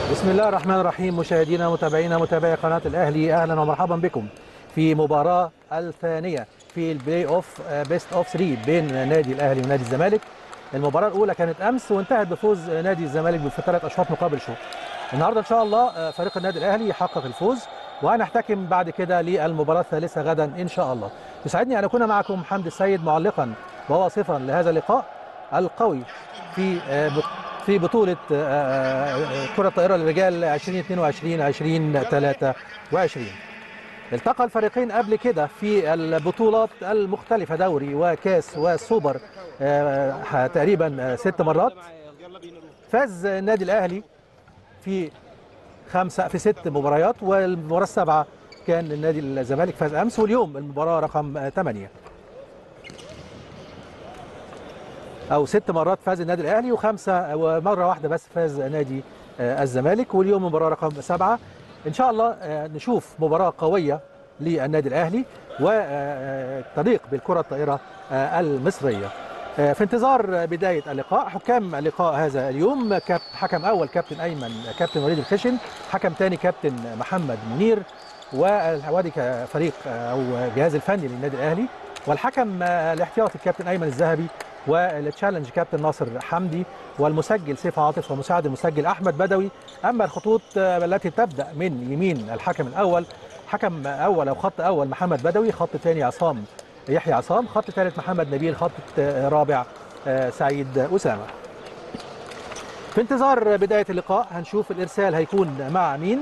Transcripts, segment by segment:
بسم الله الرحمن الرحيم مشاهدينا متابعينا متابعي قناه الاهلي اهلا ومرحبا بكم في مباراه الثانيه في البلاي اوف بيست اوف 3 بين نادي الاهلي ونادي الزمالك المباراه الاولى كانت امس وانتهت بفوز نادي الزمالك بثلاث اشواط مقابل شوط النهارده ان شاء الله فريق النادي الاهلي يحقق الفوز وهنحتكم بعد كده للمباراه الثالثه غدا ان شاء الله يسعدني ان اكون معكم حمد السيد معلقا وواصفا لهذا اللقاء القوي في في بطولة كرة الطائرة للرجال 2022 2023 التقى الفريقين قبل كده في البطولات المختلفة دوري وكاس وسوبر تقريبا ست مرات فاز النادي الأهلي في خمسة في ست مباريات والمباراة السابعة كان النادي الزمالك فاز أمس واليوم المباراة رقم 8 او ست مرات فاز النادي الاهلي وخمسه ومره واحده بس فاز نادي الزمالك واليوم مباراه رقم سبعه ان شاء الله نشوف مباراه قويه للنادي الاهلي وتليق بالكره الطائره المصريه في انتظار بدايه اللقاء حكام اللقاء هذا اليوم حكم اول كابتن ايمن كابتن وليد الخشن حكم ثاني كابتن محمد منير وادي فريق او جهاز الفني للنادي الاهلي والحكم الاحتياطي الكابتن ايمن الذهبي والتشالنج كابتن ناصر حمدي والمسجل سيف عاطف ومساعد المسجل احمد بدوي اما الخطوط التي تبدا من يمين الحكم الاول حكم اول او خط اول محمد بدوي خط ثاني عصام يحيى عصام خط ثالث محمد نبيل خط رابع سعيد اسامه في انتظار بدايه اللقاء هنشوف الارسال هيكون مع مين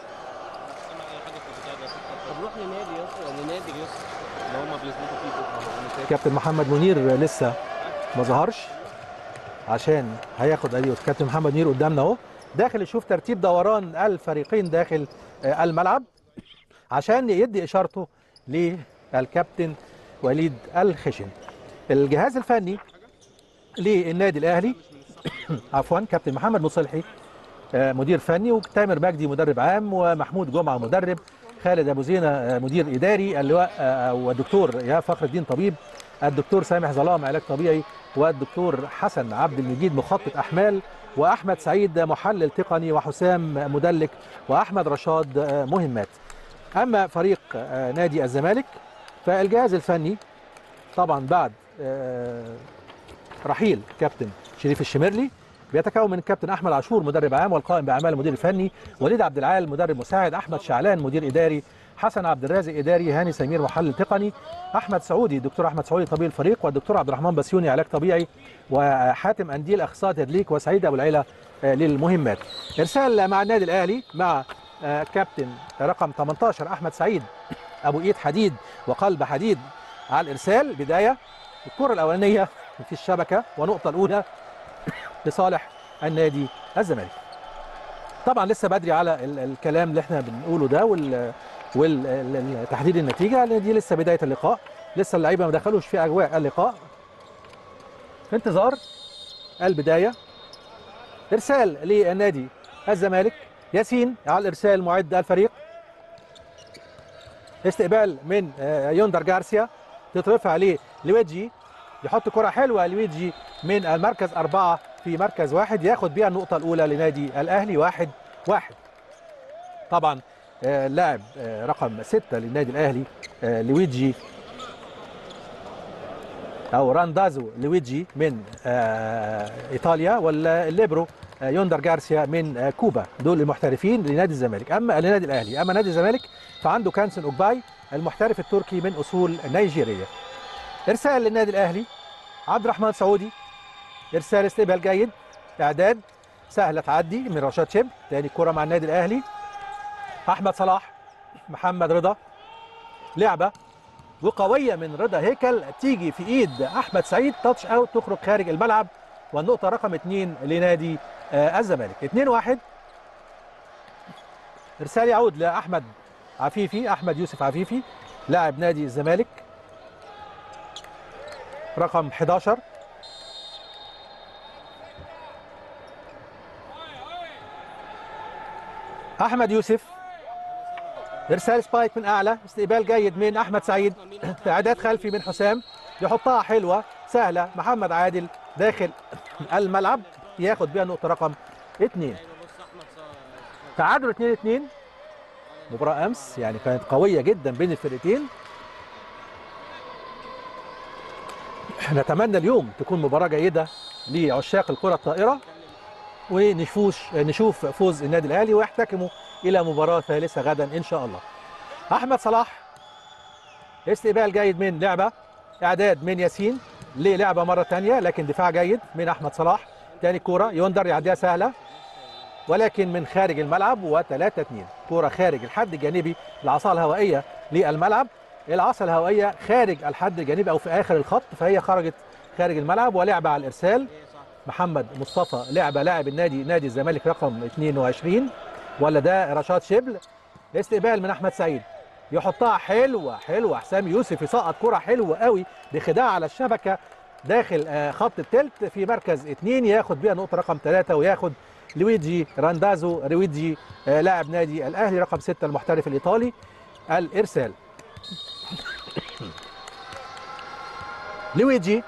نروح لنادي يا لنادي يسر اللي هم بيظبطوا فيه بكره كابتن محمد منير لسه ما ظهرش عشان هياخد ادي كابتن محمد منير قدامنا اهو داخل يشوف ترتيب دوران الفريقين داخل الملعب عشان يدي اشارته للكابتن وليد الخشن الجهاز الفني للنادي الاهلي عفوا كابتن محمد مصلحي مدير فني وتامر مجدي مدرب عام ومحمود جمعه مدرب خالد ابو زينه مدير اداري اللواء والدكتور يا فخر الدين طبيب الدكتور سامح ظلام علاج طبيعي والدكتور حسن عبد المجيد مخطط احمال واحمد سعيد محلل تقني وحسام مدلك واحمد رشاد مهمات اما فريق نادي الزمالك فالجهاز الفني طبعا بعد رحيل كابتن شريف الشمرلي بيتكون من الكابتن احمد عاشور مدرب عام والقائم باعمال المدير الفني وليد عبد العال مدرب مساعد احمد شعلان مدير اداري حسن عبد الرازق اداري هاني سمير محلل تقني احمد سعودي الدكتور احمد سعودي طبيب الفريق والدكتور عبد الرحمن بسيوني علاج طبيعي وحاتم انديل اخصائي تدليك وسعيد ابو العيله للمهمات ارسال مع النادي الاهلي مع كابتن رقم 18 احمد سعيد ابو ايد حديد وقلب حديد على الارسال بدايه الكره الاولانيه في الشبكه ونقطه الاولى لصالح النادي الزمالك طبعا لسه بدري على الكلام اللي احنا بنقوله ده وال والتحديد النتيجه لان دي لسه بدايه اللقاء لسه اللعيبه ما دخلوش في اجواء اللقاء في انتظار البدايه ارسال للنادي الزمالك ياسين على الارسال معد الفريق استقبال من يوندر جارسيا تترفع عليه لويجي يحط كره حلوه لويجي من المركز اربعه في مركز واحد ياخد بيها النقطه الاولى لنادي الاهلي واحد واحد طبعا لاعب رقم ستة للنادي الأهلي لويجي أو راندازو لويجي من إيطاليا والليبرو يوندر جارسيا من كوبا دول المحترفين لنادي الزمالك أما لنادي الأهلي أما نادي الزمالك فعنده كانسن أوكباي المحترف التركي من أصول نيجيرية إرسال للنادي الأهلي عبد الرحمن سعودي إرسال استقبال جيد إعداد سهلة تعدي من رشاد شبل تاني كرة مع النادي الأهلي احمد صلاح محمد رضا لعبه وقويه من رضا هيكل تيجي في ايد احمد سعيد تاتش اوت تخرج خارج الملعب والنقطه رقم اثنين لنادي الزمالك 2 1 ارسال يعود لاحمد عفيفي احمد يوسف عفيفي لاعب نادي الزمالك رقم 11 احمد يوسف ارسال سبايك من اعلى استقبال جيد من احمد سعيد اعداد خلفي من حسام يحطها حلوه سهله محمد عادل داخل الملعب ياخد بيها نقطه رقم اثنين تعادل 2 2 مباراة أمس يعني كانت قوية جدا بين الفرقتين نتمنى اليوم تكون مباراة جيدة لعشاق الكرة الطائرة ونشوف نشوف فوز النادي الأهلي ويحتكموا إلى مباراة ثالثة غدا إن شاء الله أحمد صلاح استقبال جيد من لعبة إعداد من ياسين للعبة مرة ثانية لكن دفاع جيد من أحمد صلاح تاني كورة يندر يعديها سهلة ولكن من خارج الملعب و3 2 كوره خارج الحد الجانبي العصا الهوائيه للملعب العصا الهوائيه خارج الحد الجانبي او في اخر الخط فهي خرجت خارج الملعب ولعبه على الارسال محمد مصطفى لعبه لاعب النادي نادي الزمالك رقم 22 ولا ده رشاد شبل استقبال من احمد سعيد يحطها حلوه حلوه حسام يوسف يسقط كره حلوه قوي بخداع على الشبكه داخل آه، خط التلت في مركز اثنين ياخد بيها نقطه رقم ثلاثه وياخد لويجي راندازو رويجي آه، لاعب نادي الاهلي رقم ستة المحترف الايطالي الارسال لويجي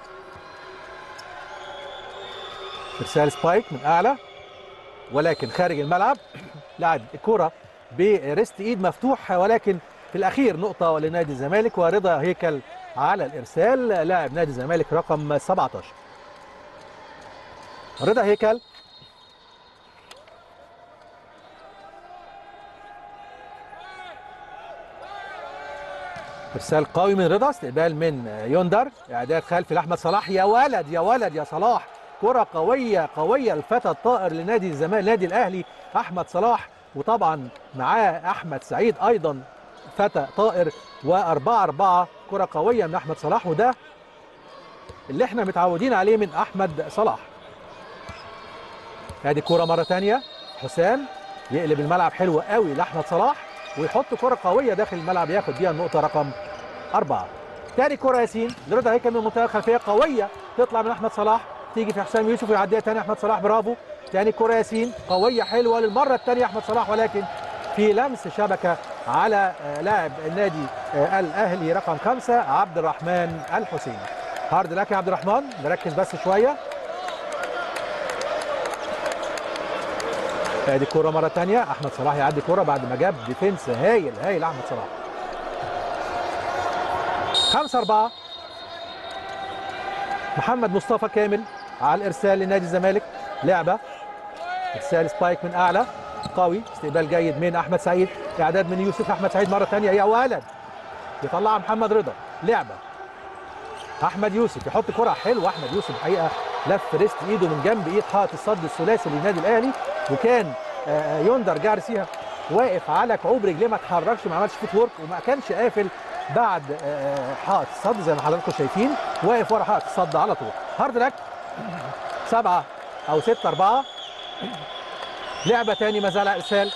ارسال سبايك من اعلى ولكن خارج الملعب لعب الكره بريست ايد مفتوح ولكن في الاخير نقطه لنادي الزمالك ورضا هيكل على الارسال لاعب نادي الزمالك رقم 17 رضا هيكل ارسال قوي من رضا استقبال من يوندر اعداد خلفي لاحمد صلاح يا ولد يا ولد يا صلاح كره قويه قويه الفتى الطائر لنادي الزمالك نادي الاهلي احمد صلاح وطبعا معاه احمد سعيد ايضا فتى طائر وأربعة أربعة كرة قوية من أحمد صلاح وده اللي احنا متعودين عليه من أحمد صلاح ادي كرة مرة تانية حسام يقلب الملعب حلو قوي لأحمد صلاح ويحط كرة قوية داخل الملعب ياخد بيها النقطة رقم أربعة تاني كرة ياسين لرضا هيكل من المنطقة الخلفية قوية تطلع من أحمد صلاح تيجي في حسام يوسف ويعديها تاني أحمد صلاح برافو تاني كرة ياسين قوية حلوة للمرة التانية أحمد صلاح ولكن في لمس شبكة على آه، لاعب النادي آه، الأهلي رقم خمسة عبد الرحمن الحسيني هارد لك يا عبد الرحمن نركز بس شوية ادي الكوره مره ثانيه احمد صلاح يعدي كوره بعد ما جاب ديفنس هايل هايل احمد صلاح 5 4 محمد مصطفى كامل على الارسال لنادي الزمالك لعبه ارسال سبايك من اعلى قوي استقبال جيد من احمد سعيد اعداد من يوسف احمد سعيد مره ثانيه يا ولد يطلعها محمد رضا لعبه احمد يوسف يحط كره حلوه احمد يوسف الحقيقه لف ريست ايده من جنب ايد حائط الصد الثلاثي للنادي الاهلي وكان آه، يوندر جارسيا واقف على كعوب رجليه ما اتحركش ما عملش فوت ورك وما كانش قافل بعد آه، حائط الصد زي ما حضراتكم شايفين واقف ورا حائط الصد على طول هارد لك سبعة أو ستة أربعة لعبة تاني ما زال إرسال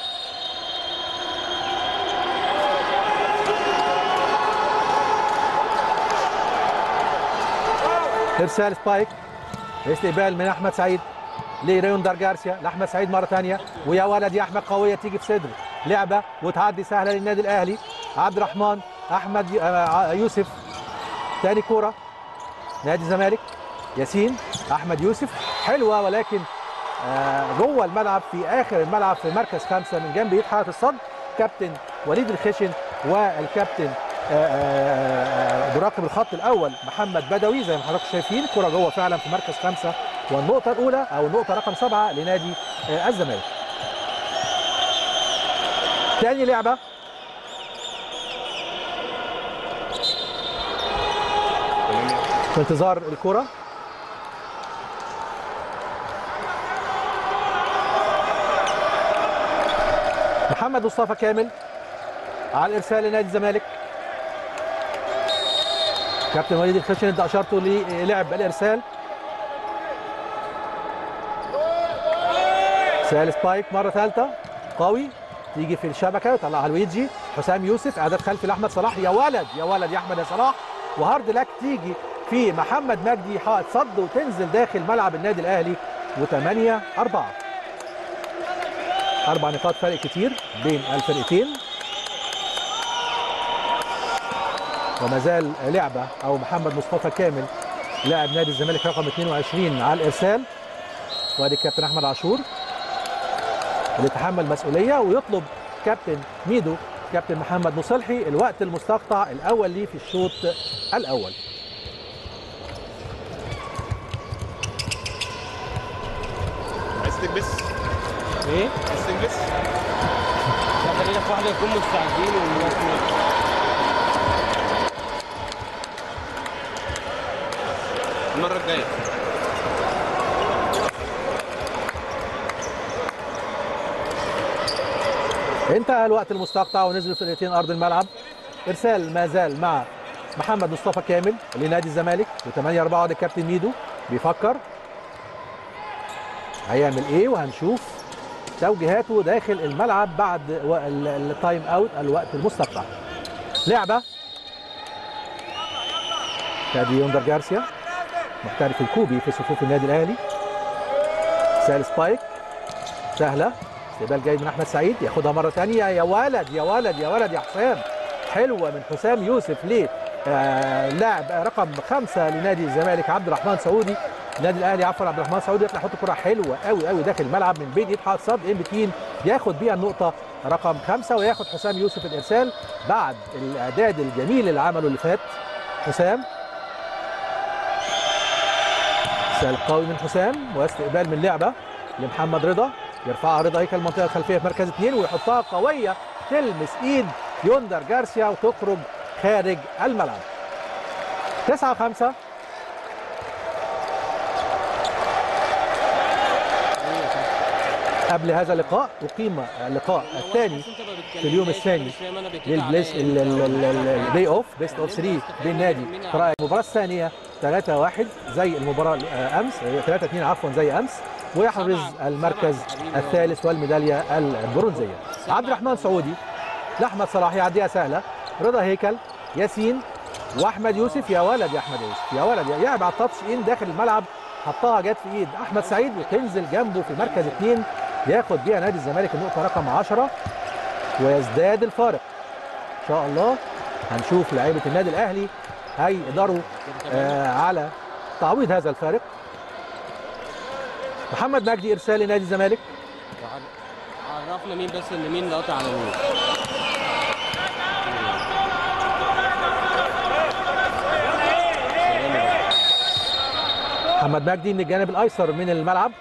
إرسال سبايك استقبال من أحمد سعيد لريوندر جارسيا لاحمد سعيد مره ثانيه ويا ولد يا احمد قويه تيجي في صدره لعبه وتعدي سهله للنادي الاهلي عبد الرحمن احمد ي- آه، يوسف ثاني كوره نادي الزمالك ياسين احمد يوسف حلوه ولكن آه، جوه الملعب في اخر الملعب في مركز خمسه من جنب ايد حائط الصد كابتن وليد الخشن والكابتن آه، آه، آه، مراقب الخط الاول محمد بدوي زي ما حضراتكم شايفين كره جوه فعلا في مركز خمسه والنقطه الاولى او النقطه رقم سبعه لنادي آه، الزمالك. تاني لعبه في انتظار الكره محمد مصطفى كامل على الارسال لنادي الزمالك كابتن وليد الخشن انت اشرته للعب الارسال سال سبايك مره ثالثه قوي تيجي في الشبكه يطلعها لويجي حسام يوسف اعداد خلفي لاحمد صلاح يا ولد يا ولد يا احمد يا صلاح وهارد لك تيجي في محمد مجدي حائط صد وتنزل داخل ملعب النادي الاهلي و8 4 اربع نقاط فرق كتير بين الفرقتين وما زال لعبه او محمد مصطفى كامل لاعب نادي الزمالك رقم 22 على الارسال وادي الكابتن احمد عاشور اللي تحمل مسؤوليه ويطلب كابتن ميدو كابتن محمد مصلحي الوقت المستقطع الاول ليه في الشوط الاول عايز تكبس ايه؟ عايز تكبس لا خلينا في واحده نكون مستعدين والناس المره الجايه انتهى الوقت المستقطع ونزلوا فرقتين ارض الملعب ارسال ما زال مع محمد مصطفى كامل لنادي الزمالك و8 4 الكابتن ميدو بيفكر هيعمل ايه وهنشوف توجيهاته داخل الملعب بعد و- ال- التايم اوت الوقت المستقطع لعبه ادي يوندر جارسيا محترف الكوبي في صفوف النادي الاهلي سال سبايك سهله استقبال جيد من احمد سعيد ياخدها مره ثانيه يا ولد يا ولد يا ولد يا حسام حلوه من حسام يوسف ليه آه لاعب رقم خمسه لنادي الزمالك عبد الرحمن سعودي النادي الاهلي عفوا عبد الرحمن سعودي يطلع يحط كره حلوه قوي قوي داخل الملعب من بين ايد حائط صد ان بتوين ياخد بيها النقطه رقم خمسه وياخد حسام يوسف الارسال بعد الاعداد الجميل اللي عمله اللي فات حسام ارسال قوي من حسام واستقبال من لعبه لمحمد رضا يرفعها رضا هيكل المنطقه الخلفيه في مركز اثنين ويحطها قويه تلمس ايد يوندر جارسيا وتخرج خارج الملعب 9 5 قبل هذا اللقاء أقيم اللقاء الثاني في اليوم الثاني للبلاس البلاي اوف بيست اوف 3 بين نادي قراءة المباراة الثانية 3 1 زي المباراة آه، امس 3 2 عفوا زي امس ويحرز المركز الثالث والميدالية البرونزية عبد الرحمن سعودي لاحمد صلاح يعديها سهلة رضا هيكل ياسين واحمد يوسف يا ولد يا احمد يوسف يا ولد يلعب على التاتش ان داخل الملعب حطها جت في ايد احمد سعيد وتنزل جنبه في مركز اثنين ياخد بيها نادي الزمالك النقطة رقم 10 ويزداد الفارق ان شاء الله هنشوف لعيبه النادي الاهلي هيقدروا آه على تعويض هذا الفارق محمد مجدي ارسال لنادي الزمالك عرفنا مين بس ان مين اللي قاطع على مين محمد مجدي من الجانب الايسر من الملعب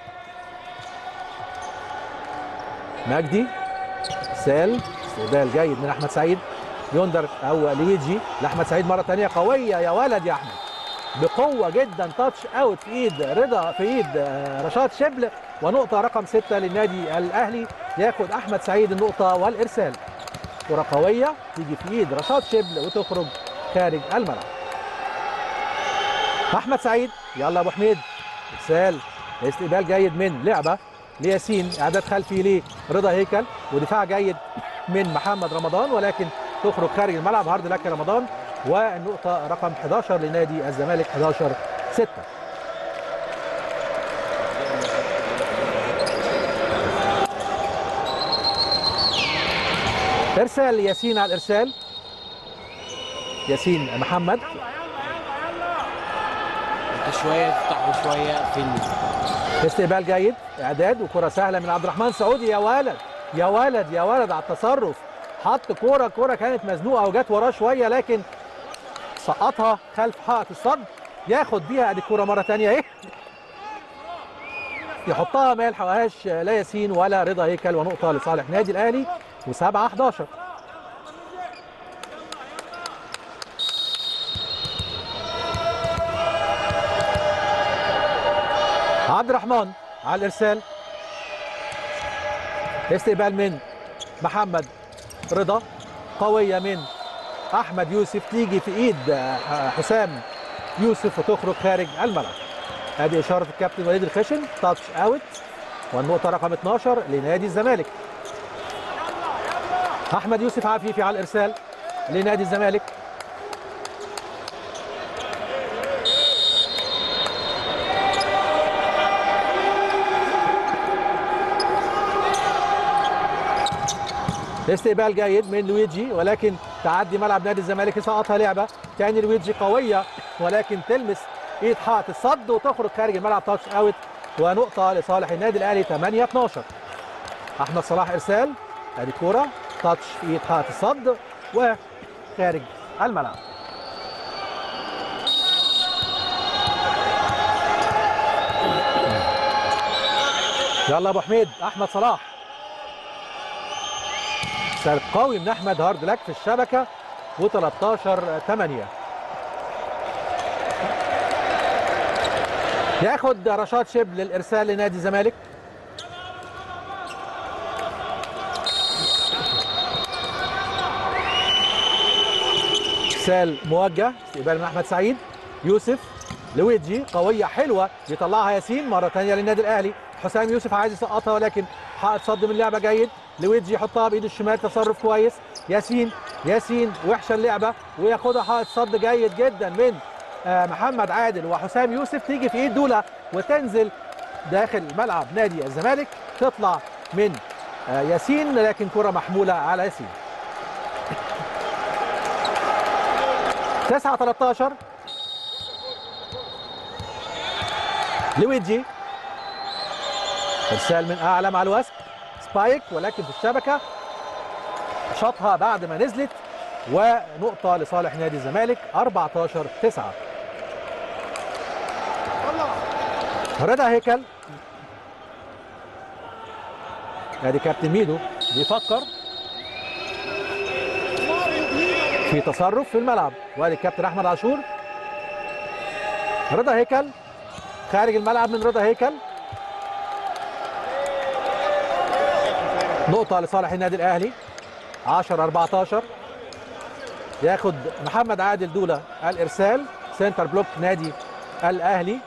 مجدي سال استقبال جيد من احمد سعيد يندر او لويجي لاحمد سعيد مره ثانيه قويه يا ولد يا احمد بقوه جدا تاتش اوت في ايد رضا في ايد آه، رشاد شبل ونقطه رقم سته للنادي الاهلي ياخد احمد سعيد النقطه والارسال كره قويه تيجي في ايد رشاد شبل وتخرج خارج الملعب احمد سعيد يلا يا ابو حميد ارسال استقبال جيد من لعبه لياسين اعداد خلفي لرضا هيكل ودفاع جيد من محمد رمضان ولكن تخرج خارج الملعب هارد لك يا رمضان والنقطه رقم 11 لنادي الزمالك 11 6 ارسال ياسين على الارسال ياسين محمد انت شويه تفتح وشويه اقفلني استقبال جيد اعداد وكره سهله من عبد الرحمن سعودي يا ولد يا ولد يا ولد على التصرف حط كوره كوره كانت مزنوقه وجت وراه شويه لكن سقطها خلف حائط الصد ياخد بيها ادي الكوره مره ثانيه اهي يحطها ما يلحقهاش لا ياسين ولا رضا هيكل ونقطه لصالح نادي الاهلي و7 11 عبد الرحمن على الارسال استقبال من محمد رضا قويه من احمد يوسف تيجي في ايد آه، حسام يوسف وتخرج خارج الملعب ادي اشاره الكابتن وليد الخشن تاتش اوت والنقطه رقم 12 لنادي الزمالك احمد يوسف عفيفي على الارسال لنادي الزمالك استقبال جيد من لويجي ولكن تعدي ملعب نادي الزمالك يسقطها لعبه تاني لويجي قويه ولكن تلمس ايد حائط الصد وتخرج خارج الملعب تاتش اوت ونقطه لصالح النادي الاهلي 8 12 احمد صلاح ارسال ادي كوره تاتش في ايد حائط الصد وخارج الملعب يلا ابو حميد احمد صلاح ارسال قوي من احمد هارد لك في الشبكه و13 8 ياخد رشاد شبل الارسال لنادي الزمالك ارسال موجه استقبال من احمد سعيد يوسف لويجي قويه حلوه يطلعها ياسين مره ثانيه للنادي الاهلي حسام يوسف عايز يسقطها ولكن حائط صد من اللعبه جيد لويجي يحطها بايد الشمال تصرف كويس ياسين ياسين وحشه اللعبه وياخدها حائط صد جيد جدا من آه، محمد عادل وحسام يوسف تيجي في ايد دوله وتنزل داخل ملعب نادي الزمالك تطلع من آه، ياسين لكن كره محموله على ياسين 9 13 لويجي ارسال من اعلى مع الوسط سبايك ولكن في الشبكه شاطها بعد ما نزلت ونقطه لصالح نادي الزمالك 14 9 رضا هيكل ادي كابتن ميدو بيفكر في تصرف في الملعب وادي الكابتن احمد عاشور رضا هيكل خارج الملعب من رضا هيكل نقطة لصالح النادي الأهلي 10 14 ياخد محمد عادل دولة الإرسال سنتر بلوك نادي الأهلي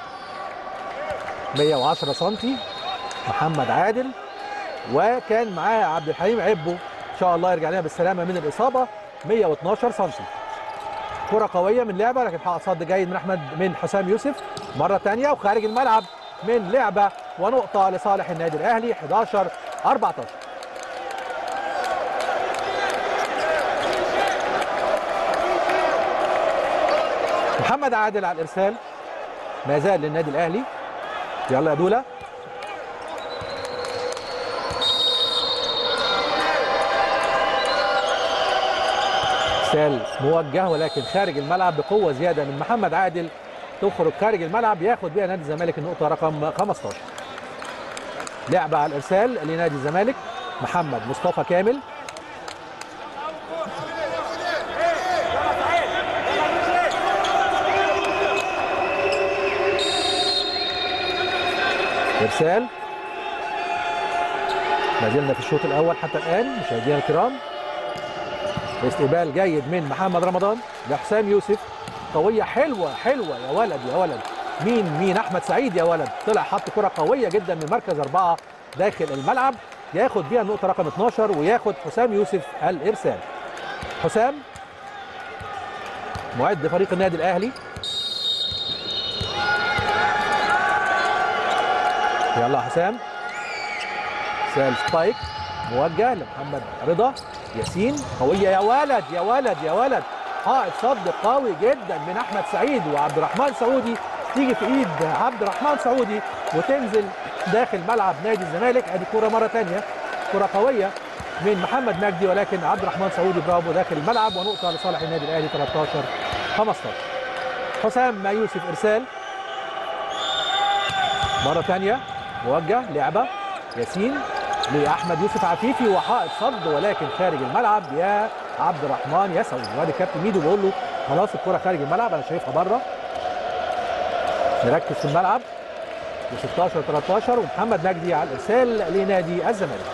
110 سنتي محمد عادل وكان معاه عبد الحليم عبو ان شاء الله يرجع لنا بالسلامه من الاصابه 112 سنتي كره قويه من لعبه لكن حقق صد جيد من احمد من حسام يوسف مره ثانيه وخارج الملعب من لعبه ونقطه لصالح النادي الاهلي 11 14 محمد عادل على الارسال ما زال للنادي الاهلي يلا يا دوله ارسال موجه ولكن خارج الملعب بقوه زياده من محمد عادل تخرج خارج الملعب ياخد بيها نادي الزمالك النقطه رقم 15 لعبه على الارسال لنادي الزمالك محمد مصطفى كامل ارسال ما زلنا في الشوط الاول حتى الان مشاهدينا الكرام استقبال جيد من محمد رمضان لحسام يوسف قويه حلوه حلوه يا ولد يا ولد مين مين احمد سعيد يا ولد طلع حط كره قويه جدا من مركز اربعه داخل الملعب ياخد بيها النقطه رقم 12 وياخد حسام يوسف الارسال حسام معد فريق النادي الاهلي يلا حسام سال سبايك موجه لمحمد رضا ياسين قويه يا ولد يا ولد يا ولد حائط صد قوي جدا من احمد سعيد وعبد الرحمن سعودي تيجي في ايد عبد الرحمن سعودي وتنزل داخل ملعب نادي الزمالك ادي كوره مره ثانيه كره قويه من محمد مجدي ولكن عبد الرحمن سعودي برافو داخل الملعب ونقطه لصالح النادي الاهلي 13 15 حسام يوسف ارسال مره ثانيه موجه لعبه ياسين لاحمد يوسف عفيفي وحائط صد ولكن خارج الملعب يا عبد الرحمن يا سعودي وادي كابتن ميدو بيقول له خلاص الكره خارج الملعب انا شايفها بره نركز في الملعب و16 13 ومحمد مجدي على الارسال لنادي الزمالك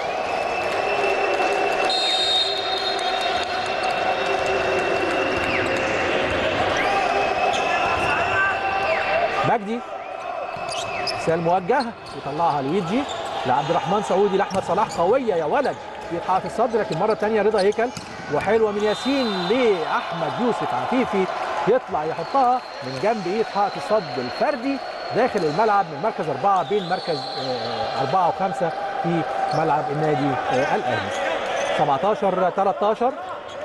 مجدي ارسال موجه يطلعها لويجي لعبد الرحمن سعودي لاحمد صلاح قويه يا ولد في حائط الصدر لكن مره ثانيه رضا هيكل وحلوه من ياسين لاحمد يوسف عفيفي يطلع يحطها من جنب ايد حائط الصد الفردي داخل الملعب من مركز اربعه بين مركز آه، اربعه وخمسه في ملعب النادي آه، الاهلي 17 13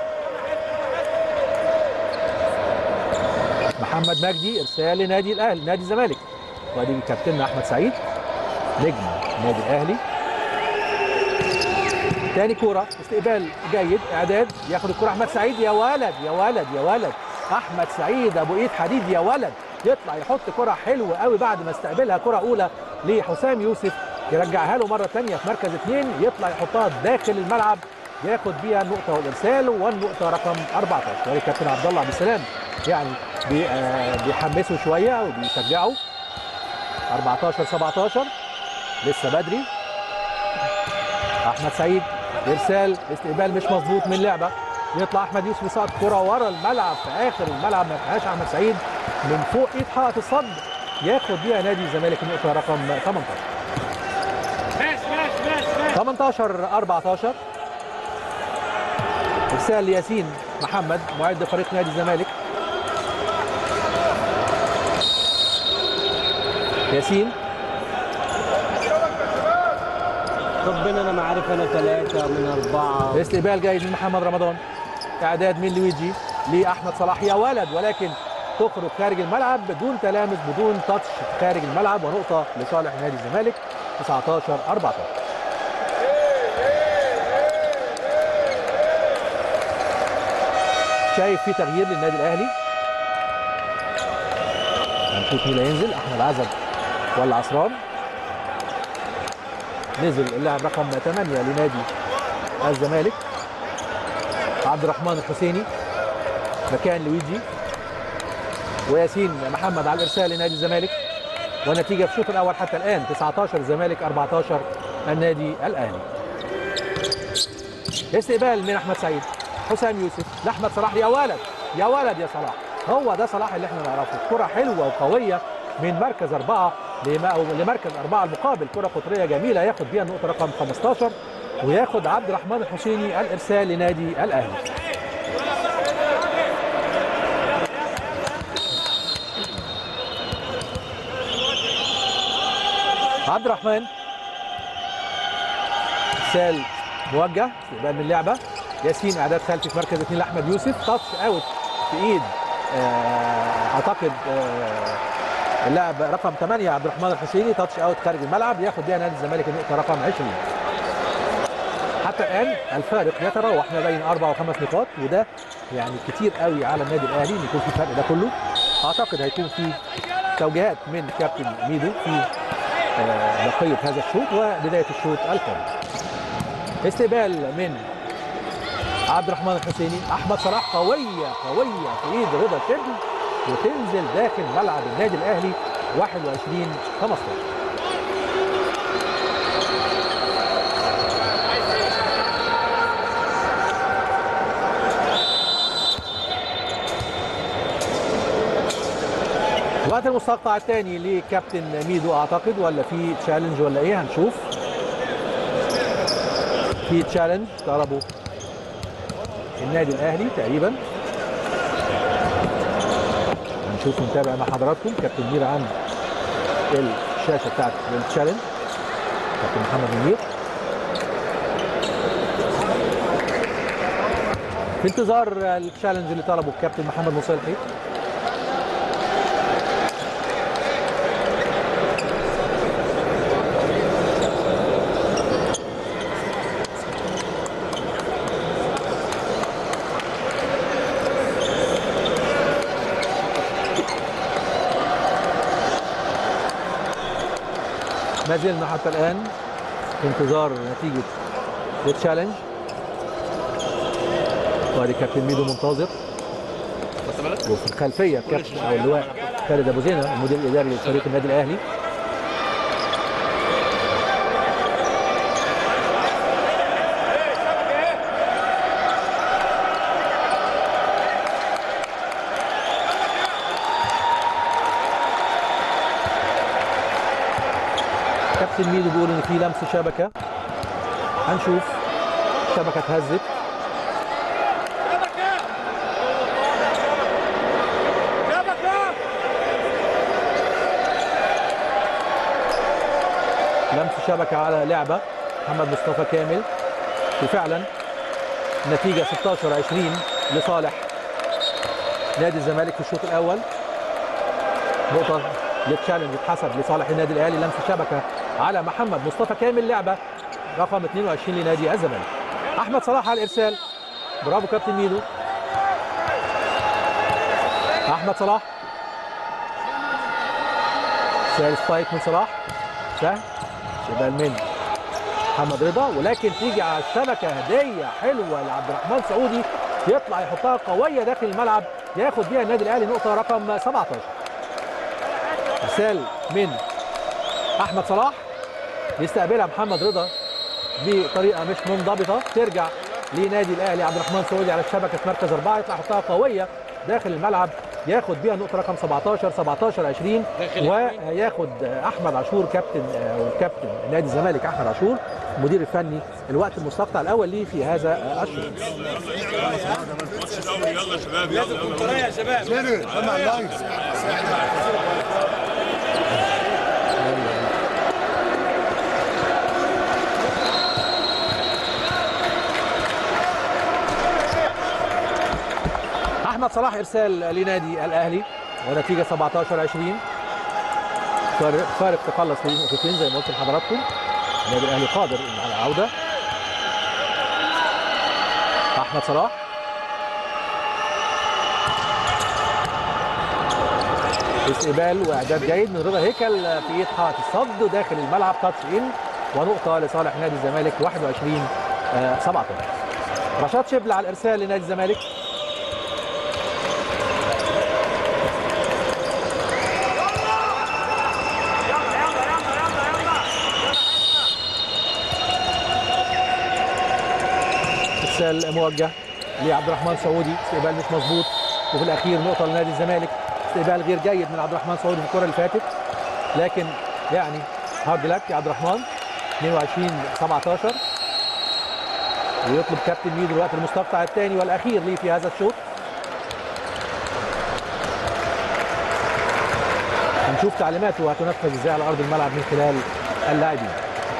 محمد مجدي ارسال لنادي الاهلي نادي الزمالك وادي كابتننا احمد سعيد نجم النادي الاهلي تاني كوره استقبال جيد اعداد ياخد الكوره احمد سعيد يا ولد يا ولد يا ولد احمد سعيد ابو ايد حديد يا ولد يطلع يحط كره حلوه قوي بعد ما استقبلها كره اولى لحسام يوسف يرجعها له مره ثانيه في مركز اثنين يطلع يحطها داخل الملعب ياخد بيها النقطه والارسال والنقطه رقم 14 ولي كابتن عبد الله عبد السلام يعني بي آه بيحمسوا شويه وبيشجعوا 14 17 لسه بدري احمد سعيد ارسال استقبال مش مظبوط من لعبه يطلع احمد يوسف يسقط كره ورا الملعب في اخر الملعب ما فيهاش احمد سعيد من فوق ايد حائط الصد ياخد بيها نادي الزمالك النقطه رقم 18 18 14 ارسال لياسين محمد معد فريق نادي الزمالك ياسين ربنا انا ما عارف انا ثلاثه من اربعه استقبال جيد من محمد رمضان اعداد من لويجي لاحمد صلاح يا ولد ولكن تخرج خارج الملعب بدون تلامس بدون تاتش خارج الملعب ونقطه لصالح نادي الزمالك 19 14 شايف في تغيير للنادي الاهلي هنشوف مين اللي هينزل احمد عزب ولا عصران نزل اللاعب رقم 8 لنادي الزمالك عبد الرحمن الحسيني مكان لويجي وياسين محمد على الارسال لنادي الزمالك والنتيجه في الشوط الاول حتى الان 19 الزمالك 14 النادي الاهلي استقبال من احمد سعيد حسام يوسف لاحمد صلاح يا ولد يا ولد يا صلاح هو ده صلاح اللي احنا نعرفه كره حلوه وقويه من مركز اربعه لما- أو لمركز اربعه المقابل كره قطريه جميله ياخد بيها النقطه رقم 15 وياخد عبد الرحمن الحسيني الارسال لنادي الاهلي عبد الرحمن ارسال موجه استقبال من اللعبه ياسين اعداد خلفي في مركز اثنين لاحمد يوسف تاتش اوت في ايد آه، اعتقد آه، اللاعب رقم 8 عبد الرحمن الحسيني تاتش اوت خارج الملعب ياخد بيها نادي الزمالك النقطه رقم 20 حتى الان الفارق يتراوح ما بين اربع وخمس نقاط وده يعني كتير قوي على النادي الاهلي ان يكون في فرق ده كله اعتقد هيكون في توجيهات من كابتن ميدو في آه، بقيه هذا الشوط وبدايه الشوط القادم استقبال من عبد الرحمن الحسيني احمد صلاح قويه قويه في ايد رضا شبل وتنزل داخل ملعب النادي الاهلي 21 15 الوقت المستقطع الثاني لكابتن ميدو اعتقد ولا في تشالنج ولا ايه هنشوف في تشالنج طلبوا النادي الاهلي تقريبا هنشوف نتابع مع حضراتكم كابتن منير عن الشاشه بتاعت التشالنج كابتن محمد منير في انتظار التشالنج اللي طلبه الكابتن محمد مصلحي ما زلنا حتى الان في انتظار نتيجه التشالنج وادي كابتن ميدو منتظر بس بالك وفي الخلفيه الكابتن او اللواء خالد ابو زينه المدير الاداري لفريق النادي الاهلي كابتن ميدو بيقول ان في لمس شبكه هنشوف شبكه اتهزت لمس شبكه على لعبه محمد مصطفى كامل وفعلا النتيجه 16 20 لصالح نادي الزمالك في الشوط الاول نقطه للتشالنج اتحسب لصالح النادي الاهلي لمس شبكه على محمد مصطفى كامل لعبه رقم 22 لنادي الزمالك احمد صلاح على الارسال برافو كابتن ميدو احمد صلاح سير سبايك من صلاح سهل شمال من محمد رضا ولكن تيجي على الشبكه هديه حلوه لعبد الرحمن سعودي يطلع يحطها قويه داخل الملعب ياخد بيها النادي الاهلي نقطه رقم 17 ارسال من احمد صلاح يستقبلها محمد رضا بطريقه مش منضبطه ترجع لنادي الاهلي عبد الرحمن سعودي على الشبكه في مركز اربعه يطلع يحطها قويه داخل الملعب ياخد بيها نقطه رقم 17 17 20 داخل وياخد احمد عاشور كابتن او كابتن نادي الزمالك احمد عاشور المدير الفني الوقت المستقطع الاول ليه في هذا الشوط احمد صلاح ارسال لنادي الاهلي ونتيجه 17 20 فارق فارق تقلص لنقطتين زي ما قلت لحضراتكم النادي الاهلي قادر على العوده احمد صلاح استقبال واعداد جيد من رضا هيكل في ايد حائط الصد داخل الملعب تاتش ان ونقطه لصالح نادي الزمالك 21 آه، 17 رشاد شبل على الارسال لنادي الزمالك ارسال موجه لعبد الرحمن سعودي استقبال مش مظبوط وفي الاخير نقطه لنادي الزمالك استقبال غير جيد من عبد الرحمن سعودي في الكره اللي فاتت لكن يعني هارد لك يا عبد الرحمن 22 17 ويطلب كابتن ميدو الوقت المستقطع الثاني والاخير ليه في هذا الشوط هنشوف تعليماته هتنفذ ازاي على ارض الملعب من خلال اللاعبين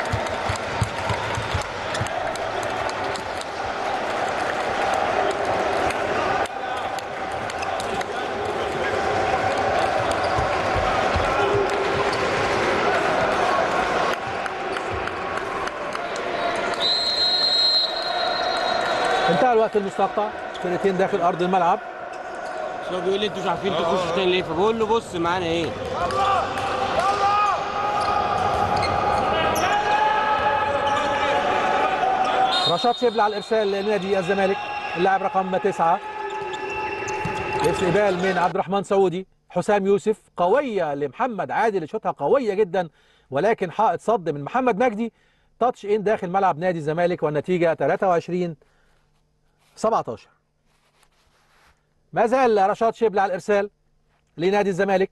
انتهى الوقت المستقطع فرقتين داخل ارض الملعب بس هو بيقول لي انتوا مش عارفين تخشوا تاني ليه فبقول له بص معانا ايه رشاد شبل على الارسال لنادي الزمالك اللاعب رقم تسعة استقبال من عبد الرحمن سعودي حسام يوسف قويه لمحمد عادل شوطها قويه جدا ولكن حائط صد من محمد مجدي تاتش ان داخل ملعب نادي الزمالك والنتيجه 23 17 ما زال رشاد شبل على الارسال لنادي الزمالك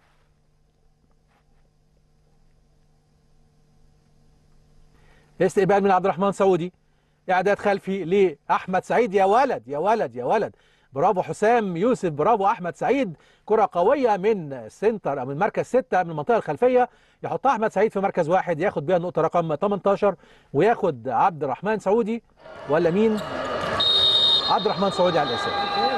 استقبال من عبد الرحمن سعودي اعداد خلفي لاحمد سعيد يا ولد يا ولد يا ولد برافو حسام يوسف برافو احمد سعيد كره قويه من سنتر او من مركز ستة من المنطقه الخلفيه يحطها احمد سعيد في مركز واحد ياخد بيها النقطه رقم 18 وياخد عبد الرحمن سعودي ولا مين عبد الرحمن سعودي على الارسال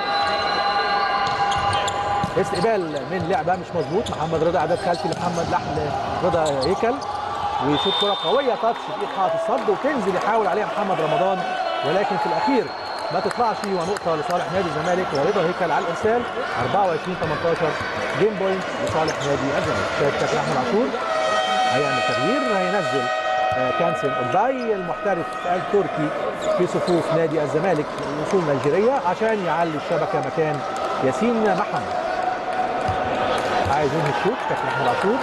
استقبال من لعبه مش مظبوط محمد رضا اعداد خلفي لمحمد لحم رضا هيكل ويشوط كره قويه تاتش في ايد حائط الصد وتنزل يحاول عليها محمد رمضان ولكن في الاخير ما تطلعش ونقطه لصالح نادي الزمالك ورضا هيكل على الارسال 24 18 جيم بوينت لصالح نادي الزمالك شايف كابتن احمد عاشور هيعمل تغيير هينزل آه، كانسن اوباي المحترف التركي في صفوف نادي الزمالك الاصول نيجيريه عشان يعلي الشبكه مكان ياسين محمد عايز ينهي الشوط كابتن احمد عاشور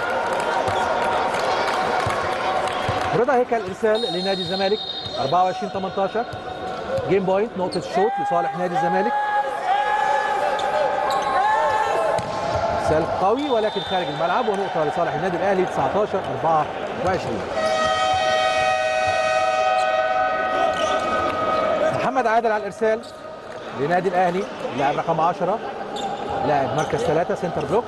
رضا هيكل ارسال لنادي الزمالك 24 18 جيم بوينت نقطة الشوط لصالح نادي الزمالك ارسال قوي ولكن خارج الملعب ونقطة لصالح النادي الاهلي 19 24 محمد عادل على الارسال لنادي الاهلي لاعب رقم 10 لاعب مركز ثلاثة سنتر بلوك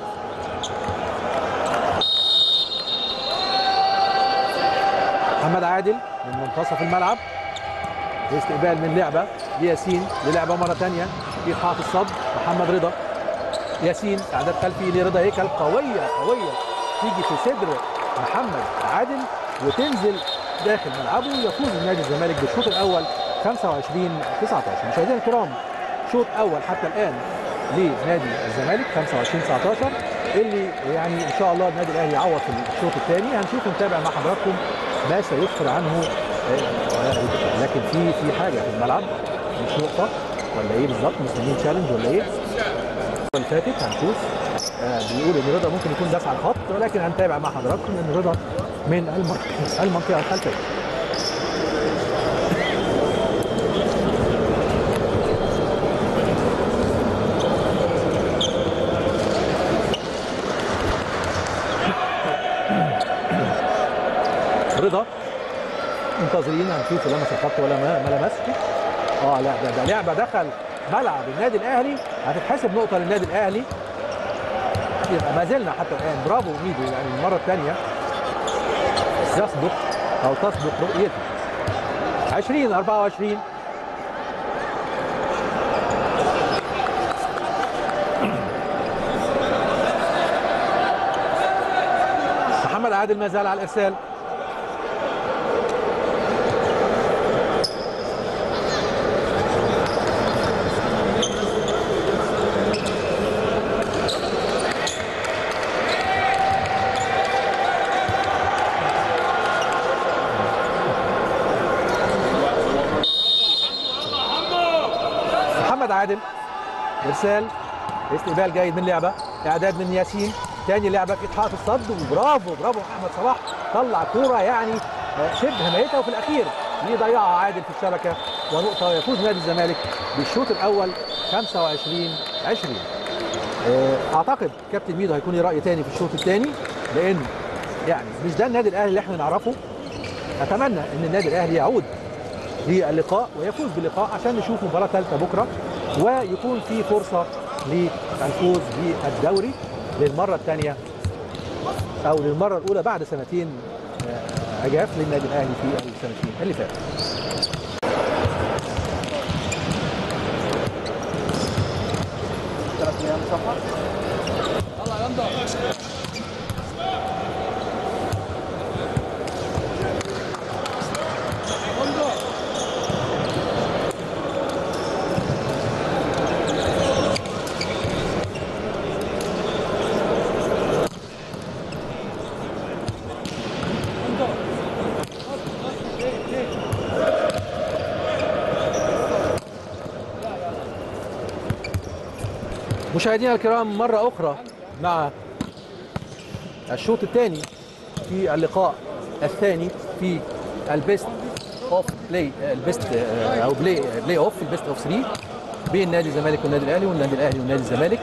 محمد عادل من منتصف الملعب استقبال من لعبه لياسين للعبه مره ثانيه في حائط الصد محمد رضا ياسين اعداد خلفي لرضا هيكل قويه قويه تيجي في صدر محمد عادل وتنزل داخل ملعبه يفوز النادي الزمالك بالشوط الاول 25 19 مشاهدينا الكرام شوط اول حتى الان لنادي الزمالك 25 19 اللي يعني ان شاء الله النادي الاهلي يعوض في الشوط الثاني هنشوف ونتابع مع حضراتكم ما سيسفر عنه آه، لكن في في حاجه في الملعب مش نقطه ولا ايه بالظبط مستنيين تشالنج ولا ايه اللي فاتت هنشوف آه، بيقول ان رضا ممكن يكون داس على الخط ولكن هنتابع مع حضراتكم ان رضا من المنطقه المنطقه الخلفيه رضا منتظرين هنشوف لمس الخط ولا ما ما لمسش اه لا ده, ده لعبه دخل ملعب النادي الاهلي هتتحسب نقطه للنادي الاهلي يبقى ما زلنا حتى الان برافو ميدو يعني المره الثانيه يسبق او تسبق رؤيته 20 24 محمد عادل ما زال على الارسال محمد عادل ارسال استقبال جيد من لعبه اعداد من ياسين تاني لعبه في اتحاد الصد وبرافو برافو احمد صلاح طلع كوره يعني آه، شبه ميته وفي الاخير يضيعها عادل في الشبكه ونقطه يفوز نادي الزمالك بالشوط الاول 25 20 آه، اعتقد كابتن ميدو هيكون ليه راي تاني في الشوط الثاني لان يعني مش ده النادي الاهلي اللي احنا نعرفه اتمنى ان النادي الاهلي يعود للقاء ويفوز باللقاء عشان نشوف مباراه ثالثه بكره ويكون في فرصه للفوز بالدوري للمره الثانيه او للمره الاولى بعد سنتين آه، عجاف للنادي الاهلي في السنتين اللي فاتوا مشاهدينا الكرام مرة أخرى مع الشوط الثاني في اللقاء الثاني في البيست اوف بلاي البيست آه، او بلاي بلاي اوف البيست اوف 3 بين نادي الزمالك والنادي الاهلي والنادي الاهلي والنادي الزمالك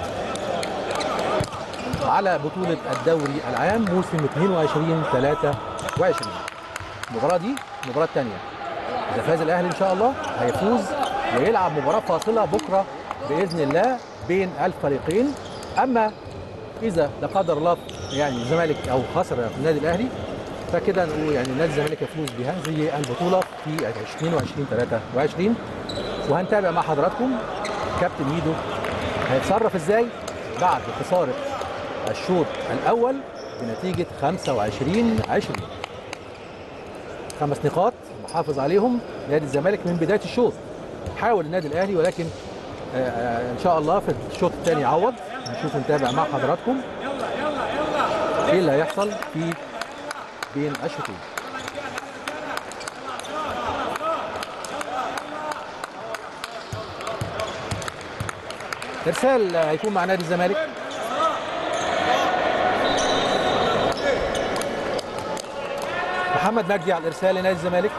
على بطولة الدوري العام موسم 22 23 المباراة دي المباراة الثانية إذا فاز الأهلي إن شاء الله هيفوز ويلعب مباراة فاصلة بكرة بإذن الله بين الفريقين أما إذا لا قدر الله يعني الزمالك أو خسر في النادي الأهلي فكده نقول يعني نادي الزمالك يفوز بهذه البطولة في 22 23 وهنتابع مع حضراتكم كابتن ميدو هيتصرف ازاي بعد خسارة الشوط الأول بنتيجة 25 20 خمس نقاط محافظ عليهم نادي الزمالك من بداية الشوط حاول النادي الأهلي ولكن آه، آه، إن شاء الله في الشوط الثاني يعوض هنشوف نتابع مع حضراتكم ايه اللي هيحصل في بين الشوطين ارسال هيكون مع نادي الزمالك محمد مجدي على الارسال لنادي الزمالك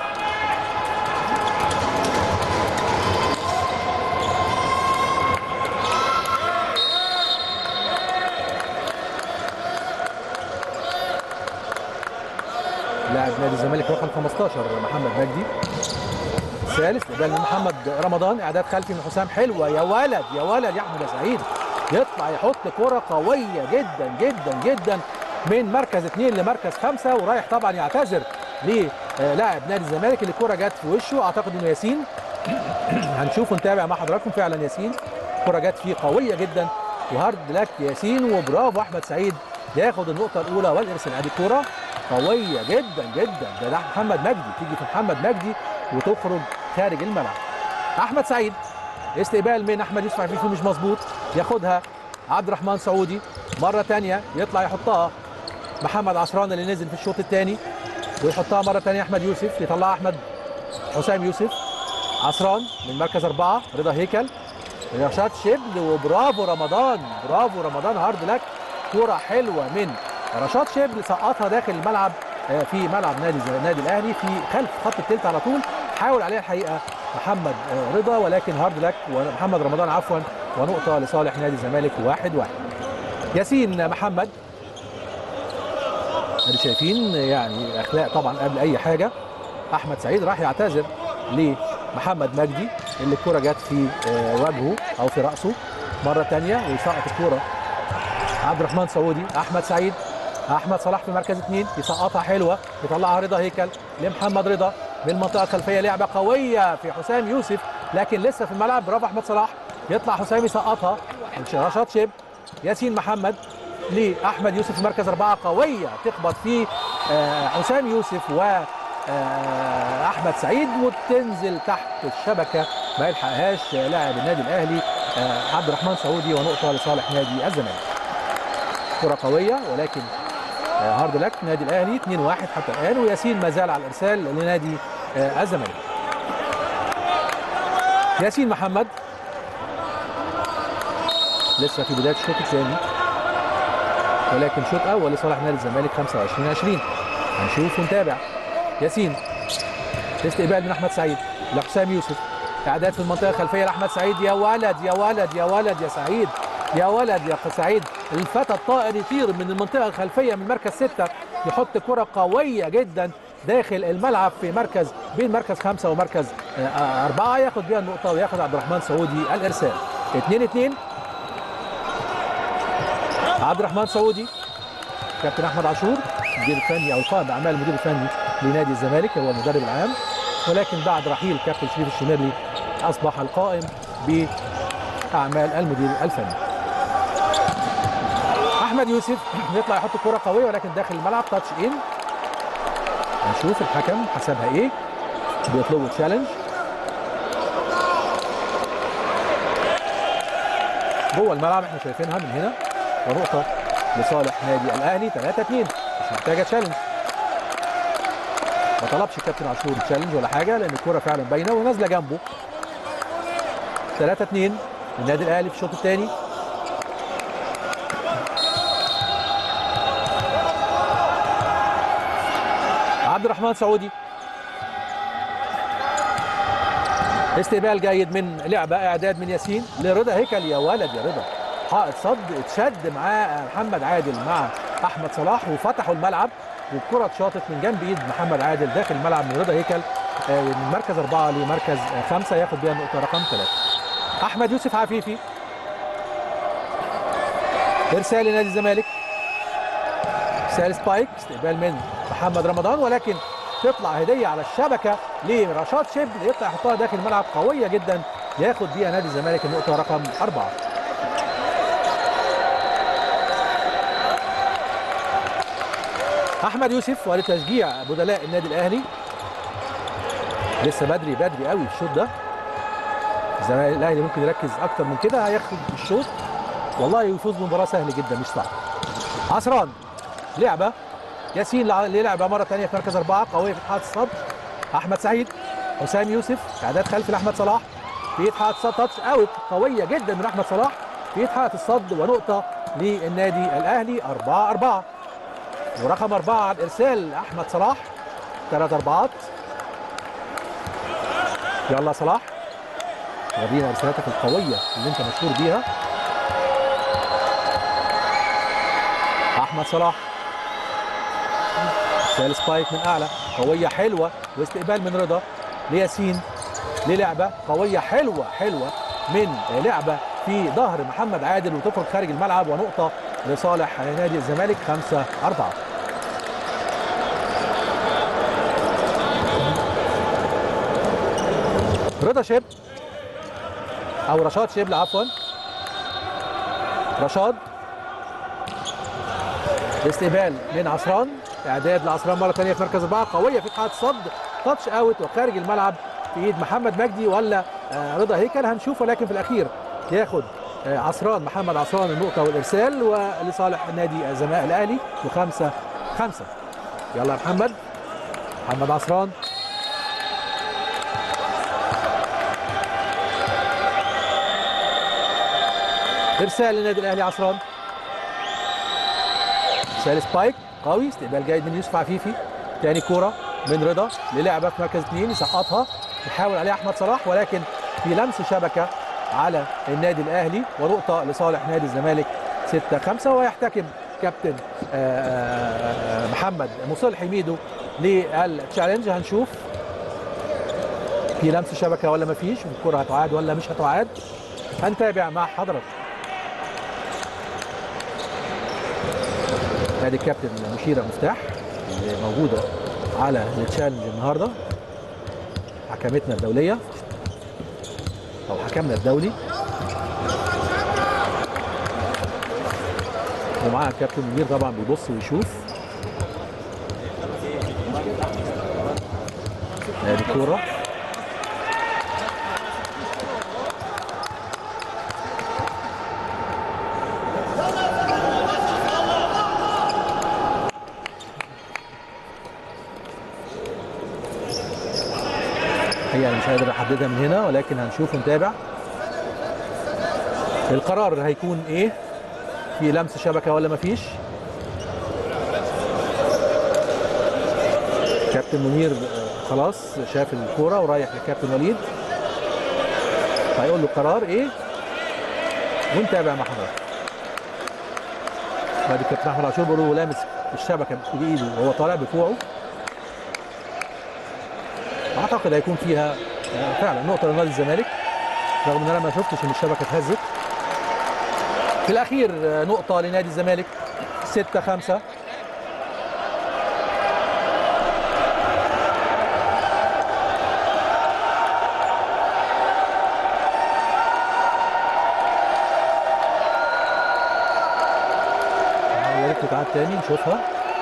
لاعب نادي الزمالك رقم 15 محمد مجدي ثالث استقبال من محمد رمضان اعداد خلفي من حسام حلوه يا ولد يا ولد يا احمد يا سعيد يطلع يحط كرة قوية جدا جدا جدا من مركز اثنين لمركز خمسة ورايح طبعا يعتذر للاعب نادي الزمالك اللي الكرة جت في وشه اعتقد انه ياسين هنشوف ونتابع مع حضراتكم فعلا ياسين الكرة جت فيه قوية جدا وهارد لك ياسين وبرافو احمد سعيد ياخد النقطة الأولى والإرسال ادي الكرة قويه جدا جدا ده, ده محمد مجدي تيجي في محمد مجدي وتخرج خارج الملعب احمد سعيد استقبال من احمد يوسف عفيفي مش مظبوط ياخدها عبد الرحمن سعودي مره تانية يطلع يحطها محمد عصران اللي نزل في الشوط الثاني ويحطها مره تانية احمد يوسف يطلعها احمد حسام يوسف عصران من مركز اربعه رضا هيكل رشاد شبل وبرافو رمضان برافو رمضان هارد لك كرة حلوة من رشاد شبل سقطها داخل الملعب آه، في ملعب نادي زي النادي الاهلي في خلف خط التلت على طول حاول عليها الحقيقه محمد آه، رضا ولكن هارد لك ومحمد رمضان عفوا ونقطه لصالح نادي الزمالك واحد واحد ياسين محمد اللي شايفين يعني اخلاق طبعا قبل اي حاجه احمد سعيد راح يعتذر لمحمد مجدي اللي الكره جت في آه، وجهه او في راسه مره ثانيه ويسقط الكره عبد الرحمن سعودي احمد سعيد احمد صلاح في مركز اثنين يسقطها حلوه يطلعها رضا هيكل لمحمد رضا من المنطقه الخلفيه لعبه قويه في حسام يوسف لكن لسه في الملعب برافو احمد صلاح يطلع حسام يسقطها رشاد شيب ياسين محمد لاحمد يوسف في مركز اربعه قويه تخبط في آه، حسام يوسف و آه، احمد سعيد وتنزل تحت الشبكه ما يلحقهاش لاعب النادي الاهلي آه، عبد الرحمن سعودي ونقطه لصالح نادي الزمالك كره قويه ولكن آه، هارد لك نادي الاهلي 2-1 حتى الان وياسين ما زال على الارسال لنادي آه، الزمالك ياسين محمد لسه في بدايه الشوط الثاني ولكن شوط اول لصالح نادي الزمالك 25 20 هنشوف ونتابع ياسين استقبال من احمد سعيد لحسام يوسف اعداد في المنطقه الخلفيه لاحمد سعيد يا ولد يا ولد يا ولد يا سعيد يا ولد يا أخ سعيد الفتى الطائر يطير من المنطقه الخلفيه من مركز ستة يحط كره قويه جدا داخل الملعب في مركز بين مركز خمسة ومركز آه، آه، أربعة ياخد بيها النقطة وياخد عبد الرحمن سعودي الإرسال 2 2 عبد الرحمن سعودي كابتن احمد عاشور المدير الفني او قائد اعمال المدير الفني لنادي الزمالك هو المدرب العام ولكن بعد رحيل كابتن شريف الشميرلي اصبح القائم باعمال المدير الفني احمد يوسف يطلع يحط كره قويه ولكن داخل الملعب تاتش ان هنشوف الحكم حسبها ايه بيطلبوا تشالنج جوه الملعب احنا شايفينها من هنا ونقطه لصالح نادي الاهلي 3 2 مش محتاجه تشالنج ما طلبش الكابتن عاشور تشالنج ولا حاجه لان الكره فعلا باينه ونازله جنبه 3 2 النادي الاهلي في الشوط الثاني عبد الرحمن سعودي استقبال جيد من لعبه اعداد من ياسين لرضا هيكل يا ولد يا رضا حائط صد اتشد معاه محمد عادل مع احمد صلاح وفتحوا الملعب والكره اتشاطت من جنب ايد محمد عادل داخل الملعب من رضا هيكل آه، من مركز اربعه لمركز آه، خمسه ياخد بيها النقطه رقم ثلاثه. احمد يوسف عفيفي ارسال لنادي الزمالك ارسال سبايك استقبال من محمد رمضان ولكن تطلع هديه على الشبكه لرشاد شبل يطلع يحطها داخل الملعب قويه جدا ياخد بيها نادي الزمالك النقطه رقم اربعه. احمد يوسف ولتشجيع بدلاء النادي الاهلي لسه بدري بدري قوي الشوط ده الزمالك الاهلي ممكن يركز اكتر من كده هياخد الشوط والله يفوز بمباراه سهله جدا مش صعب عصران لعبه ياسين لع- للعبه مره ثانيه في مركز اربعه قويه في حائط الصد احمد سعيد حسام يوسف اعداد خلفي لاحمد صلاح في حائط الصد تاتش اوت قويه جدا من احمد صلاح في حائط الصد ونقطه للنادي الاهلي 4 4 ورقم أربعة على الإرسال أحمد صلاح ثلاث أربعات يلا صلاح ورينا إرسالاتك القوية اللي أنت مشهور بيها أحمد صلاح إرسال سبايك من أعلى قوية حلوة واستقبال من رضا لياسين للعبة قوية حلوة حلوة من لعبة في ظهر محمد عادل وتخرج خارج الملعب ونقطة لصالح نادي الزمالك خمسة أربعة رضا شيب او رشاد شيبل عفوا رشاد استقبال من عصران اعداد لعصران مره ثانيه في مركز اربعه قويه في حاله الصد تاتش اوت وخارج الملعب في ايد محمد مجدي ولا آه، رضا هيكل هنشوف ولكن في الاخير ياخد آه، عصران محمد عصران النقطه والارسال ولصالح النادي الزمالك الاهلي وخمسه خمسه يلا يا محمد محمد عصران ارسال للنادي الاهلي عصران ارسال سبايك قوي استقبال جيد من يوسف عفيفي تاني كوره من رضا للعبه في مركز اثنين يسقطها يحاول عليها احمد صلاح ولكن في لمس شبكه على النادي الاهلي ونقطه لصالح نادي الزمالك 6 5 ويحتكم كابتن آه، آه، محمد مصلح ميدو للتشالنج هنشوف في لمس شبكه ولا ما فيش والكره هتعاد ولا مش هتعاد هنتابع مع حضرتك ادي الكابتن مشيره مفتاح اللي موجوده على التشالنج النهارده حكمتنا الدوليه او حكمنا الدولي ومعاها الكابتن منير طبعا بيبص ويشوف ادي الكوره هي انا مش قادر احددها من هنا ولكن هنشوف ونتابع القرار هيكون ايه في لمس شبكه ولا مفيش كابتن منير آه، خلاص شاف الكوره ورايح لكابتن وليد هيقول له القرار ايه ونتابع مع حضرتك بعد كابتن احمد عاشور بيقول له لامس الشبكه بايده وهو طالع بكوعه اعتقد هيكون فيها آه، فعلا نقطه لنادي الزمالك رغم ان انا ما شفتش ان الشبكه اتهزت في الاخير آه، نقطه لنادي الزمالك 6 5 يا ريت تتعاد تاني نشوفها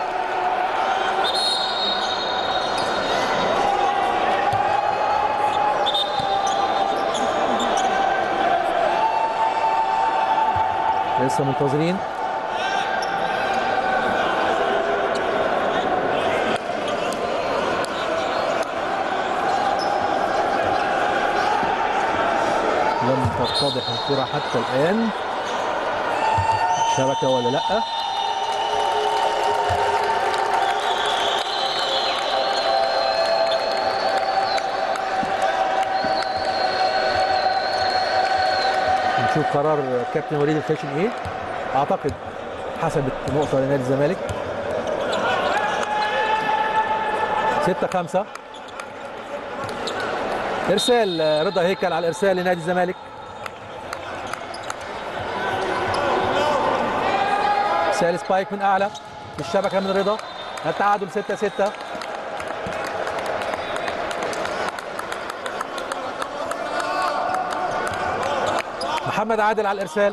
لسه منتظرين لم تتضح الكرة حتى الآن شبكة ولا لأ نشوف قرار كابتن وليد الخشن ايه اعتقد حسبت نقطه لنادي الزمالك 6 5 ارسال آه، رضا هيكل على الارسال لنادي الزمالك ارسال سبايك من اعلى في الشبكه من رضا التعادل 6 6 محمد عادل على الارسال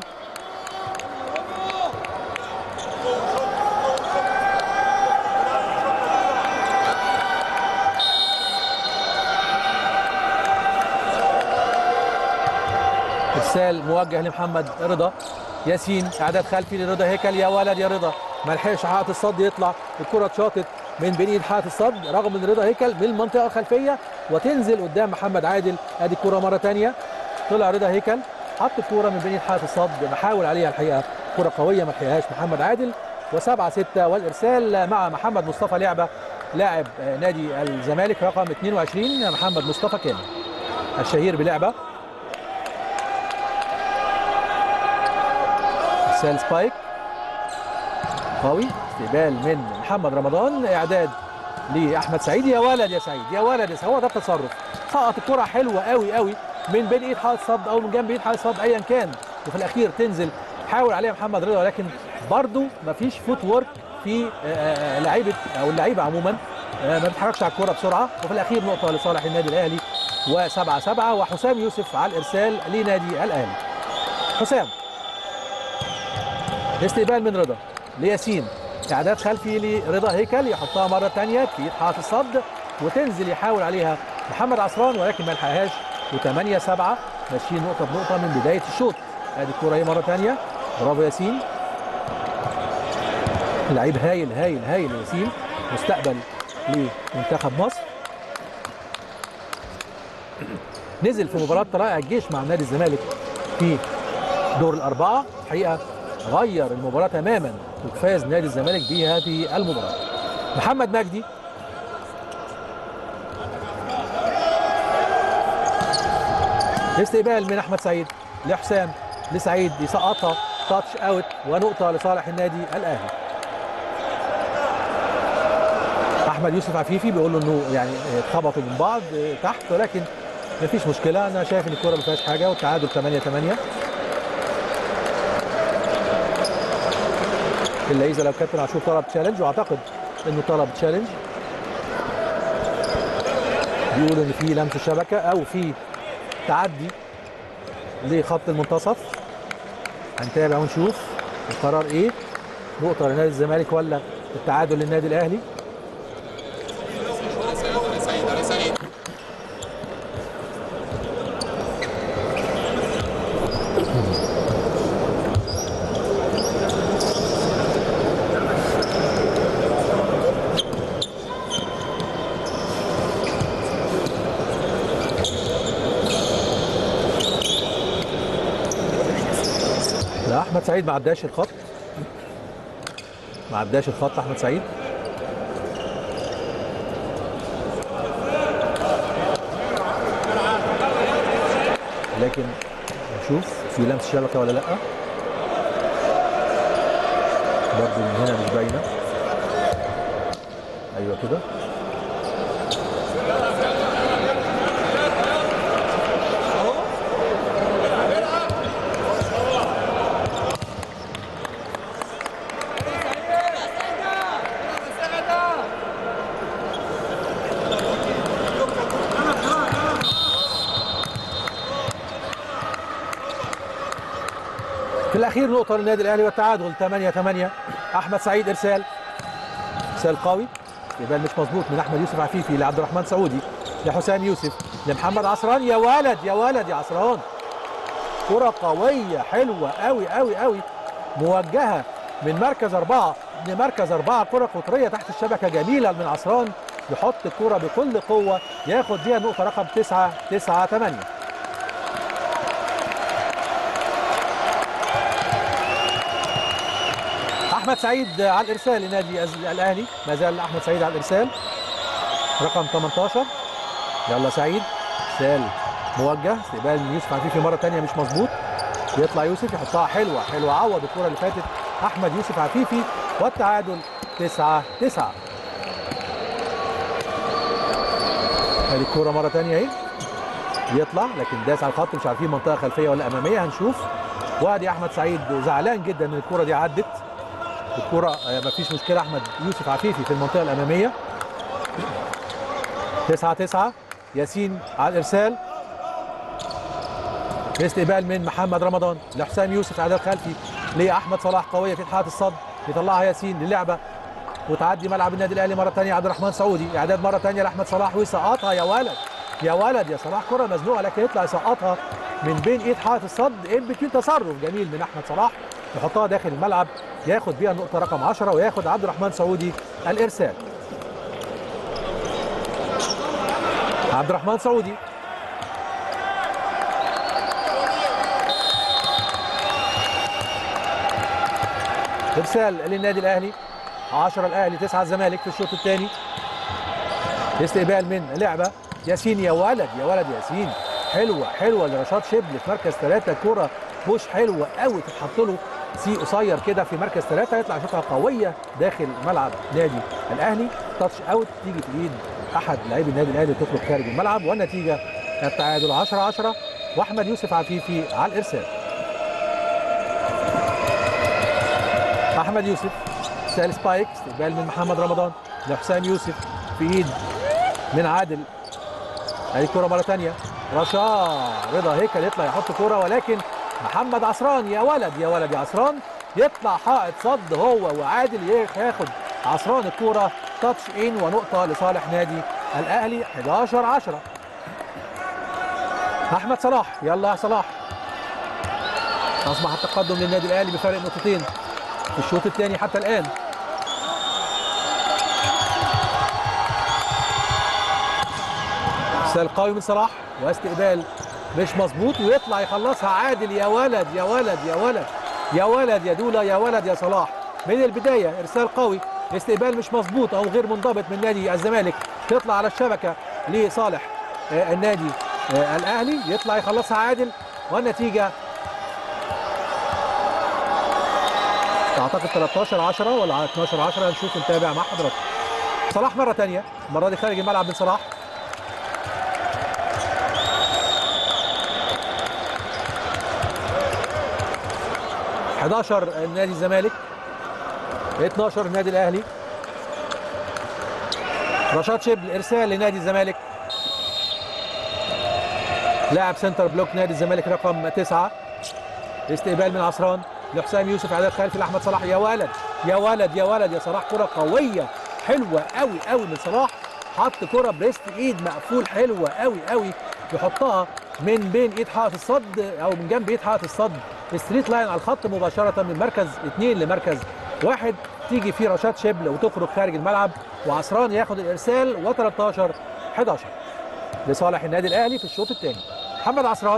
ارسال موجه لمحمد رضا ياسين اعداد خلفي لرضا هيكل يا ولد يا رضا ما لحقش حائط الصد يطلع الكره اتشاطت من بين ايد حائط الصد رغم ان رضا هيكل من المنطقه الخلفيه وتنزل قدام محمد عادل ادي الكره مره ثانيه طلع رضا هيكل حط الكوره من بين ايد حائط الصد محاول عليها الحقيقه كره قويه ما لحقهاش محمد عادل وسبعة ستة والارسال مع محمد مصطفى لعبه لاعب آه، نادي الزمالك رقم 22 محمد مصطفى كامل الشهير بلعبه ارسال سبايك قوي استقبال من محمد رمضان اعداد لاحمد سعيد يا ولد يا سعيد يا ولد يا سعيد هو ده التصرف سقط الكره حلوه قوي قوي من بين ايد حائط صد او من جنب ايد حائط صد ايا كان وفي الاخير تنزل حاول عليها محمد رضا ولكن برضو مفيش فوت وورك في آه، آه، لعيبه او اللعيبه عموما آه، ما بيتحركش على الكوره بسرعه وفي الاخير نقطه لصالح النادي الاهلي وسبعة سبعة وحسام يوسف على الارسال لنادي الاهلي حسام استقبال من رضا لياسين اعداد خلفي لرضا هيكل يحطها مره ثانيه في حائط الصد وتنزل يحاول عليها محمد عصران ولكن ما لحقهاش و8 7 ماشيين نقطه بنقطه من بدايه الشوط ادي الكوره اهي مره ثانيه برافو ياسين لعيب هايل هايل هايل ياسين مستقبل لمنتخب مصر نزل في مباراه طلائع الجيش مع نادي الزمالك في دور الاربعه الحقيقه غير المباراه تماما وفاز نادي الزمالك بهذه المباراه محمد مجدي استقبال من احمد سعيد لحسام لسعيد يسقطها تاتش اوت ونقطه لصالح النادي الاهلي احمد يوسف عفيفي بيقول له انه يعني اتخبطوا من بعض تحت ولكن مفيش مشكله انا شايف ان الكوره ما فيهاش حاجه والتعادل 8 8 الا اذا لو كابتن عاشور طلب تشالنج واعتقد انه طلب تشالنج بيقول ان في لمس شبكه او في تعدي لخط المنتصف هنتابع ونشوف القرار ايه نقطه لنادي الزمالك ولا التعادل للنادي الاهلي لا احمد سعيد ما عداش الخط ما عداش الخط احمد سعيد لكن نشوف في لمس شبكه ولا لا برضه من هنا مش باينه ايوه كده في الاخير نقطه للنادي الاهلي والتعادل 8 8 احمد سعيد ارسال ارسال قوي يبقى مش مظبوط من احمد يوسف عفيفي لعبد الرحمن سعودي لحسام يوسف لمحمد عصران يا ولد يا ولد يا عصران كرة قوية حلوة قوي قوي قوي موجهة من مركز أربعة لمركز أربعة كرة قطرية تحت الشبكة جميلة من عصران يحط الكرة بكل قوة ياخد بيها النقطة رقم 9 9 8 احمد سعيد على الارسال لنادي الاهلي ما زال احمد سعيد على الارسال رقم 18 يلا سعيد ارسال موجه استقبال من يوسف عفيفي مره ثانيه مش مظبوط يطلع يوسف يحطها حلوه حلوه عوض الكره اللي فاتت احمد يوسف عفيفي والتعادل 9 9 ادي الكوره مره ثانيه اهي يطلع لكن داس على الخط مش عارفين منطقه خلفيه ولا اماميه هنشوف وادي احمد سعيد زعلان جدا ان الكره دي عدت الكرة ما فيش مشكلة أحمد يوسف عفيفي في المنطقة الأمامية 9 9 ياسين على الإرسال استقبال من محمد رمضان لحسام يوسف إعداد خلفي لأحمد صلاح قوية في حالة الصد يطلعها ياسين للعبة وتعدي ملعب النادي الأهلي مرة ثانية عبد الرحمن سعودي إعداد مرة ثانية لأحمد صلاح ويسقطها يا ولد يا ولد يا صلاح كرة مزنوقة لكن يطلع يسقطها من بين إيد حائط الصد إن بتوين تصرف جميل من أحمد صلاح يحطها داخل الملعب ياخد بيها النقطة رقم 10 وياخد عبد الرحمن سعودي الإرسال عبد الرحمن سعودي إرسال للنادي الأهلي 10 الأهلي 9 الزمالك في الشوط الثاني استقبال من لعبة ياسين يا ولد يا ولد ياسين حلوة حلوة لرشاد شبل في مركز ثلاثة كرة بوش حلوة قوي تتحط له سي قصير كده في مركز ثلاثة يطلع شوطها قوية داخل ملعب نادي الأهلي تاتش أوت تيجي في إيد أحد لاعبي النادي الأهلي تخرج خارج الملعب والنتيجة التعادل 10 10 وأحمد يوسف عفيفي على الإرسال أحمد يوسف سال سبايك استقبال من محمد رمضان لحسام يوسف في إيد من عادل هذه الكرة مرة ثانية رشا رضا هيكل يطلع يحط كرة ولكن محمد عصران يا ولد يا ولد يا عصران يطلع حائط صد هو وعادل ياخد عصران الكوره تاتش ان ونقطه لصالح نادي الاهلي 11 10 احمد صلاح يلا يا صلاح اصبح التقدم للنادي الاهلي بفارق نقطتين في الشوط الثاني حتى الان استقبال قوي من صلاح واستقبال مش مظبوط ويطلع يخلصها عادل يا ولد يا ولد يا ولد يا ولد يا دولا يا ولد يا صلاح من البدايه ارسال قوي استقبال مش مظبوط او غير منضبط من نادي الزمالك تطلع على الشبكه لصالح آه، النادي آه، الاهلي يطلع يخلصها عادل والنتيجه اعتقد 13 10 ولا 12 10 هنشوف نتابع مع حضراتكم صلاح مره ثانيه المره دي خارج الملعب من صلاح ، 11 نادي الزمالك 12 النادي الاهلي رشاد شبل ارسال لنادي الزمالك لاعب سنتر بلوك نادي الزمالك رقم 9 استقبال من عصران لحسام يوسف اعداد خلفي لاحمد صلاح يا ولد يا ولد يا ولد يا صلاح كره قويه حلوه قوي قوي من صلاح حط كره بريست ايد مقفول حلوه قوي قوي يحطها من بين ايد حائط الصد او من جنب ايد حائط الصد ستريت لاين على الخط مباشره من مركز اثنين لمركز واحد تيجي فيه رشاد شبل وتخرج خارج الملعب وعصران ياخد الارسال و13 11 لصالح النادي الاهلي في الشوط الثاني محمد عصران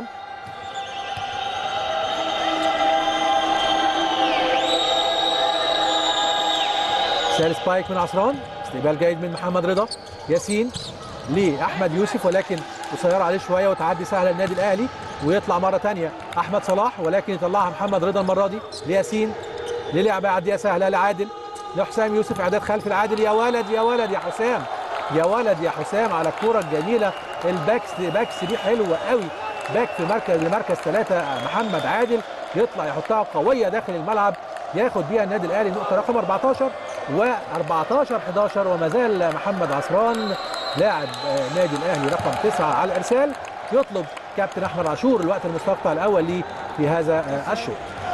سال سبايك من عصران استقبال جيد من محمد رضا ياسين لاحمد يوسف ولكن قصيره عليه شويه وتعدي سهله للنادي الاهلي ويطلع مره ثانيه احمد صلاح ولكن يطلعها محمد رضا المره دي لياسين للعبه عديه سهله لعادل لحسام يوسف اعداد خلف العادل يا ولد يا ولد يا حسام يا ولد يا حسام على الكوره الجميله الباكس باكس دي حلوه قوي باك في مركز لمركز ثلاثه محمد عادل يطلع يحطها قويه داخل الملعب ياخد بيها النادي الاهلي النقطه رقم 14 و14 11 وما زال محمد عصران لاعب آه، نادي الاهلي رقم 9 على الارسال يطلب كابتن احمد عاشور الوقت المستقطع الاول ليه في هذا آه، الشوط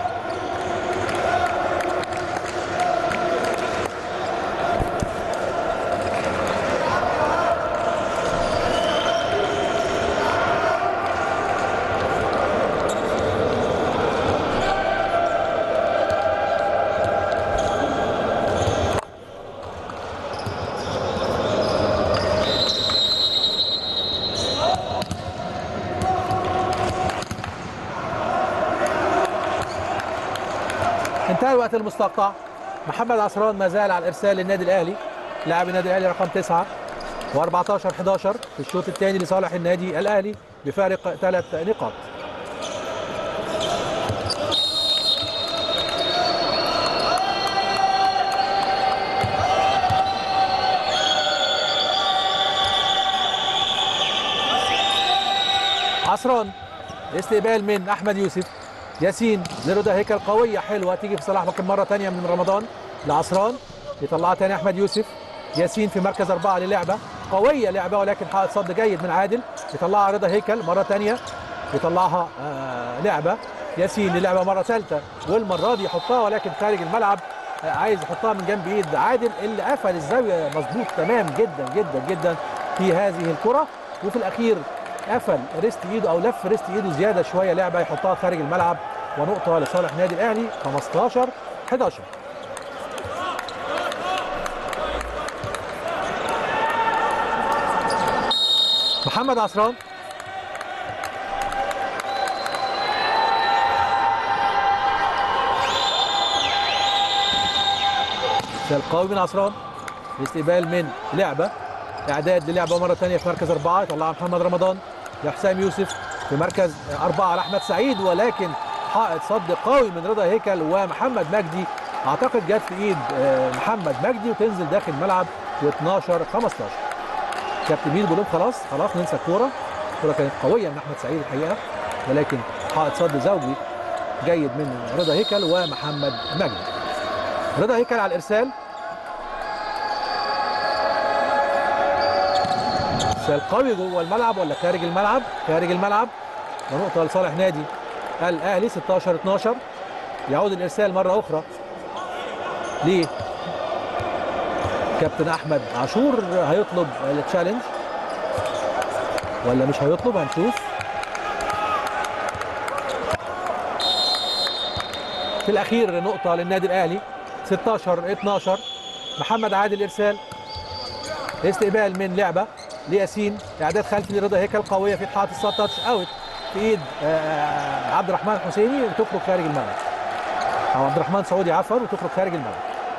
انتهى الوقت المستقطع محمد عصران ما زال على الارسال للنادي الاهلي لاعب النادي الاهلي رقم 9 و14 11 في الشوط الثاني لصالح النادي الاهلي بفارق ثلاث نقاط عصران استقبال من احمد يوسف ياسين لرضا هيكل قويه حلوه تيجي في صلاح ممكن مره ثانيه من رمضان لعصران يطلعها ثاني احمد يوسف ياسين في مركز اربعه للعبه قويه لعبه ولكن حائط صد جيد من عادل يطلعها رضا هيكل مره ثانيه يطلعها آه لعبه ياسين للعبه مره ثالثه والمره دي يحطها ولكن خارج الملعب آه عايز يحطها من جنب ايد عادل اللي قفل الزاويه مظبوط تمام جدا جدا جدا في هذه الكره وفي الاخير قفل ريست ايده او لف ريست ايده زياده شويه لعبه يحطها خارج الملعب ونقطه لصالح النادي الاهلي 15 11 محمد عصران سال قوي من عصران استقبال من لعبه اعداد للعبه مره ثانيه في مركز اربعه يطلعها محمد رمضان لحسام يوسف في مركز اربعه لاحمد سعيد ولكن حائط صد قوي من رضا هيكل ومحمد مجدي اعتقد جت في ايد آه، محمد مجدي وتنزل داخل الملعب و12 15 كابتن ميدو بيقول لهم خلاص خلاص ننسى الكوره الكوره كانت قويه من احمد سعيد الحقيقه ولكن حائط صد زوجي جيد من رضا هيكل ومحمد مجدي رضا هيكل على الارسال ارسال قوي جوه الملعب ولا خارج الملعب خارج الملعب ونقطه لصالح نادي الاهلي 16 12 يعود الارسال مره اخرى ليه كابتن احمد عاشور هيطلب التشالنج ولا مش هيطلب هنشوف في الاخير نقطه للنادي الاهلي 16 12 محمد عادل ارسال استقبال من لعبه لياسين اعداد خلفي لرضا هيكل قويه في حائط الصد تاتش اوت في ايد آه، عبد الرحمن الحسيني وتخرج خارج الملعب او عبد الرحمن سعودي عفوا وتخرج خارج الملعب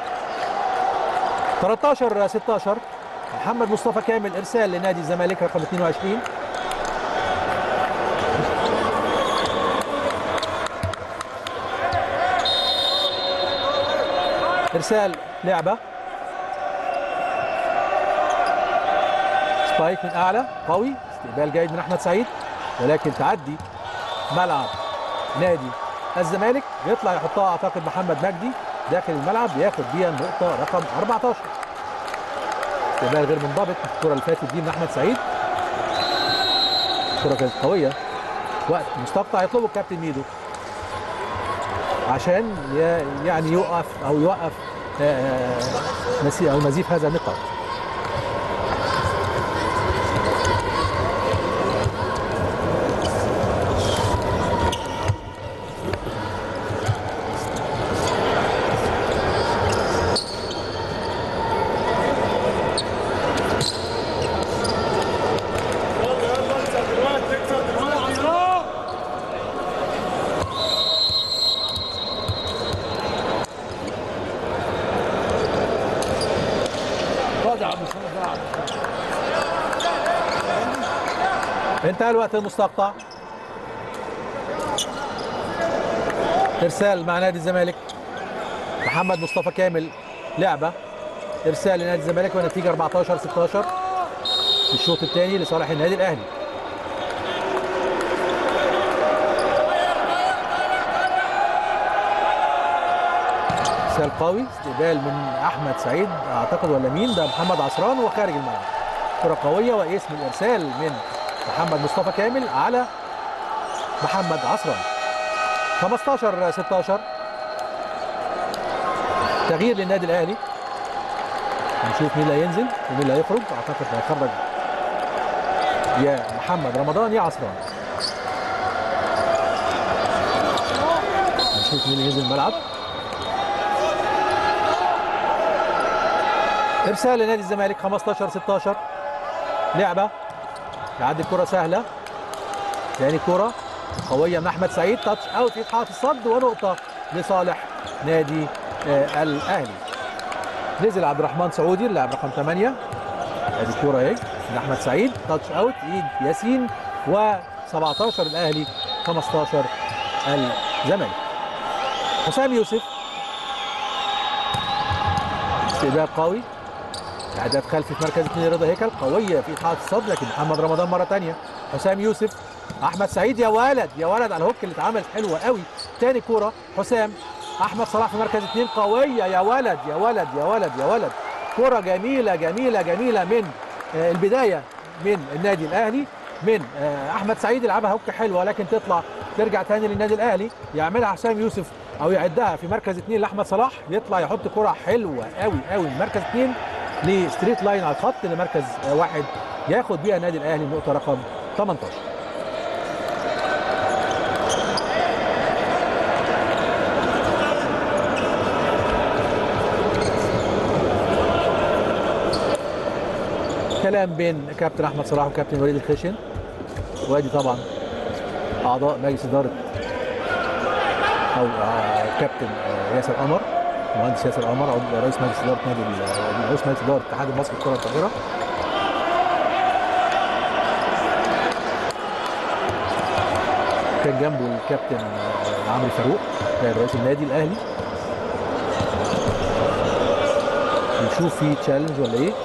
13 16 محمد مصطفى كامل ارسال لنادي الزمالك رقم 22 ارسال لعبه سبايك من اعلى قوي استقبال جيد من احمد سعيد ولكن تعدي ملعب نادي الزمالك بيطلع يحطها اعتقد محمد مجدي داخل الملعب بياخد بيها النقطه رقم 14 استقبال غير منضبط الكره اللي فاتت دي من احمد سعيد الكره كانت قويه وقت مستقطع يطلبه الكابتن ميدو عشان ي- يعني يوقف او يوقف آه، مسي- او نزيف هذا النقاط انتهى الوقت المستقطع ارسال مع نادي الزمالك محمد مصطفى كامل لعبه ارسال لنادي الزمالك ونتيجه 14 16 في الشوط الثاني لصالح النادي الاهلي ارسال قوي استقبال من احمد سعيد اعتقد ولا مين ده محمد عصران وخارج الملعب كره قويه واسم الارسال من محمد مصطفى كامل على محمد عصران 15 16 تغيير للنادي الاهلي هنشوف مين اللي هينزل ومين اللي هيخرج اعتقد هيخرج يا محمد رمضان يا عصران هنشوف مين اللي ينزل الملعب ارسال لنادي الزمالك 15 16 لعبه يعدي الكره سهله ثاني كره قويه من احمد سعيد تاتش اوت في حائط الصد ونقطه لصالح نادي آه الاهلي نزل عبد الرحمن سعودي اللاعب رقم 8 ادي الكره اهي من احمد سعيد تاتش اوت ايد ياسين و17 الاهلي 15 الزمالك حسام يوسف استقبال قوي اعداد خلفي في مركز اثنين رضا هيكل قويه في حائط الصد لكن محمد رمضان مره ثانيه حسام يوسف احمد سعيد يا ولد يا ولد على الهوك اللي اتعملت حلوه قوي ثاني كوره حسام احمد صلاح في مركز اثنين قويه يا ولد يا ولد يا ولد يا ولد كره جميله جميله جميله من آه، البدايه من النادي الاهلي من آه، احمد سعيد يلعبها هوك حلوه لكن تطلع ترجع تاني للنادي الاهلي يعملها حسام يوسف او يعدها في مركز اثنين لاحمد صلاح يطلع يحط كره حلوه قوي قوي من مركز اثنين لستريت لاين على الخط لمركز آه، واحد ياخد بيها النادي الاهلي النقطه رقم 18 كلام بين كابتن احمد صلاح وكابتن وليد الخشن وادي طبعا اعضاء مجلس اداره او آه، كابتن آه، ياسر قمر مهندس ياسر قمر عضو رئيس مجلس اداره نادي ال- رئيس مجلس اداره الاتحاد المصري للكره الطائره كان جنبه الكابتن آه، عمرو فاروق كان رئيس النادي الاهلي نشوف في تشالنج ولا ايه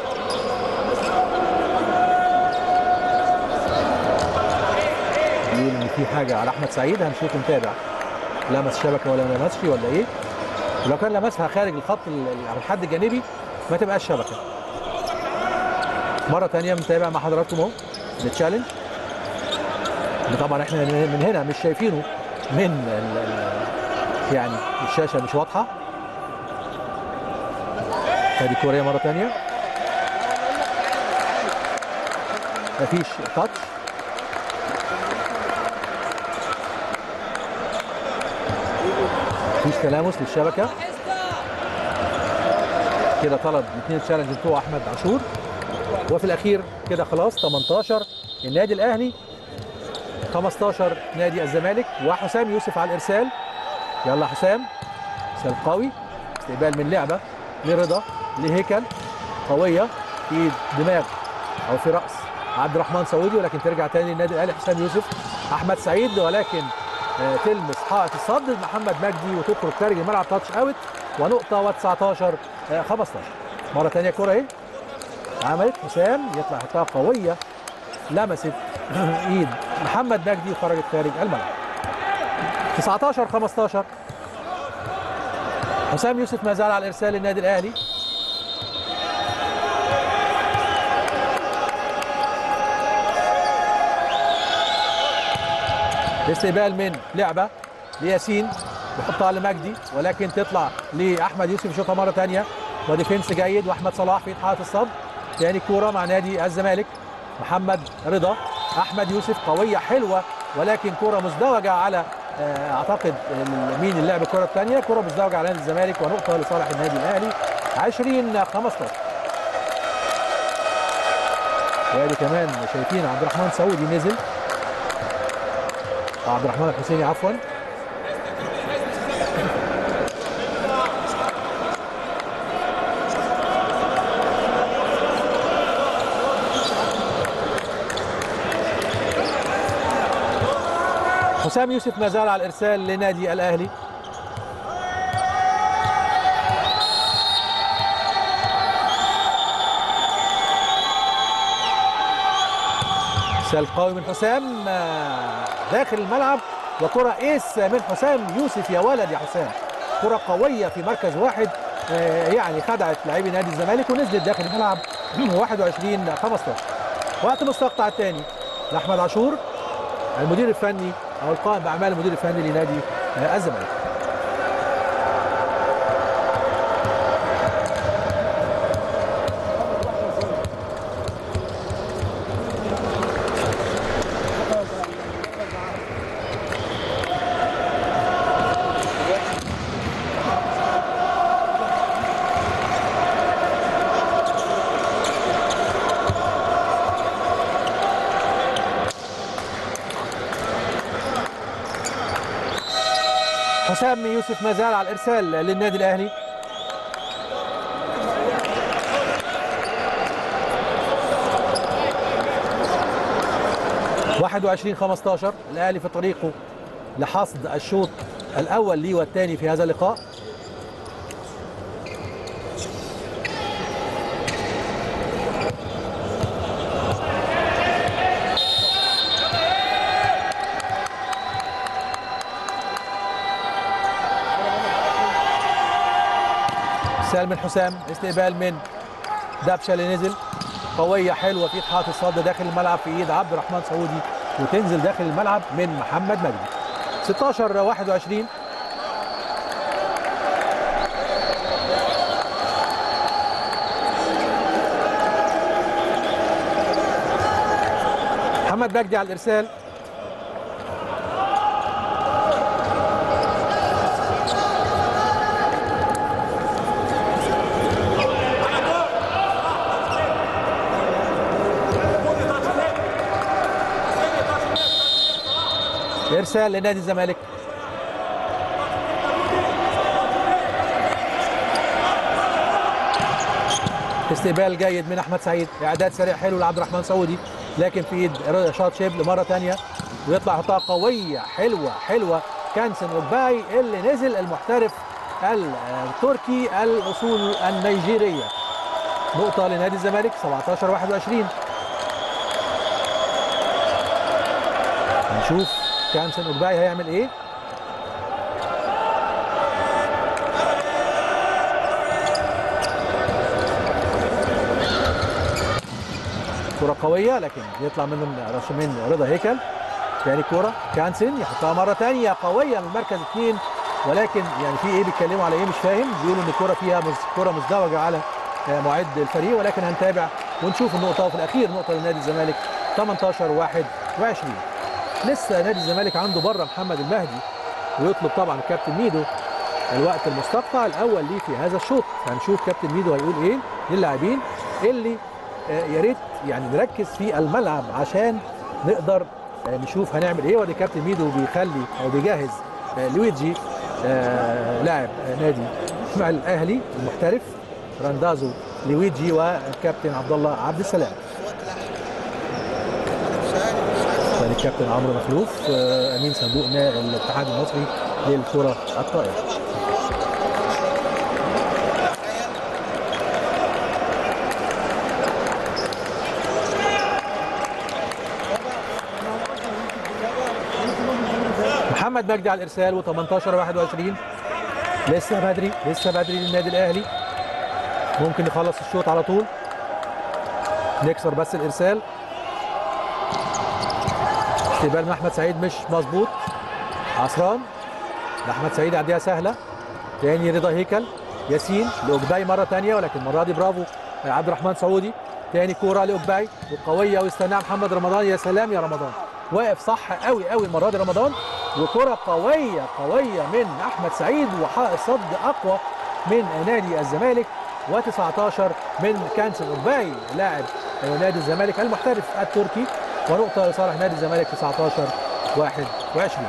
بيقول ان في حاجه على احمد سعيد هنشوف نتابع لمس شبكه ولا ما لمسش ولا ايه ولو كان لمسها خارج الخط ال- ال- على الحد الجانبي ما تبقاش شبكه مره ثانيه بنتابع مع حضراتكم اهو التشالنج اللي طبعا احنا من هنا مش شايفينه من ال- ال- يعني الشاشه مش واضحه ادي كوريا مره ثانيه مفيش تاتش مفيش تلامس للشبكه كده طلب الاثنين تشالنج بتوع احمد عاشور وفي الاخير كده خلاص 18 النادي الاهلي 15 نادي الزمالك وحسام يوسف على الارسال يلا حسام ارسال قوي استقبال من لعبه لرضا لهيكل قويه في دماغ او في راس عبد الرحمن سعودي ولكن ترجع تاني للنادي الاهلي حسام يوسف احمد سعيد ولكن آه، تلمس حائط الصد محمد مجدي وتخرج خارج الملعب تاتش اوت ونقطه و19 15 مره ثانيه كره اهي عملت حسام يطلع حطها قويه لمست ايد محمد مجدي وخرجت خارج الملعب 19 15 حسام يوسف ما زال على الارسال للنادي الاهلي استقبال من لعبه لياسين بيحطها لمجدي ولكن تطلع لاحمد يوسف يشوطها مره ثانيه وديفنس جيد واحمد صلاح في حائط الصد تاني كوره مع نادي الزمالك محمد رضا احمد يوسف قويه حلوه ولكن كره مزدوجه على آه، اعتقد ال- مين اللي لعب الكره الثانيه كره مزدوجه على نادي الزمالك ونقطه لصالح النادي الاهلي 20 15 وادي كمان شايفين عبد الرحمن سعودي نزل عبد الرحمن الحسيني عفوا حسام يوسف ما زال على الارسال لنادي الاهلي ارسال قوي من حسام آه، داخل الملعب وكرة ايس من حسام يوسف يا ولد يا حسام كرة قوية في مركز واحد آه، يعني خدعت لاعبي نادي الزمالك ونزلت داخل الملعب 21 15 وقت مستقطع الثاني لاحمد عاشور المدير الفني او القائم باعمال المدير الفني لنادي آه، الزمالك حسام يوسف ما زال على الارسال للنادي الاهلي واحد وعشرين خمستاشر الأهلي في طريقه لحصد الشوط الأول لي والثاني في هذا اللقاء سالم من حسام استقبال من دبشه اللي نزل قويه حلوه في حاطط الصد داخل الملعب في ايد عبد الرحمن سعودي وتنزل داخل الملعب من محمد مجدي 16 21 محمد مجدي على الارسال ارسال لنادي الزمالك استقبال جيد من احمد سعيد اعداد سريع حلو لعبد الرحمن سعودي لكن في ايد رضا شاط شيب لمره ثانيه ويطلع يحطها قويه حلوه حلوه كانسن اوباي اللي نزل المحترف التركي الاصول النيجيريه نقطه لنادي الزمالك 17 21 نشوف كانسن اوباي هيعمل ايه كرة قوية لكن يطلع منه من من رضا هيكل تاني كرة كانسن يحطها مرة تانية قوية من مركز اثنين ولكن يعني في ايه بيتكلموا على ايه مش فاهم بيقولوا ان الكره فيها مز... كره مزدوجه على آه، معد الفريق ولكن هنتابع ونشوف النقطه وفي الاخير نقطه لنادي الزمالك 18 21 لسه نادي الزمالك عنده بره محمد المهدي ويطلب طبعا الكابتن ميدو الوقت المستقطع الاول ليه في هذا الشوط هنشوف كابتن ميدو هيقول ايه للاعبين اللي آه، يا ريت يعني نركز في الملعب عشان نقدر آه، نشوف هنعمل ايه وادي كابتن ميدو بيخلي او بيجهز آه، لويجي آه، لاعب آه، نادي مع الاهلي المحترف راندازو لويجي والكابتن عبد الله عبد السلام ثاني الكابتن عمرو مخلوف آه، امين صندوق نا- الاتحاد المصري للكره الطائره محمد مجدي على الارسال و18 21 لسه بدري لسه بدري للنادي الاهلي ممكن يخلص الشوط على طول نكسر بس الارسال استقبال من احمد سعيد مش مظبوط عصران لاحمد سعيد يعديها سهله تاني رضا هيكل ياسين لاوجباي مره تانية ولكن المره دي برافو عبد الرحمن سعودي تاني كوره لاوجباي وقويه ويستناها محمد رمضان يا سلام يا رمضان واقف صح قوي قوي المره دي رمضان وكره قويه قويه من احمد سعيد وحائط صد اقوى من نادي الزمالك و19 من كانسل اوجباي لاعب نادي الزمالك المحترف التركي ونقطه لصالح نادي الزمالك 19 21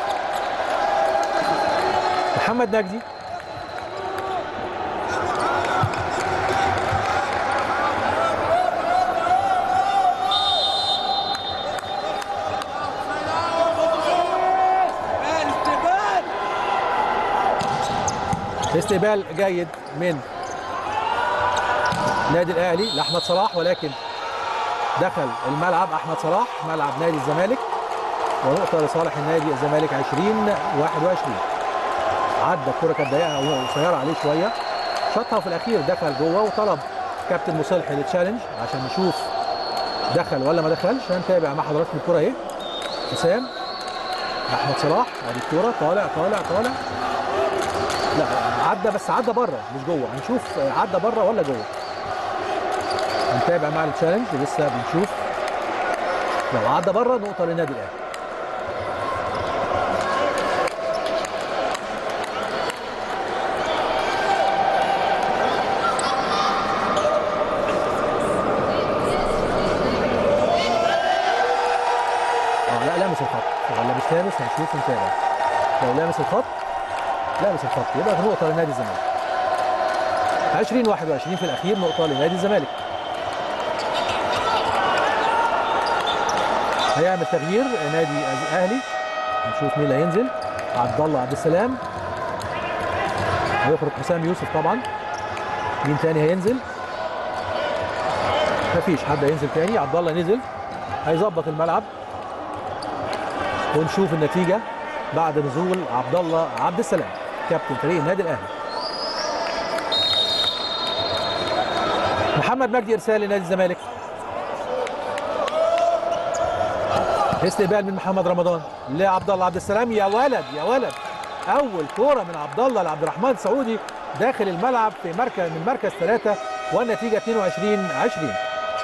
محمد نجدي استقبال جيد من نادي الاهلي لاحمد صلاح ولكن دخل الملعب احمد صلاح ملعب نادي الزمالك ونقطه لصالح النادي الزمالك 20 21 عدى الكره كانت ضيقه او قصيره عليه شويه شاطها في الاخير دخل جوه وطلب كابتن مصلح للتشالنج عشان نشوف دخل ولا ما دخلش هنتابع مع حضراتكم الكره اهي حسام احمد صلاح ادي الكوره طالع طالع طالع لا عدى بس عدى بره مش جوه هنشوف عدى بره ولا جوه هنتابع مع التشالنج لسه بنشوف لو عدى بره نقطه للنادي الاهلي اه لا لامس الخط ولا مش لامس هنشوف نتابع لو لامس الخط لامس الخط يبقى نقطه لنادي الزمالك 20 21 في الاخير نقطه لنادي الزمالك هيعمل تغيير نادي الاهلي نشوف مين اللي هينزل عبد الله عبد السلام هيخرج حسام يوسف طبعا مين تاني هينزل مفيش حد هينزل تاني عبد الله نزل هيظبط الملعب ونشوف النتيجه بعد نزول عبد الله عبد السلام كابتن فريق النادي الاهلي محمد مجدي ارسال لنادي الزمالك استقبال من محمد رمضان لعبد الله عبد السلام يا ولد يا ولد اول كوره من عبد الله لعبد الرحمن سعودي داخل الملعب في مركز من مركز ثلاثة والنتيجه 22 20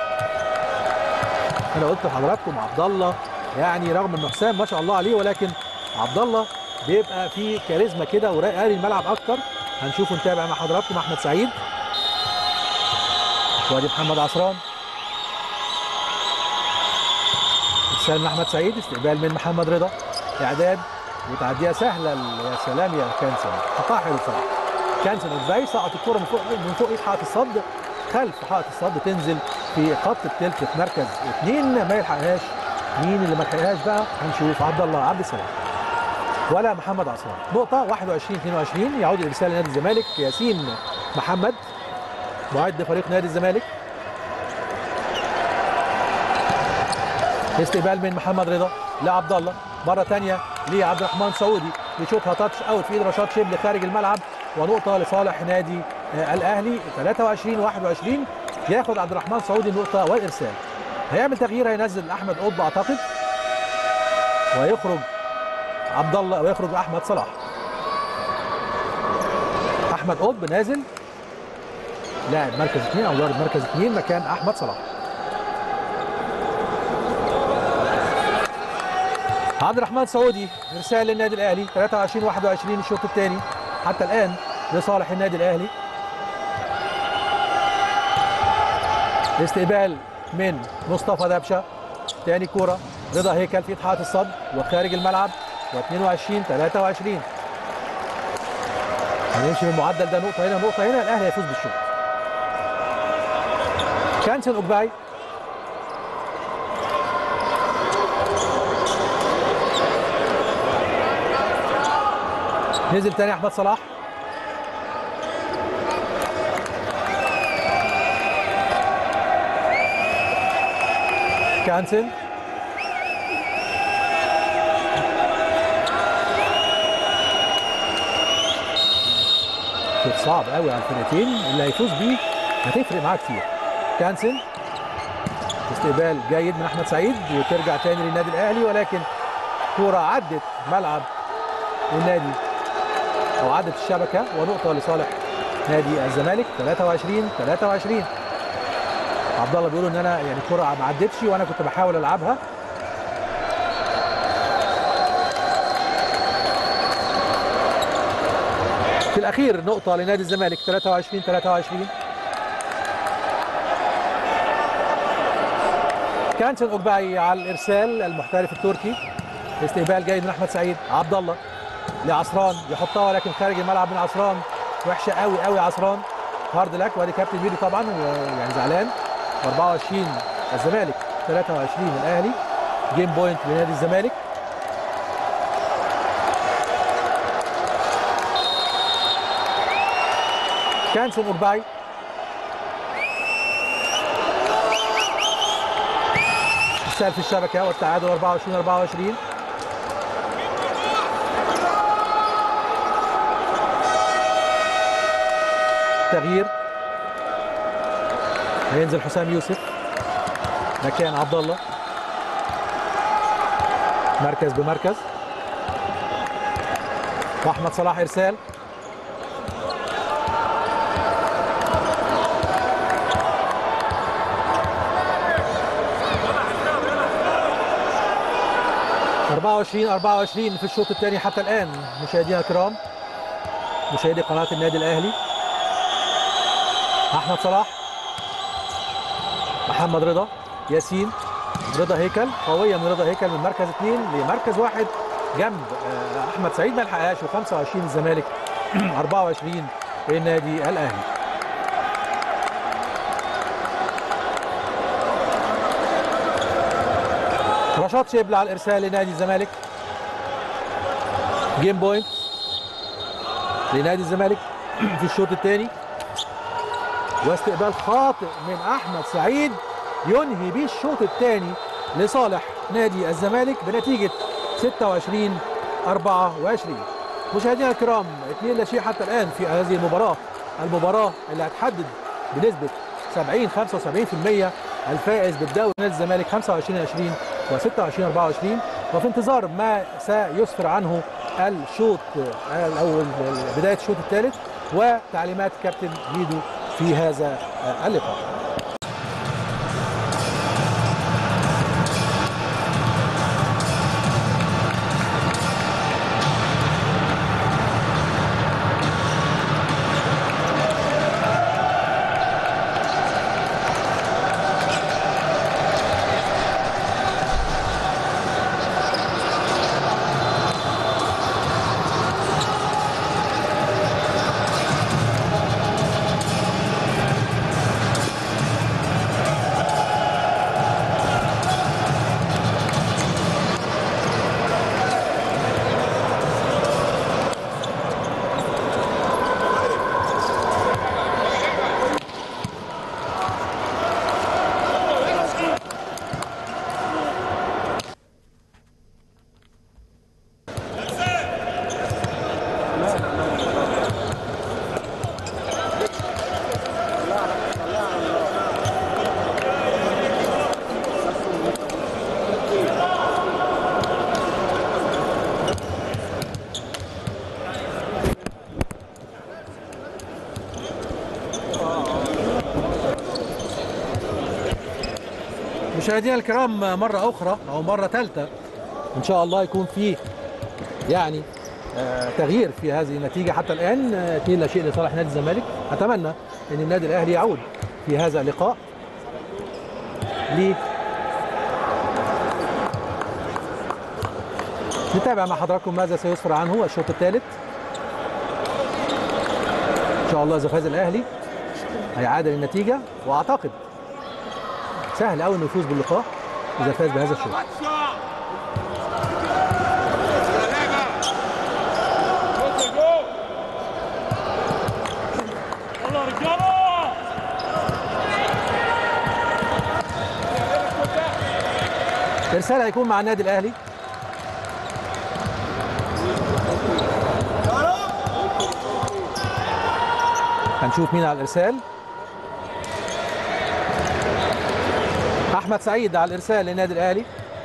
انا قلت لحضراتكم عبد الله يعني رغم ان حسام ما شاء الله عليه ولكن عبد الله بيبقى فيه كاريزما كده وقاري الملعب اكتر هنشوفه نتابع مع حضراتكم احمد سعيد وادي محمد عصران ارسال من احمد سعيد استقبال من محمد رضا اعداد وتعديها سهله يا سلام يا كانسن حطها حلو بصراحه كانسن ازاي سقط الكره من فوق من فوق ايد حائط الصد خلف حائط الصد تنزل في خط التلت في مركز اثنين ما يلحقهاش مين اللي ما لحقهاش بقى هنشوف عبد الله عبد السلام ولا محمد عصام نقطة 21 22 يعود الإرسال لنادي الزمالك ياسين محمد معد فريق نادي الزمالك استقبال من محمد رضا لعبد الله مرة ثانية لعبد الرحمن سعودي يشوطها تاتش اوت في ايد رشاد شبل خارج الملعب ونقطة لصالح نادي آه، الأهلي 23 21 ياخد عبد الرحمن سعودي النقطة والإرسال هيعمل تغيير هينزل أحمد قطب أعتقد ويخرج عبد الله ويخرج احمد صلاح احمد قطب نازل لاعب مركز اثنين او ضارب مركز اثنين مكان احمد صلاح عبد الرحمن سعودي ارسال للنادي الاهلي 23 21 الشوط الثاني حتى الان لصالح النادي الاهلي استقبال من مصطفى دبشه تاني كوره رضا هيكل في اتحاد الصد وخارج الملعب و22 23 هنمشي بالمعدل ده نقطه هنا نقطه هنا الاهلي هيفوز بالشوط كانسن اوجباي نزل تاني احمد صلاح كانسن شوط صعب قوي على الفرقتين اللي هيفوز بيه هتفرق معاه كتير كانسن استقبال جيد من احمد سعيد وترجع تاني للنادي الاهلي ولكن كوره عدت ملعب النادي او عدت الشبكه ونقطه لصالح نادي الزمالك 23 23 عبد الله بيقول ان انا يعني الكره ما عدتش وانا كنت بحاول العبها في الاخير نقطه لنادي الزمالك 23 23 كانسن اوجباي على الارسال المحترف التركي استقبال جيد من احمد سعيد عبد الله لعصران يحطها ولكن خارج الملعب من عصران وحشه قوي قوي عصران هارد لك وادي كابتن ميدو طبعا ويعني زعلان 24 الزمالك 23 الاهلي جيم بوينت لنادي الزمالك كانسون اورباي السال في الشبكه والتعادل 24 24 تغيير هينزل حسام يوسف مكان عبد الله مركز بمركز واحمد صلاح ارسال أربعة وعشرين أربعة وعشرين في الشوط الثاني حتى الآن مشاهدينا الكرام مشاهدي قناة النادي الأهلي أحمد صلاح محمد رضا ياسين رضا هيكل قوية من رضا هيكل من مركز اثنين لمركز واحد جنب آه، أحمد سعيد ما لحقهاش و25 الزمالك 24 النادي الأهلي رشاد شبل على الإرسال لنادي الزمالك جيم بوينت لنادي الزمالك في الشوط الثاني واستقبال خاطئ من احمد سعيد ينهي بيه الشوط الثاني لصالح نادي الزمالك بنتيجه 26 24 مشاهدينا الكرام 2 لا شيء حتى الان في هذه المباراه المباراه اللي هتحدد بنسبه 70 75% الفائز بالدوري نادي الزمالك 25 20 و 26 24 وفي انتظار ما سيسفر عنه الشوط او بدايه الشوط الثالث وتعليمات كابتن ميدو في هذا اللقاء مشاهدينا الكرام مرة أخرى أو مرة ثالثة إن شاء الله يكون فيه يعني آه، تغيير في هذه النتيجة حتى الآن آه، 2 لا شيء لصالح نادي الزمالك أتمنى أن النادي الأهلي يعود في هذا اللقاء ل نتابع مع حضراتكم ماذا سيسفر عنه الشوط الثالث ان شاء الله اذا فاز الاهلي هيعادل النتيجه واعتقد سهل قوي انه يفوز باللقاء اذا فاز بهذا الشوط يلا رجاله ارسال هيكون مع النادي الاهلي هنشوف مين على الارسال احمد سعيد على الارسال للنادي الاهلي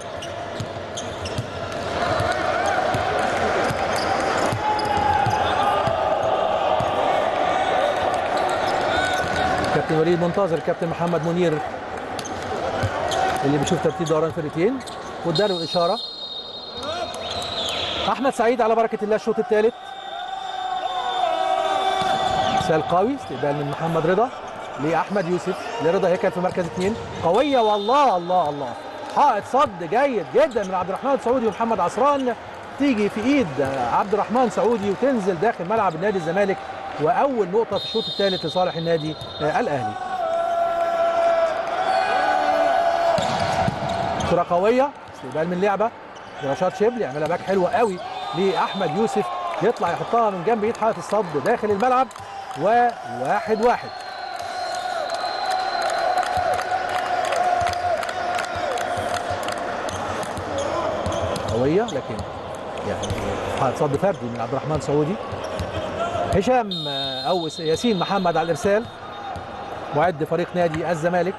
كابتن وليد منتظر كابتن محمد منير اللي بيشوف ترتيب دوران الفرقتين واداله الاشاره احمد سعيد على بركه الله الشوط الثالث ارسال قوي استقبال من محمد رضا لاحمد يوسف لرضا هيكل في مركز اثنين قويه والله الله الله حائط صد جيد جدا من عبد الرحمن سعودي ومحمد عصران تيجي في ايد عبد الرحمن سعودي وتنزل داخل ملعب النادي الزمالك واول نقطه في الشوط الثالث لصالح النادي آه، الاهلي كرة قوية استقبال من لعبة رشاد شبل يعملها باك حلوة قوي لأحمد يوسف يطلع يحطها من جنب ايد حائط الصد داخل الملعب وواحد واحد قوية لكن يعني حائط صد فردي من عبد الرحمن سعودي هشام آه، أو ياسين محمد على الإرسال معد فريق نادي الزمالك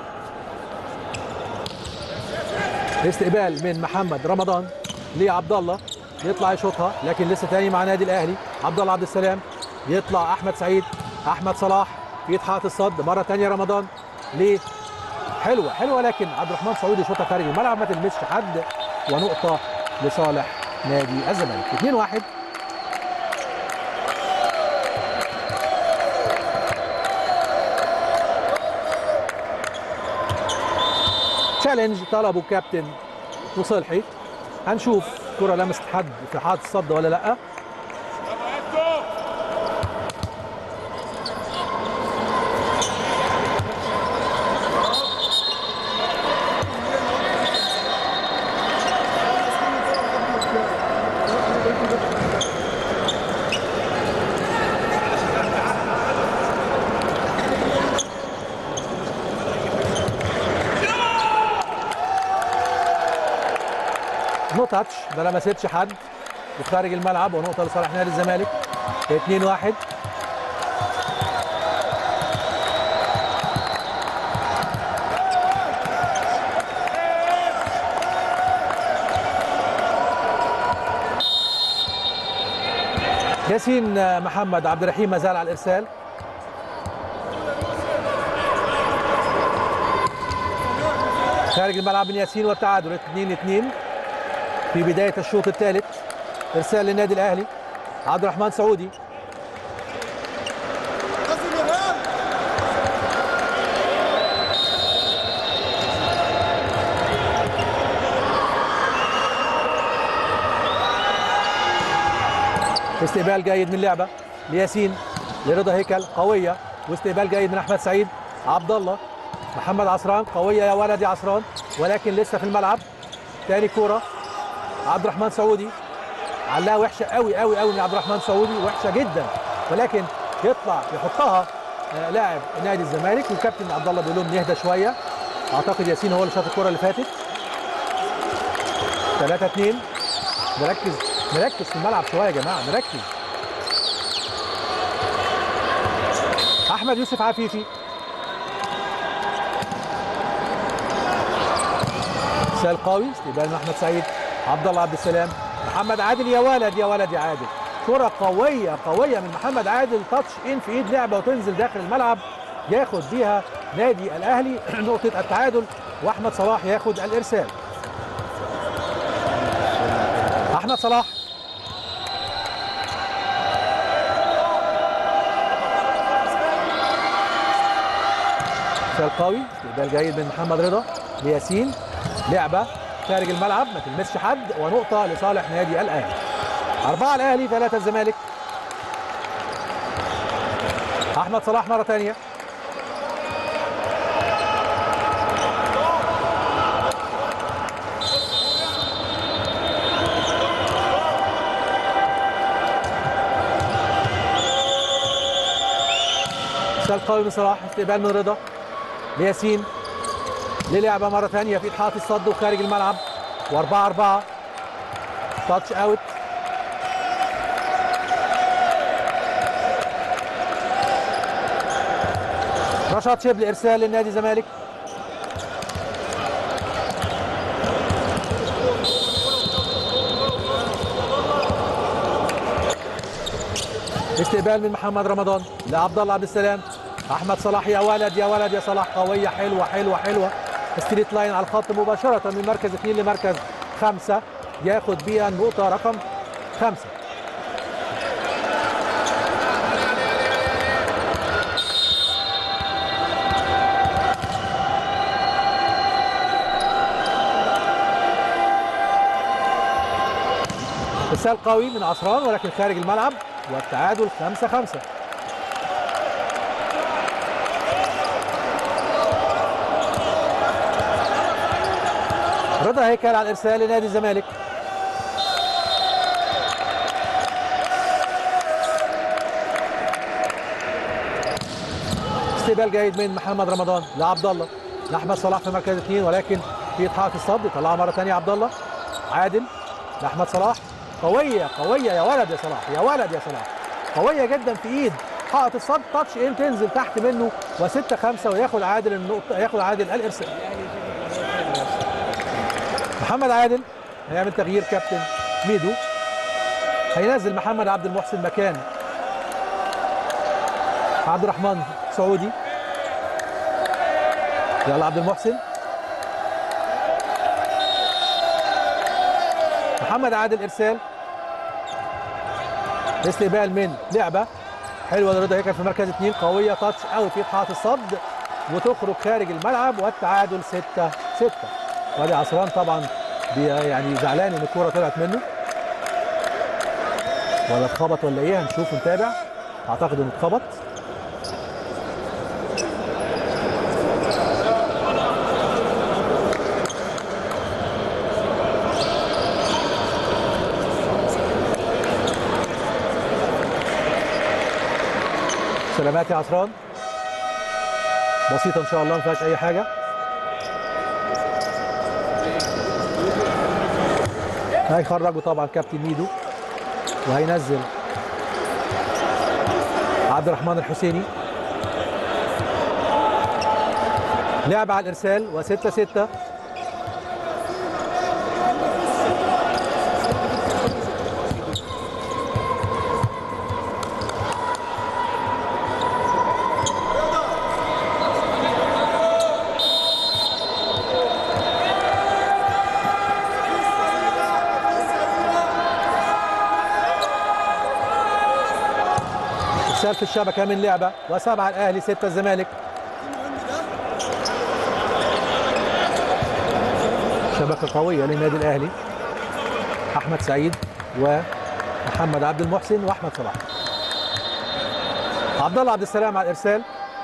استقبال من محمد رمضان لعبد الله يطلع يشوطها لكن لسه تاني مع نادي الاهلي عبد الله عبد السلام يطلع احمد سعيد احمد صلاح في حائط الصد مره تانية رمضان ليه حلوه حلوه لكن عبد الرحمن سعودي شوطها خارج الملعب ما تلمسش حد ونقطه لصالح نادي الزمالك 2 1 تشالنج طلبه كابتن وصلحي هنشوف كرة لمست حد في حائط الصد ولا لا نو تاتش ما لمستش حد وخارج الملعب ونقطة لصالح نادي الزمالك 2 1 ياسين محمد عبد الرحيم ما زال على الارسال خارج الملعب من ياسين والتعادل 2 2 في بداية الشوط الثالث إرسال للنادي الأهلي عبد الرحمن سعودي استقبال جيد من لعبة لياسين لرضا هيكل قوية واستقبال جيد من أحمد سعيد عبد الله محمد عصران قوية يا ولد يا عصران ولكن لسه في الملعب تاني كورة عبد الرحمن سعودي علاها وحشه قوي قوي قوي من عبد الرحمن سعودي وحشه جدا ولكن يطلع يحطها آه، لاعب نادي الزمالك والكابتن عبد الله بيقول لهم نهدى شويه اعتقد ياسين هو اللي شاط الكره اللي فاتت 3 2 نركز نركز في الملعب شويه يا جماعه نركز احمد يوسف عفيفي ارسال قوي استقبال من احمد سعيد عبد الله عبد السلام محمد عادل يا ولد يا ولد يا عادل كرة قوية قوية من محمد عادل تاتش ان في ايد لعبة وتنزل داخل الملعب ياخد بيها نادي الاهلي نقطة التعادل واحمد صلاح ياخد الارسال احمد صلاح ارسال قوي استقبال جيد من محمد رضا لياسين لعبه خارج الملعب ما تلمسش حد ونقطه لصالح نادي الاهلي أربعة الأهلي ثلاثة الزمالك أحمد صلاح مرة ثانية ارسال قوي من صلاح استقبال من رضا لياسين للعبه مره ثانيه في حائط الصد وخارج الملعب و4 4 تاتش اوت رشاد شبل ارسال للنادي الزمالك استقبال من محمد رمضان لعبد الله عبد السلام احمد صلاح يا ولد يا ولد يا صلاح قويه حلوه حلوه حلوه ستريت لاين على الخط مباشره من مركز اثنين لمركز خمسه ياخد بيها النقطه رقم خمسه ارسال قوي من عصران ولكن خارج الملعب والتعادل 5 5 رضا هيكل على الارسال لنادي الزمالك استقبال جيد من محمد رمضان لعبد الله لاحمد صلاح في مركز اثنين ولكن في اضحاك الصد يطلعها مره ثانيه عبد الله عادل لاحمد صلاح قويه قويه يا ولد يا صلاح يا ولد يا صلاح قويه جدا في ايد حائط الصد تاتش ان تنزل تحت منه و6 5 وياخد عادل النقطه ياخد عادل الارسال محمد عادل هيعمل تغيير كابتن ميدو هينزل محمد عبد المحسن مكان عبد الرحمن سعودي يلا عبد المحسن محمد عادل ارسال استقبال من لعبه حلوه لرضا هيكل في مركز اثنين قويه تاتش اوت في حائط الصد وتخرج خارج الملعب والتعادل 6 6 وادي عصران طبعا بي- يعني زعلان ان الكوره طلعت منه ولا اتخبط ولا ايه هنشوف نتابع اعتقد انه اتخبط سلامات يا عصران بسيطة إن شاء الله ما فيهاش أي حاجة هيخرجوا طبعا كابتن ميدو وهينزل عبد الرحمن الحسيني لعب على الإرسال وستة ستة ارسال في الشبكه من لعبه وسبعه الاهلي سته الزمالك شبكه قويه للنادي الاهلي احمد سعيد ومحمد عبد المحسن واحمد صلاح عبد الله عبد السلام على الارسال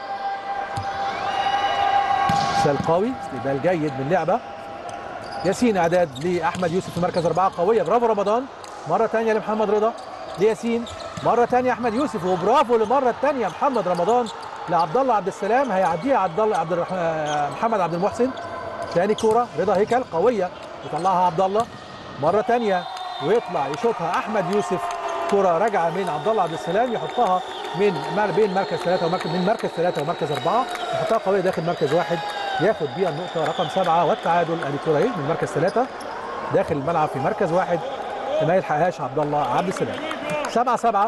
ارسال قوي استقبال جيد من لعبه ياسين اعداد لاحمد يوسف في مركز اربعه قويه برافو رمضان مره ثانيه لمحمد رضا لياسين مره ثانيه احمد يوسف وبرافو للمره الثانيه محمد رمضان لعبد الله عبد السلام هيعديها عبد الله عبد الرحمن محمد عبد المحسن ثاني كوره رضا هيكل قويه يطلعها عبد الله مره ثانيه ويطلع يشوطها احمد يوسف كره راجعه من عبد الله عبد السلام يحطها من مر- بين مركز ثلاثه ومركز من مركز ثلاثه ومركز اربعه يحطها قويه داخل مركز واحد ياخد بيها النقطه رقم سبعه والتعادل ادي كوره ايه من مركز ثلاثه داخل الملعب في مركز واحد ما يلحقهاش عبد الله عبد السلام سبعة سبعة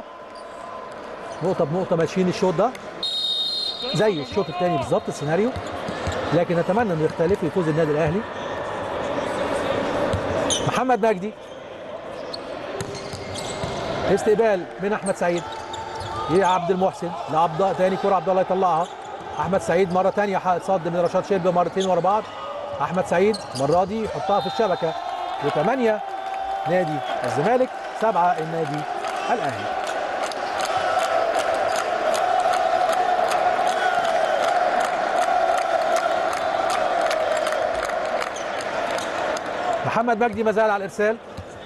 نقطة بنقطة ماشيين الشوط ده زي الشوط الثاني بالظبط السيناريو لكن نتمنى انه يختلف ويفوز النادي الاهلي محمد مجدي استقبال من احمد سعيد لعبد المحسن لعبد تاني كره عبد الله يطلعها احمد سعيد مره تانية حائط صد من رشاد شيب مرتين ورا بعض احمد سعيد المره دي يحطها في الشبكه وثمانيه نادي الزمالك سبعه النادي الاهلي محمد مجدي ما زال على الارسال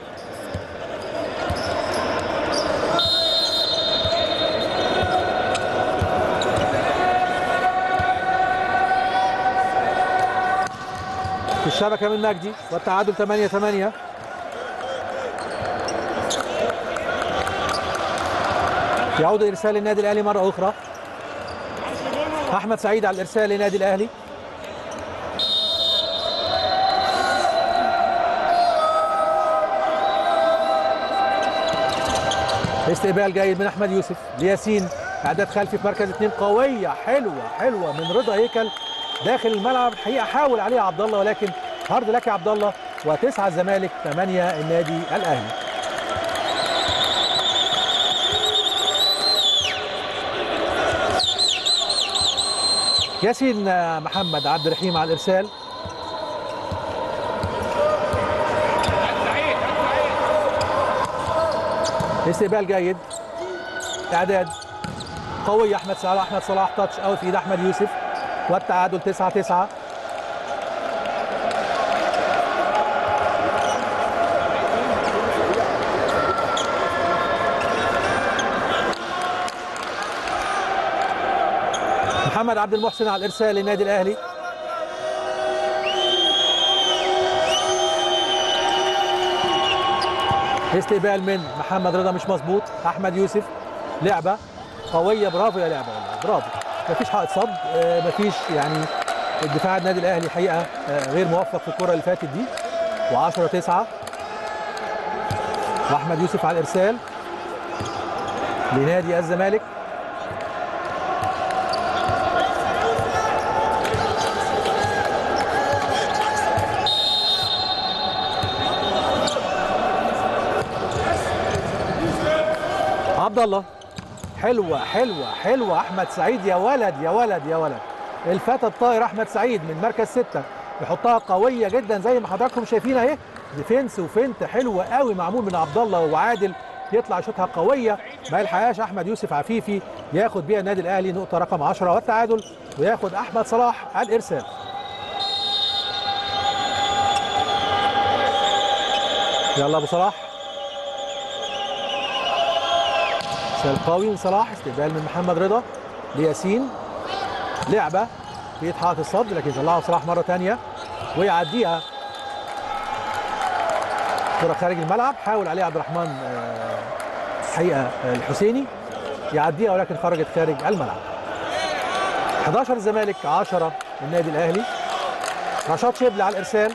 في الشبكه من مجدي والتعادل 8 8 يعود ارسال النادي الاهلي مره اخرى احمد سعيد على الارسال للنادي الاهلي استقبال جيد من احمد يوسف لياسين اعداد خلفي في مركز اثنين قويه حلوه حلوه من رضا هيكل داخل الملعب الحقيقه حاول عليها عبد الله ولكن هارد لك يا عبد الله وتسعه الزمالك ثمانيه النادي الاهلي ياسين محمد عبد الرحيم على الارسال استقبال جيد اعداد قوي احمد صلاح احمد صلاح تاتش اوت في ايد احمد يوسف والتعادل 9 9 محمد عبد المحسن على الارسال للنادي الاهلي استقبال من محمد رضا مش مظبوط احمد يوسف لعبه قويه برافو يا لعبه والله برافو مفيش حائط صد آه، مفيش يعني الدفاع النادي الاهلي الحقيقه آه، غير موفق في الكره اللي فاتت دي و10 9 واحمد يوسف على الارسال لنادي الزمالك عبد الله حلوه حلوه حلوه احمد سعيد يا ولد يا ولد يا ولد الفتى الطائر احمد سعيد من مركز ستة يحطها قويه جدا زي ما حضراتكم شايفين اهي ديفنس وفنت حلوه قوي معمول من عبد الله وعادل يطلع يشوطها قويه ما يلحقهاش احمد يوسف عفيفي ياخد بيها النادي الاهلي نقطه رقم 10 والتعادل وياخد احمد صلاح على الارسال يلا ابو صلاح ارسال قوي من صلاح استقبال من محمد رضا لياسين لعبه في ايد حائط الصد لكن طلعها صلاح مره ثانيه ويعديها كره خارج الملعب حاول عليها عبد الرحمن آه، الحقيقه آه، الحسيني يعديها ولكن خرجت خارج الملعب 11 الزمالك 10 النادي الاهلي رشاد شبل على الارسال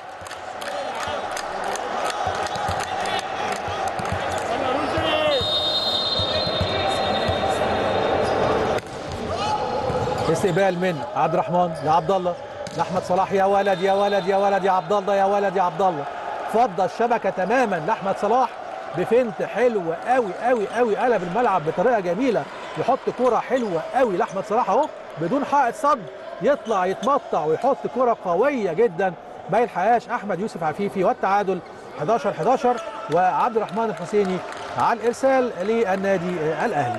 استقبال من عبد الرحمن لعبد الله لاحمد صلاح يا ولد يا ولد يا ولد يا عبد الله يا ولد يا عبد الله فضى الشبكه تماما لاحمد صلاح بفنت حلوه قوي قوي قوي قلب الملعب بطريقه جميله يحط كره حلوه قوي لاحمد صلاح اهو بدون حائط صد يطلع يتمطع ويحط كره قويه جدا ما يلحقهاش احمد يوسف عفيفي والتعادل 11 11 وعبد الرحمن الحسيني على الارسال للنادي الاهلي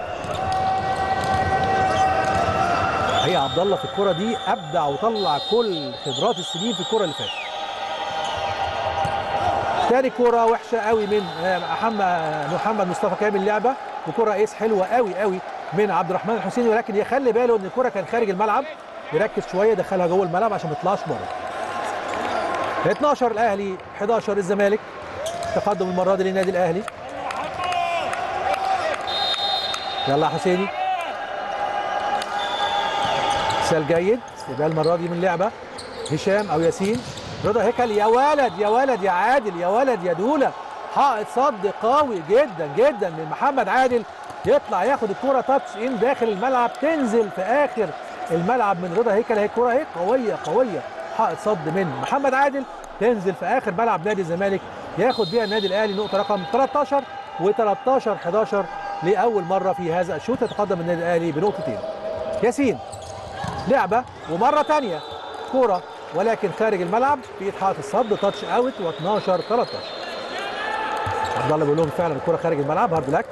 هي عبد الله في الكره دي ابدع وطلع كل خبرات السنين في الكره اللي فاتت تاني كرة وحشة قوي من آه، محمد محمد مصطفى كامل لعبة وكرة ايس حلوة قوي قوي من عبد الرحمن الحسيني ولكن يخلي باله ان الكرة كان خارج الملعب يركز شوية دخلها جوه الملعب عشان ما تطلعش بره 12 الاهلي 11 الزمالك تقدم المرة دي للنادي الاهلي يلا يا حسيني ارسال جيد استقبال المره دي من لعبه هشام او ياسين رضا هيكل يا ولد يا ولد يا عادل يا ولد يا دوله حائط صد قوي جدا جدا من محمد عادل يطلع ياخد الكره تاتش ان داخل الملعب تنزل في اخر الملعب من رضا هيكل هي الكره اهي قويه قويه حائط صد من محمد عادل تنزل في اخر ملعب نادي الزمالك ياخد بيها النادي الاهلي نقطه رقم 13 و13 11 لاول مره في هذا الشوط يتقدم النادي الاهلي بنقطتين ياسين لعبه ومره ثانيه كوره ولكن خارج الملعب في حائط الصد تاتش اوت و12 13 عبد الله بيقول لهم فعلا الكره خارج الملعب هارد لك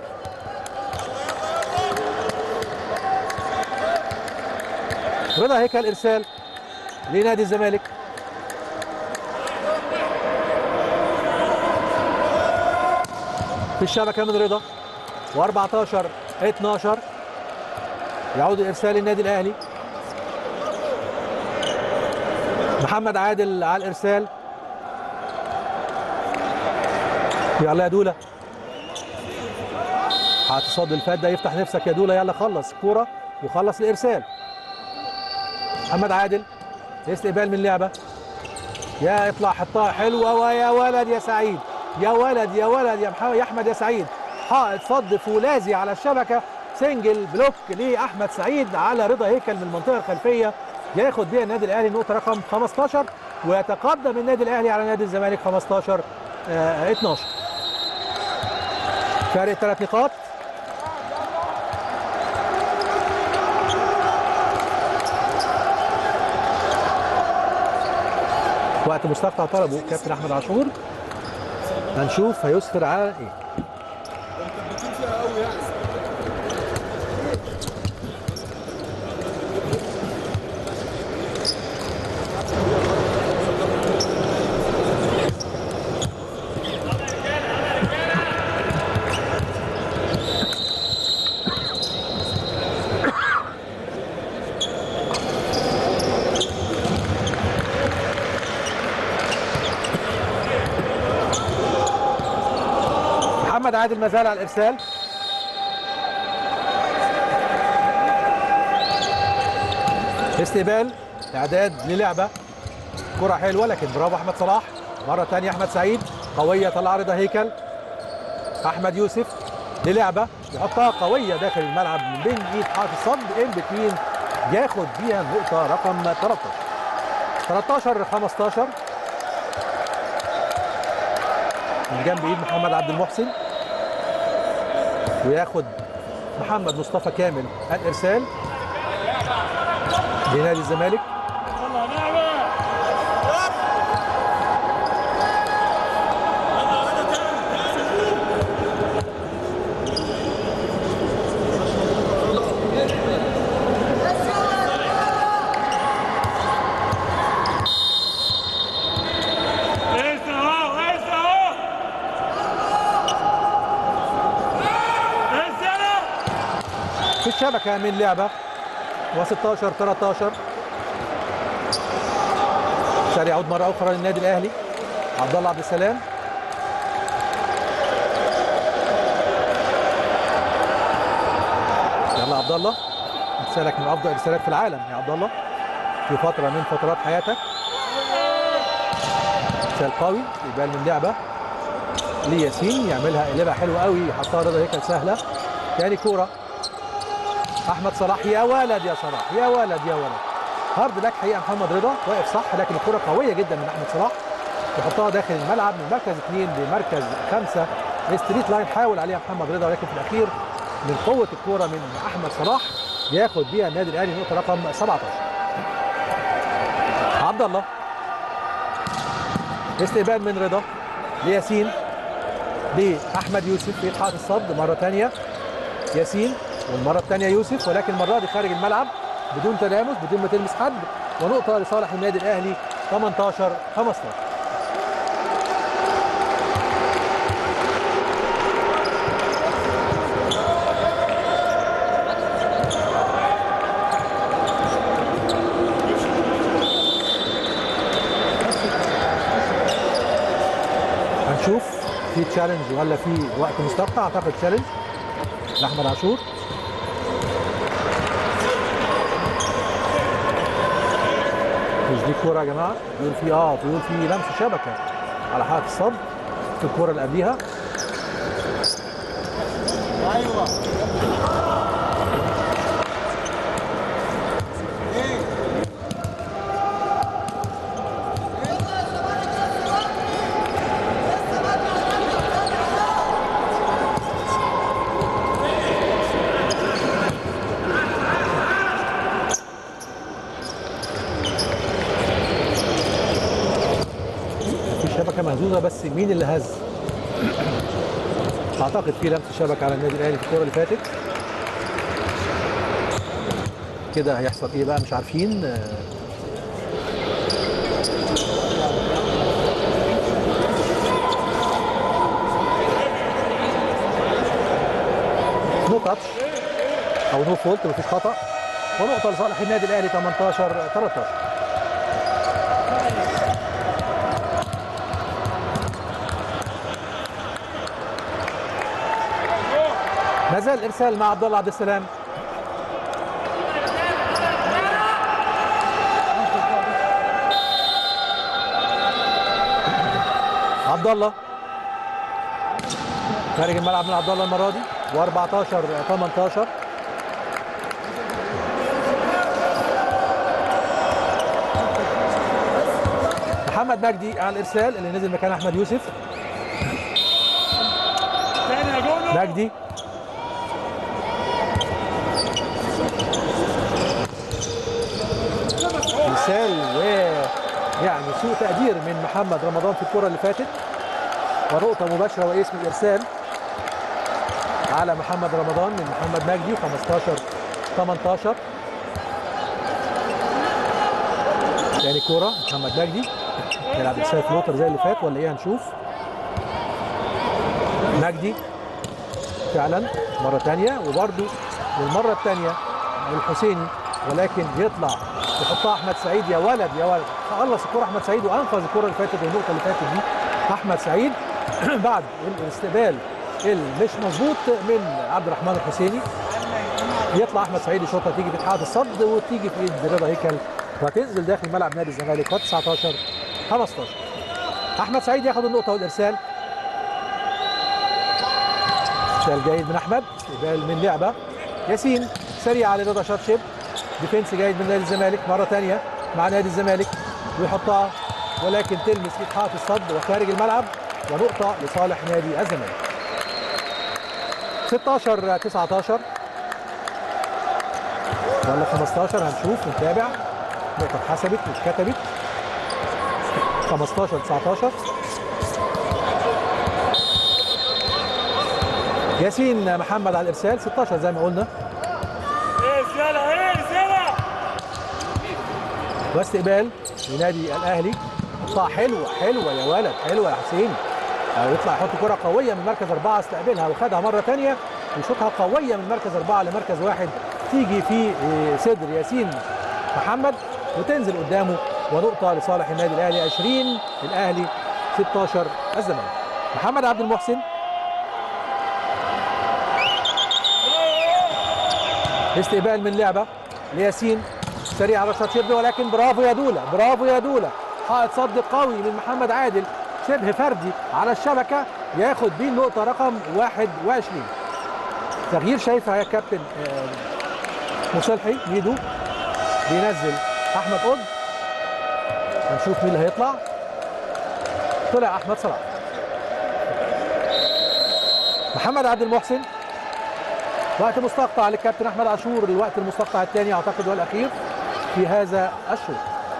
رضا هيكل ارسال لنادي الزمالك في الشبكه من رضا و14 12 يعود الارسال للنادي الاهلي محمد عادل على الارسال يلا يا دولا هتصد الفات ده يفتح نفسك يا دولا يلا خلص كوره وخلص الارسال محمد عادل استقبال من لعبه يا اطلع حطها حلوه ويا ولد يا سعيد يا ولد يا ولد يا محمد يا احمد يا سعيد حائط صد فولاذي على الشبكه سنجل بلوك لاحمد سعيد على رضا هيكل من المنطقه الخلفيه ياخد بيها النادي الاهلي نقطه رقم 15 ويتقدم النادي الاهلي على نادي الزمالك 15 آه 12 فارق ثلاث نقاط وقت مستقطع طلبه كابتن احمد عاشور هنشوف هيسفر على ايه محمد عادل ما زال على الارسال استقبال اعداد للعبه كره حلوه لكن برافو احمد صلاح مره ثانيه احمد سعيد قويه طلع رضا هيكل احمد يوسف للعبه يحطها قويه داخل الملعب من بين ايد حائط الصد ان بتوين ياخد بيها النقطه رقم 13 13 15 من جنب ايد محمد عبد المحسن وياخد محمد مصطفى كامل الارسال لنادي الزمالك لسه اهو لسه اهو لسه اهو في الشبكه من لعبه و16 13 ساري يعود مره اخرى للنادي الاهلي عبد الله عبد السلام يلا عبد الله ارسالك من افضل ارسالات في العالم يا عبد الله في فتره من فترات حياتك ارسال قوي يبان من لعبه لياسين يعملها قلبها حلوه قوي يحطها رضا هيكل سهله تاني كوره احمد صلاح يا ولد يا صلاح يا ولد يا ولد هارد لك حقيقه محمد رضا واقف صح لكن الكره قويه جدا من احمد صلاح يحطها داخل الملعب من مركز اثنين لمركز خمسه ستريت لاين حاول عليها محمد رضا ولكن في الاخير من قوه الكوره من احمد صلاح ياخد بيها النادي الاهلي نقطه رقم 17 عبد الله استقبال من رضا لياسين لاحمد يوسف في حائط الصد مره ثانيه ياسين والمره الثانيه يوسف ولكن المره دي خارج الملعب بدون تلامس بدون ما تلمس حد ونقطه لصالح النادي الاهلي 18 15 هنشوف في تشالنج ولا في وقت مستقطع اعتقد تشالنج لاحمد عاشور مش دي كوره يا جماعه بيقول في اه بيقول في لمس شبكه على حائط الصد في الكوره اللي قبليها الصوره بس مين اللي هز اعتقد في لمس شبكه على النادي الاهلي في الكوره اللي فاتت كده هيحصل ايه بقى مش عارفين آه، نو تاتش او نو فولت مفيش خطا ونقطه لصالح النادي الاهلي 18 13 ما زال الارسال مع عبد الله عبد السلام عبد الله خارج الملعب من عبد الله المره دي و14 18 محمد مجدي على الارسال اللي نزل مكان احمد يوسف تاني يا جولو مجدي مثال و يعني سوء تقدير من محمد رمضان في الكرة اللي فاتت ونقطة مباشرة واسم الإرسال على محمد رمضان من محمد مجدي 15 18 تاني كرة محمد مجدي يلعب إرسال فلوتر زي اللي فات ولا إيه هنشوف مجدي فعلا مرة تانية وبرده للمرة التانية الحسيني ولكن يطلع يحطها احمد سعيد يا ولد يا ولد خلص الكرة احمد سعيد وانقذ الكرة اللي فاتت والنقطة اللي فاتت دي احمد سعيد بعد الاستقبال اللي مش مظبوط من عبد الرحمن الحسيني يطلع احمد سعيد يشوطها تيجي في اتحاد الصد وتيجي في ايد رضا هيكل وتنزل داخل ملعب نادي الزمالك و 19 15 احمد سعيد ياخد النقطة والارسال ارسال جيد من احمد استقبال من لعبه ياسين سريع على رضا شطشب ديفنس جيد من نادي الزمالك مره ثانيه مع نادي الزمالك ويحطها ولكن تلمس ايد حائط الصد وخارج الملعب ونقطه لصالح نادي الزمالك 16 19 ولا 15 هنشوف نتابع نقطه اتحسبت واتكتبت 15 19 ياسين محمد على الارسال 16 زي ما قلنا ايه يلا ايه يلا واستقبال لنادي الاهلي قطاع حلوه حلوه يا ولد حلوه يا حسين أو يطلع يحط كره قويه من مركز اربعه استقبلها وخدها مره ثانيه ويشوطها قويه من مركز اربعه لمركز واحد تيجي في آه، صدر ياسين محمد وتنزل قدامه ونقطه لصالح النادي الاهلي 20 الاهلي 16 الزمالك محمد عبد المحسن استقبال من لعبه لياسين سريع على رشاد شبه ولكن برافو يا دوله برافو يا دوله حائط صد قوي من محمد عادل شبه فردي على الشبكه ياخد بيه النقطه رقم 21 تغيير شايفها يا كابتن آه، مصلحي ميدو بينزل احمد قطب هنشوف مين اللي هيطلع طلع احمد صلاح محمد عبد المحسن وقت مستقطع للكابتن احمد عاشور الوقت المستقطع الثاني اعتقد والاخير في هذا الشوط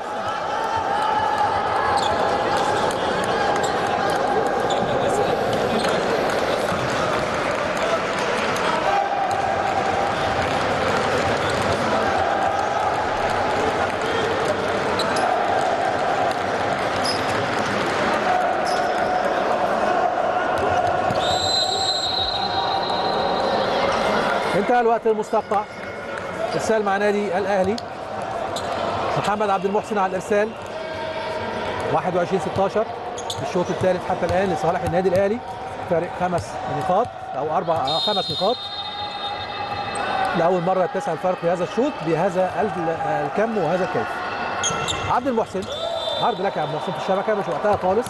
انتهى الوقت المستقطع ارسال مع نادي الاهلي محمد عبد المحسن على الارسال 21 16 في الشوط الثالث حتى الان لصالح النادي الاهلي فارق خمس نقاط او اربع آه، خمس نقاط لاول مره يتسع الفرق في هذا الشوط بهذا ال- الكم وهذا الكيف عبد المحسن عرض لك يا عبد المحسن في الشبكه مش وقتها خالص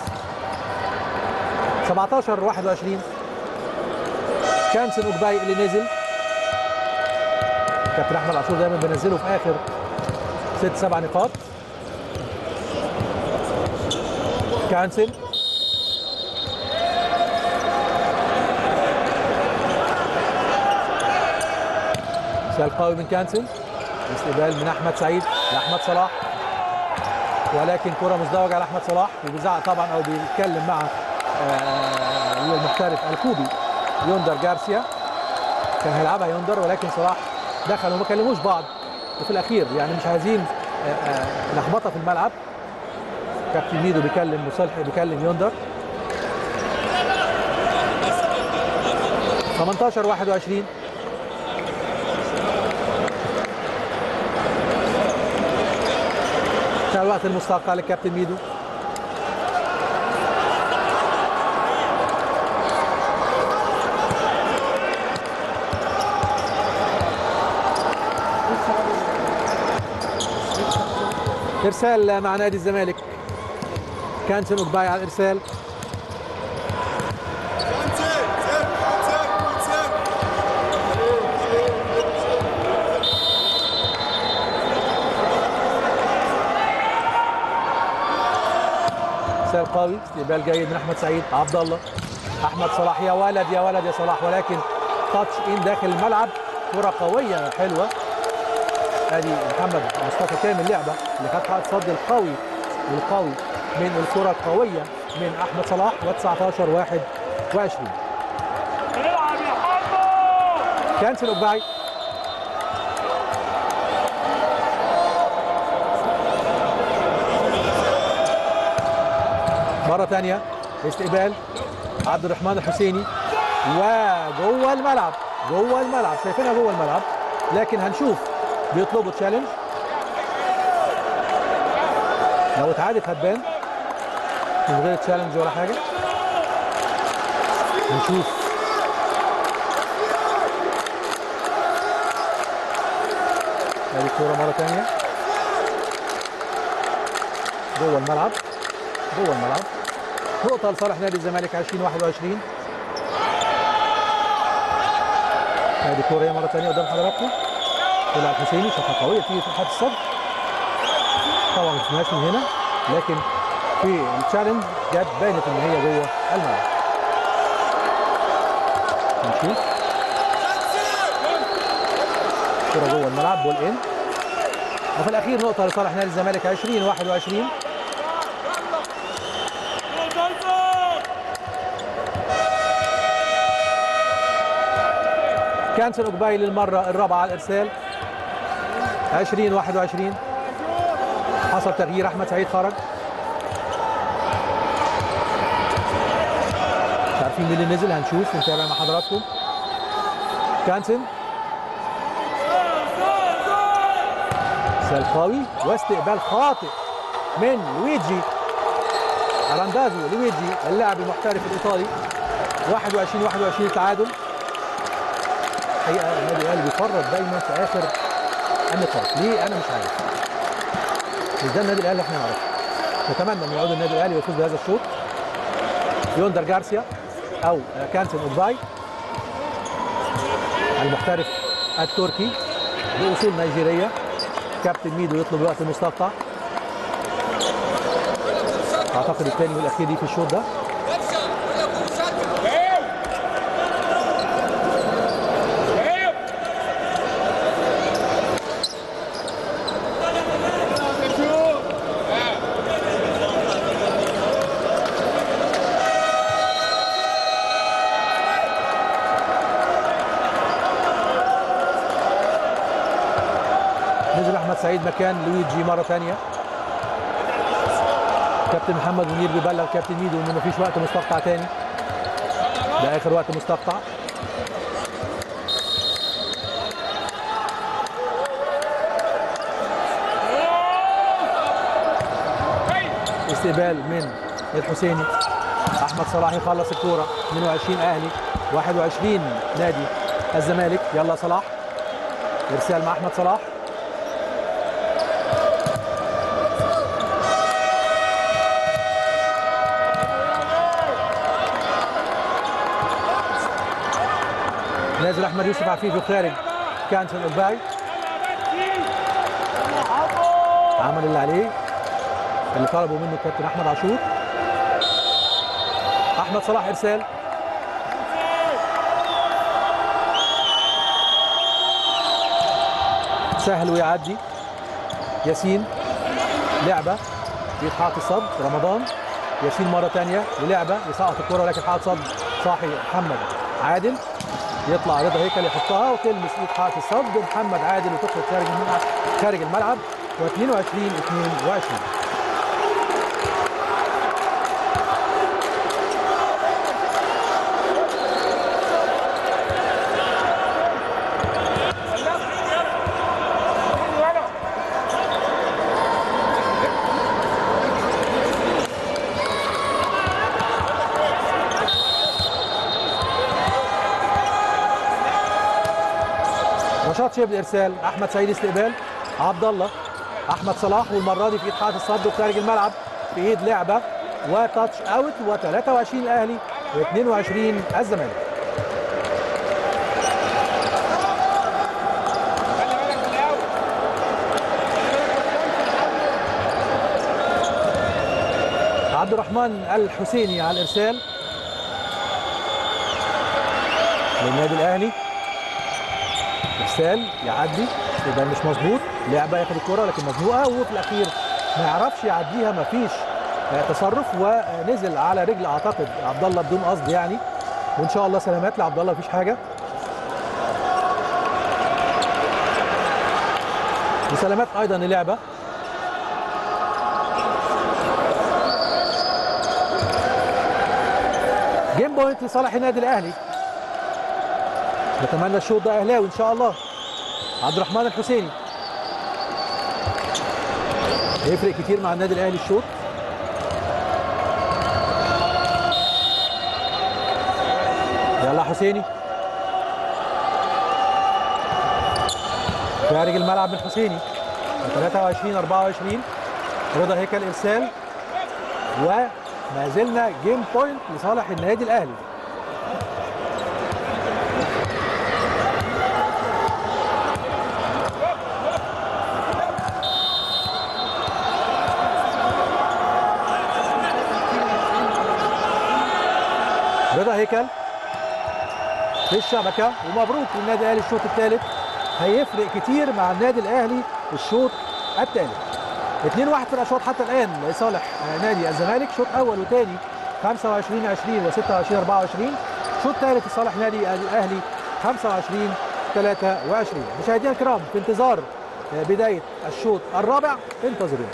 17 21 كانسن اوجباي اللي نزل كابتن احمد عاشور دايما بينزله في اخر ست سبع نقاط كانسن سال قوي من كانسن استقبال من احمد سعيد لاحمد صلاح ولكن كره مزدوجه على احمد صلاح وبيزعق طبعا او بيتكلم مع آه، المحترف الكوبي يوندر جارسيا كان هيلعبها يوندر ولكن صلاح دخل وما كلموش بعض وفي الاخير يعني مش عايزين آه، آه، لخبطه في الملعب كابتن ميدو بيكلم مصالح بيكلم يوندر 18 21 كان الوقت المستقطع للكابتن ميدو ارسال مع نادي الزمالك كانتن اوجباي على الارسال ارسال قوي استقبال جيد من احمد سعيد عبد الله احمد صلاح يا ولد يا ولد يا صلاح ولكن تاتش ان داخل الملعب كره قويه حلوه ادي محمد مصطفى كامل لعبه اللي خد حق صد القوي والقوي من الكره القويه من احمد صلاح و19 21 العب يا حمو كانسل اوجباي مرة ثانية استقبال عبد الرحمن الحسيني وجوه الملعب جوه الملعب شايفينها جوه الملعب لكن هنشوف بيطلبوا تشالنج لو اتعادت هتبان من غير تشالنج ولا حاجة هنشوف ادي الكورة مرة ثانية جوه الملعب جوه الملعب نقطة لصالح نادي الزمالك 2021 ادي الكورة هي مرة ثانية قدام حضراتكم طلع الحسيني شاطها قوية تيجي في حد الصد طبعا ما شفناهاش من هنا لكن في التشالنج جت بانت ان هي جوه الملعب نشوف كرة جوه الملعب بول ان وفي الاخير نقطة لصالح نادي الزمالك 20 21 كانسل اوجباي للمرة الرابعة على الارسال 20 21 حصل تغيير احمد سعيد خرج مش عارفين مين اللي نزل هنشوف نتابع مع حضراتكم كانسل ارسال قوي واستقبال خاطئ من لويجي اراندازو لويجي اللاعب المحترف الايطالي 21 21 تعادل الحقيقه النادي الاهلي بيفرط دايما في اخر النقاط ليه انا مش عارف مش ده النادي الاهلي احنا نعرفه نتمنى ان يعود النادي الاهلي ويفوز بهذا الشوط يوندر جارسيا او كانسن اوباي المحترف التركي باصول نيجيريه كابتن ميدو يطلب وقت المستقطع اعتقد الثاني والاخير ليه في الشوط ده نزل احمد سعيد مكان لويجي مره ثانيه كابتن محمد منير بيبلغ كابتن ميدو انه مفيش وقت مستقطع تاني ده اخر وقت مستقطع استقبال من الحسيني احمد صلاح يخلص الكوره 22 اهلي 21 نادي الزمالك يلا صلاح ارسال مع احمد صلاح نازل احمد يوسف عفيفي خارج كانسل الباي عمل اللي عليه اللي طلبه منه الكابتن احمد عاشور احمد صلاح ارسال سهل ويعدي ياسين لعبه في حائط الصد رمضان يشيل مره ثانيه للعبه يسقط الكره ولكن حائط صد صاحي محمد عادل يطلع رضا هيكل يحطها وتلمس ايد حائط الصد محمد عادل وتخرج خارج الملعب خارج الملعب و22 22 نشاط شبه الارسال احمد سعيد استقبال عبد الله احمد صلاح والمره دي في ايد حائط الصد وخارج الملعب في ايد لعبه وتاتش اوت و23 الاهلي و22 الزمالك عبد الرحمن الحسيني على الارسال للنادي الاهلي ارسال يعدي يبقى مش مظبوط لعبه ياخد الكره لكن مزنوقه وفي الاخير ما يعرفش يعديها ما فيش تصرف ونزل على رجل اعتقد عبد الله بدون قصد يعني وان شاء الله سلامات لعبد الله مفيش حاجه وسلامات ايضا للعبه جيم بوينت لصالح النادي الاهلي نتمنى الشوط ده اهلاوي ان شاء الله عبد الرحمن الحسيني هيفرق كتير مع النادي الاهلي الشوط يلا حسيني خارج الملعب من حسيني 23 24 رضا هيكل ارسال وما زلنا جيم بوينت لصالح النادي الاهلي رضا هيكل في الشبكه ومبروك للنادي الاهلي الشوط الثالث هيفرق كتير مع النادي الاهلي الشوط الثالث 2 1 في الاشواط حتى الان لصالح نادي الزمالك شوط اول وثاني 25 20 و26 24 شوط ثالث لصالح نادي الاهلي 25 23 مشاهدينا الكرام في انتظار بدايه الشوط الرابع انتظرونا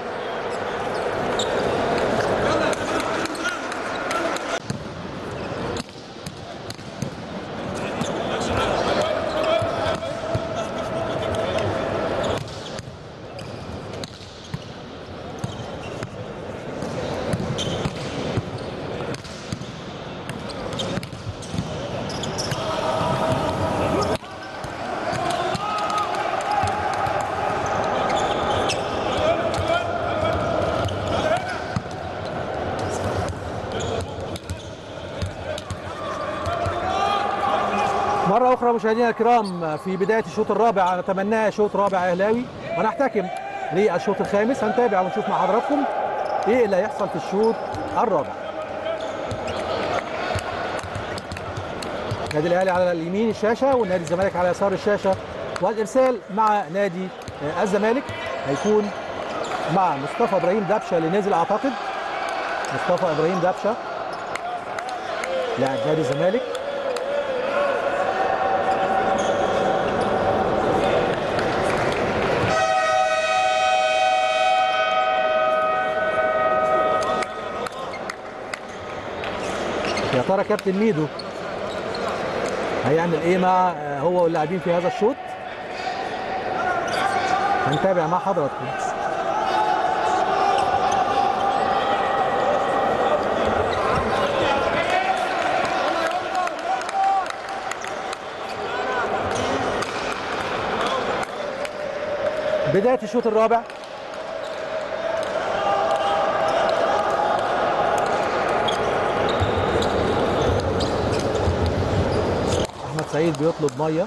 مرة أخرى مشاهدينا الكرام في بداية الشوط الرابع نتمناه شوط رابع أهلاوي ونحتكم للشوط الخامس هنتابع ونشوف مع حضراتكم إيه اللي هيحصل في الشوط الرابع. نادي الأهلي على اليمين الشاشة والنادي الزمالك على يسار الشاشة والإرسال مع نادي الزمالك هيكون مع مصطفى إبراهيم دبشة اللي نزل أعتقد مصطفى إبراهيم دبشة لاعب نادي الزمالك يا ترى كابتن ميدو هيعمل ايه مع هو واللاعبين في هذا الشوط هنتابع مع حضراتكم بداية الشوط الرابع احمد سعيد بيطلب ميه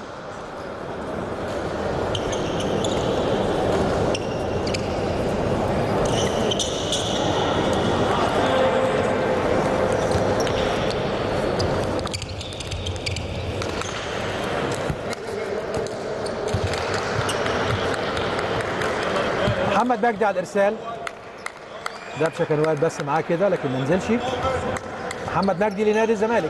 محمد مجدي على الارسال دبشه كان واقف بس معاه كده لكن ما نزلش محمد مجدي لنادي الزمالك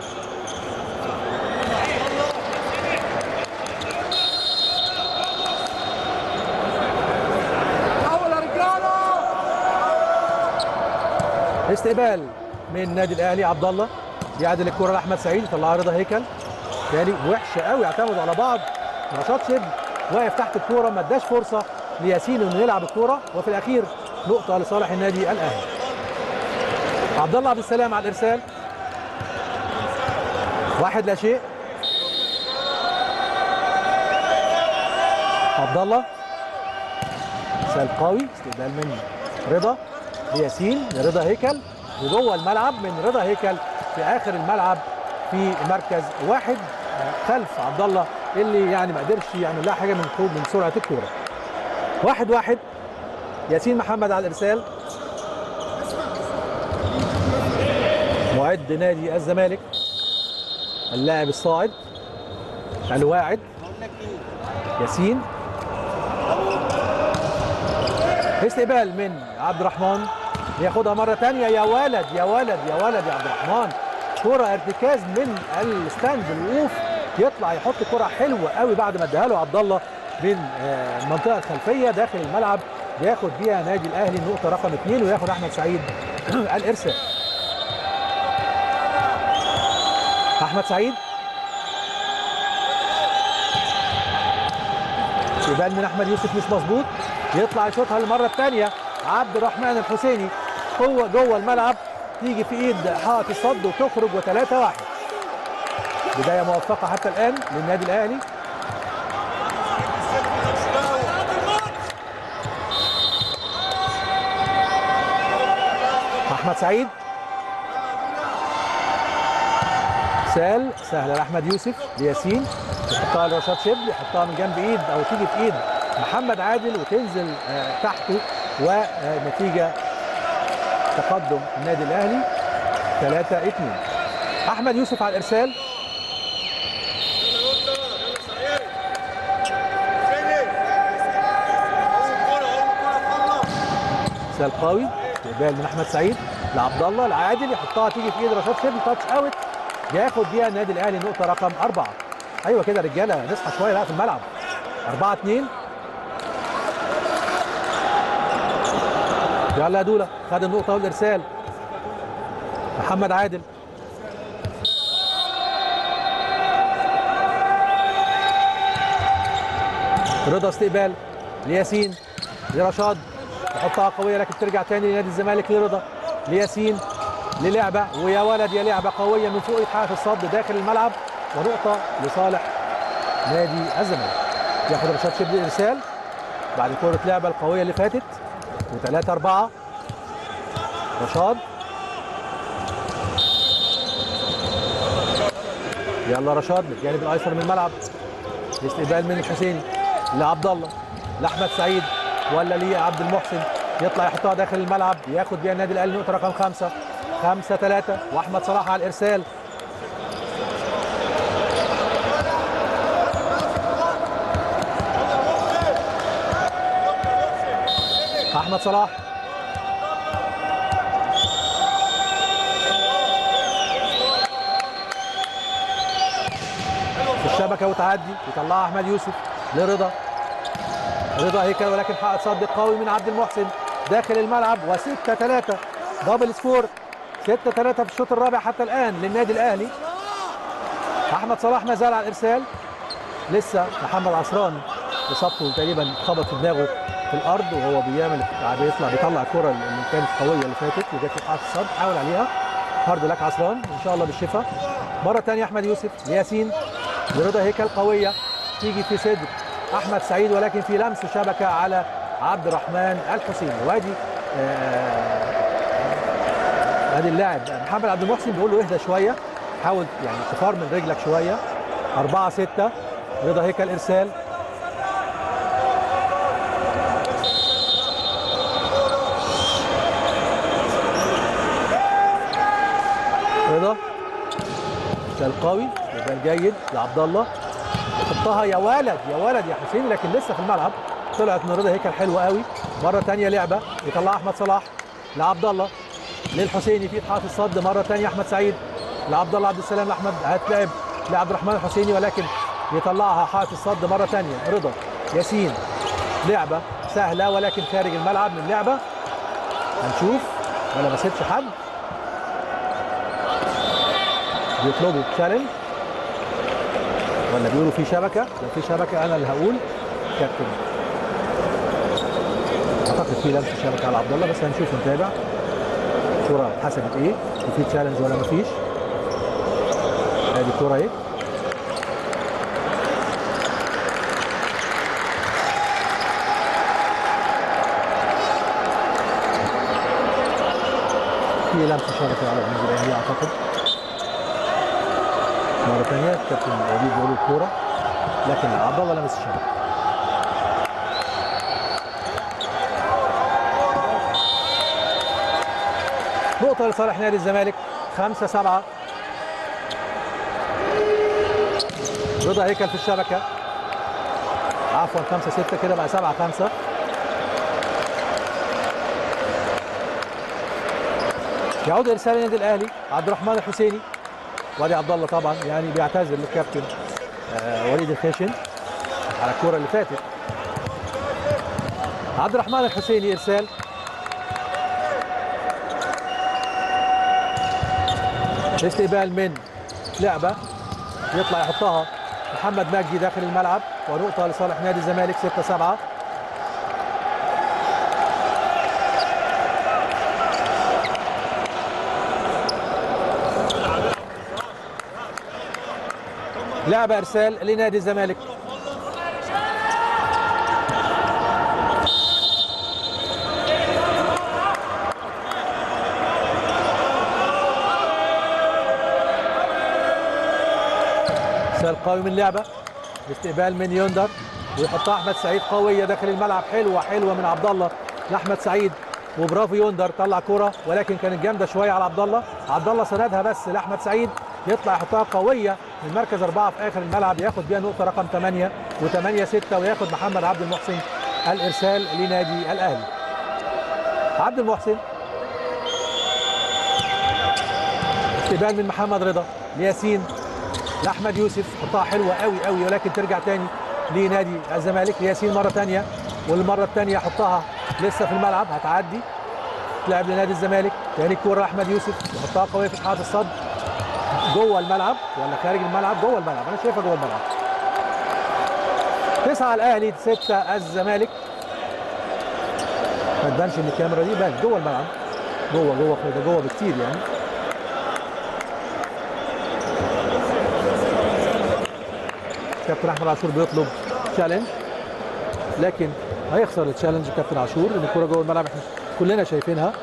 استقبال من النادي الاهلي عبد الله يعدل الكره لاحمد سعيد يطلعها رضا هيكل تاني وحشه قوي اعتمدوا على بعض نشاط شبل واقف تحت الكوره ما اداش فرصه لياسين انه يلعب الكوره وفي الاخير نقطه لصالح النادي الاهلي عبد الله عبد السلام على الارسال واحد لا شيء عبد الله سال قوي استقبال من رضا لياسين لرضا هيكل وجوه الملعب من رضا هيكل في اخر الملعب في مركز واحد خلف عبد الله اللي يعني ما قدرش يعمل لها حاجه من طول من سرعه الكوره واحد واحد ياسين محمد على الارسال معد نادي الزمالك اللاعب الصاعد الواعد ياسين استقبال من عبد الرحمن ياخدها مره ثانيه يا ولد يا ولد يا ولد يا عبد الرحمن كره ارتكاز من الستاند الوقوف يطلع يحط كره حلوه قوي بعد ما اداها له عبد الله من آه، المنطقه الخلفيه داخل الملعب بياخد بيها نادي الاهلي النقطه رقم اثنين وياخد احمد سعيد الارسال احمد سعيد استقبال من احمد يوسف مش مظبوط يطلع يشوطها المره الثانيه عبد الرحمن الحسيني هو جوه الملعب تيجي في ايد حائط الصد وتخرج وثلاثة واحد بداية موفقة حتى الآن للنادي الأهلي أحمد سعيد سال سهلة لأحمد يوسف لياسين يحطها لرشاد شبل يحطها من جنب ايد او تيجي في ايد محمد عادل وتنزل آه، تحته ونتيجة تقدم النادي الاهلي 3 2 احمد يوسف على الارسال سال قوي استقبال من احمد سعيد لعبد الله العادل يحطها تيجي في ايد رشاد شبل تاتش اوت ياخد بيها النادي الاهلي نقطه رقم اربعه ايوه كده رجاله نصحى شويه بقى في الملعب 4 2 يلا يا دولا خد النقطه والارسال محمد عادل رضا استقبال لياسين لرشاد يحطها قويه لكن ترجع تاني لنادي الزمالك لرضا لياسين للعبه ويا ولد يا لعبه قويه من فوق حائط الصد داخل الملعب ونقطه لصالح نادي الزمالك ياخد رشاد شبل الارسال بعد كره لعبه القويه اللي فاتت و3 4 رشاد يلا رشاد من الجانب الايسر من الملعب استقبال من الحسيني لعبد الله لاحمد سعيد ولا لعبد المحسن يطلع يحطها داخل الملعب ياخد بيها النادي الاهلي نقطه رقم خمسه خمسه ثلاثه واحمد صلاح على الارسال احمد صلاح في الشبكه وتعدي يطلعها احمد يوسف لرضا رضا هيكل ولكن حقق صد قوي من عبد المحسن داخل الملعب و6 3 دبل سكور 6 3 في الشوط الرابع حتى الان للنادي الاهلي احمد صلاح ما زال على الارسال لسه محمد عصران اصابته تقريبا خبط في دماغه في الارض وهو بيعمل بيطلع بيطلع الكره اللي كانت قويه اللي فاتت وجت في حائط الصد حاول عليها هارد لك عصران ان شاء الله بالشفاء مره ثانيه احمد يوسف لياسين لرضا هيكل قويه تيجي في صدر احمد سعيد ولكن في لمس شبكه على عبد الرحمن الحسيني وادي آه، ادي اللاعب محمد عبد المحسن بيقول له اهدى شويه حاول يعني تفار من رجلك شويه 4 6 رضا هيكل ارسال رضا القوي يبقى جيد لعبد الله حطها يا ولد يا ولد يا حسين لكن لسه في الملعب طلعت من رضا هيكل حلوه قوي مره ثانيه لعبه يطلع احمد صلاح لعبد الله للحسيني في اتحاد الصد مره ثانيه احمد سعيد لعبد الله عبد السلام لاحمد هتلعب لعبد الرحمن الحسيني ولكن يطلعها حائط الصد مره ثانيه رضا ياسين لعبه سهله ولكن خارج الملعب من لعبه هنشوف ولا ما سيبش حد بيطلبوا تشالنج ولا بيقولوا في شبكه لو في شبكه انا اللي هقول كابتن اعتقد في لمسه شبكه على عبد الله بس هنشوف نتابع الكره اتحسبت ايه وفي تشالنج ولا مفيش ادي الكره اهي في لمسه شبكه على النادي الاهلي اعتقد مره ثانيه كابتن وليد بيقول الكوره لكن عبد الله لمس الشبكه نقطة لصالح نادي الزمالك خمسة سبعة رضا هيكل في الشبكة عفوا خمسة ستة كده بقى سبعة خمسة يعود ارسال النادي الاهلي عبد الرحمن الحسيني وادي عبد الله طبعا يعني بيعتذر للكابتن آه وليد الخشن على الكوره اللي فاتت عبد الرحمن الحسيني ارسال استقبال من لعبه يطلع يحطها محمد مجدي داخل الملعب ونقطه لصالح نادي الزمالك 6 7 لعبة إرسال لنادي الزمالك إرسال قوي من لعبة استقبال من يوندر ويحطها أحمد سعيد قوية داخل الملعب حلوة حلوة من عبد الله لأحمد سعيد وبرافو يوندر طلع كرة ولكن كانت جامدة شوية على عبد الله عبد الله سندها بس لأحمد سعيد يطلع يحطها قوية من مركز أربعة في آخر الملعب ياخد بيها نقطة رقم 8 و8 6 وياخد محمد عبد المحسن الإرسال لنادي الأهلي عبد المحسن استقبال من محمد رضا لياسين لأحمد يوسف حطها حلوة قوي قوي ولكن ترجع تاني لنادي الزمالك لياسين مرة تانية والمرة التانية حطها لسه في الملعب هتعدي تلعب لنادي الزمالك تاني الكورة أحمد يوسف يحطها قوية في اتحاد الصد جوه الملعب ولا خارج الملعب جوه الملعب انا شايفها جوه الملعب تسعة الاهلي ستة الزمالك ما تبانش ان الكاميرا دي بان جوه الملعب جوه جوه ده جوه بكتير يعني كابتن احمد عاشور بيطلب تشالنج لكن هيخسر التشالنج كابتن عاشور ان الكوره جوه الملعب احنا كلنا شايفينها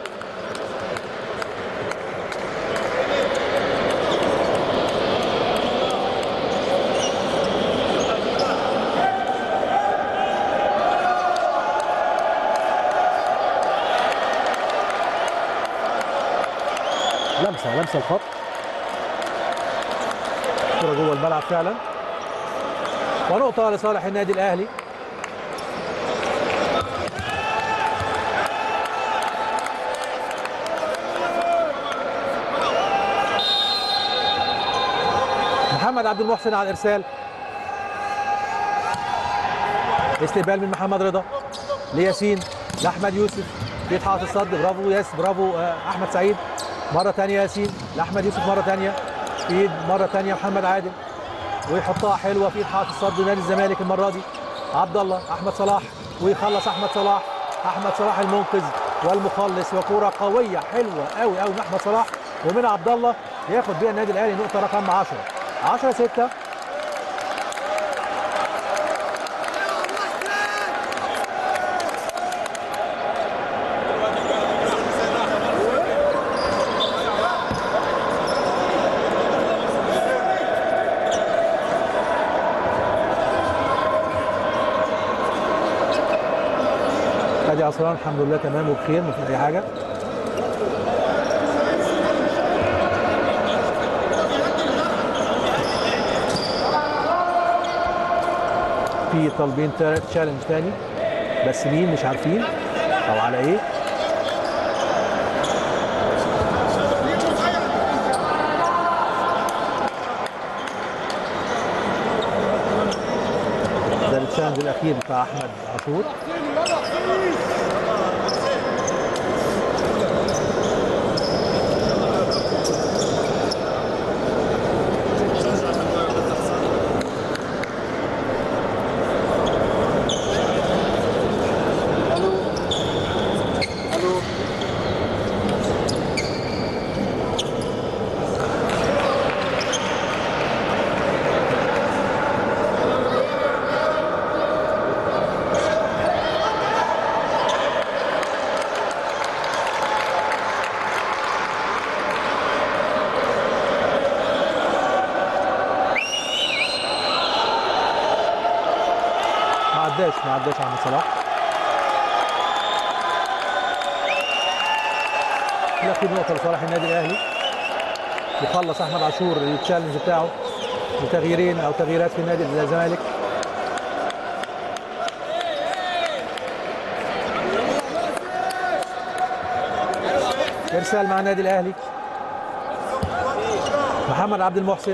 لمسه لمسه الخط كرة جوه الملعب فعلا ونقطة لصالح النادي الأهلي محمد عبد المحسن على الإرسال استقبال من محمد رضا لياسين لأحمد يوسف بيتحط الصد برافو ياس برافو آه، أحمد سعيد مرة تانية ياسين لأحمد يوسف مرة تانية في ايد مرة تانية محمد عادل ويحطها حلوة في ايد حائط الصد نادي الزمالك المرة دي عبد الله أحمد صلاح ويخلص أحمد صلاح أحمد صلاح المنقذ والمخلص وكرة قوية حلوة قوي قوي من أحمد صلاح ومن عبد الله ياخد بيها النادي الأهلي نقطة رقم 10 10 6 ادي عصران الحمد لله تمام وبخير ما فيش اي حاجه في طالبين تشالنج تاني بس مين مش عارفين او على ايه التشالنج الاخير بتاع احمد عاشور ما عداش ما عداش عم صلاح لكن نقطة لصالح النادي الأهلي يخلص أحمد عاشور التشالنج بتاعه بتغييرين أو تغييرات في النادي الزمالك إرسال مع النادي الأهلي محمد عبد المحسن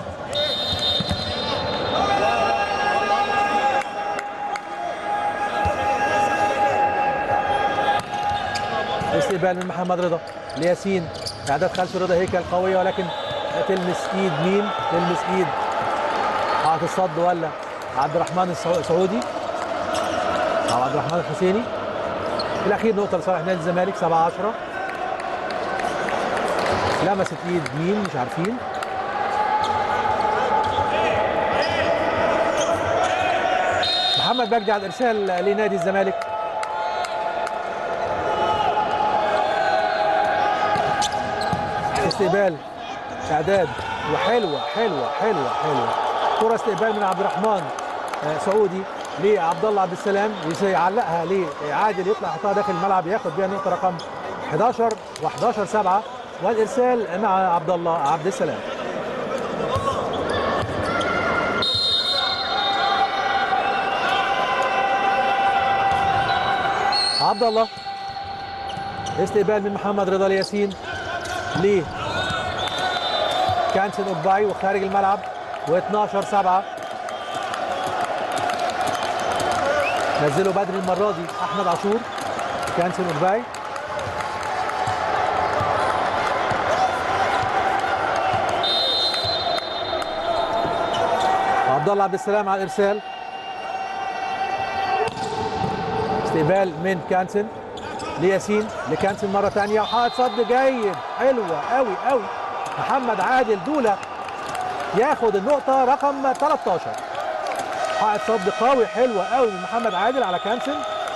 استقبال من محمد رضا لياسين اعداد خلف رضا هيكل قويه ولكن تلمس ايد مين؟ تلمس ايد حائط الصد ولا عبد الرحمن السعو- السعودي او عبد الرحمن الحسيني في الاخير نقطه لصالح نادي الزمالك 7 10 لمست ايد مين مش عارفين محمد مجدي على الارسال لنادي الزمالك استقبال اعداد وحلوه حلوه حلوه حلوه كره استقبال من عبد الرحمن آه، سعودي لعبد الله عبد السلام يعلقها لعادل يطلع يحطها داخل الملعب ياخد بيها النقطه رقم 11 و11 7 والارسال مع عبد الله عبد السلام عبد الله استقبال من محمد رضا الياسين ليه كانسن اوجباي وخارج الملعب و12 7 نزلوا بدري المره دي احمد عاشور كانسن اوجباي عبد الله عبد السلام على الارسال استقبال من كانسن لياسين لكانسن مره ثانيه وحائط صد جيد حلوه قوي قوي محمد عادل دوله ياخد النقطه رقم 13 حائط صد قوي حلوه قوي من محمد عادل على كانسن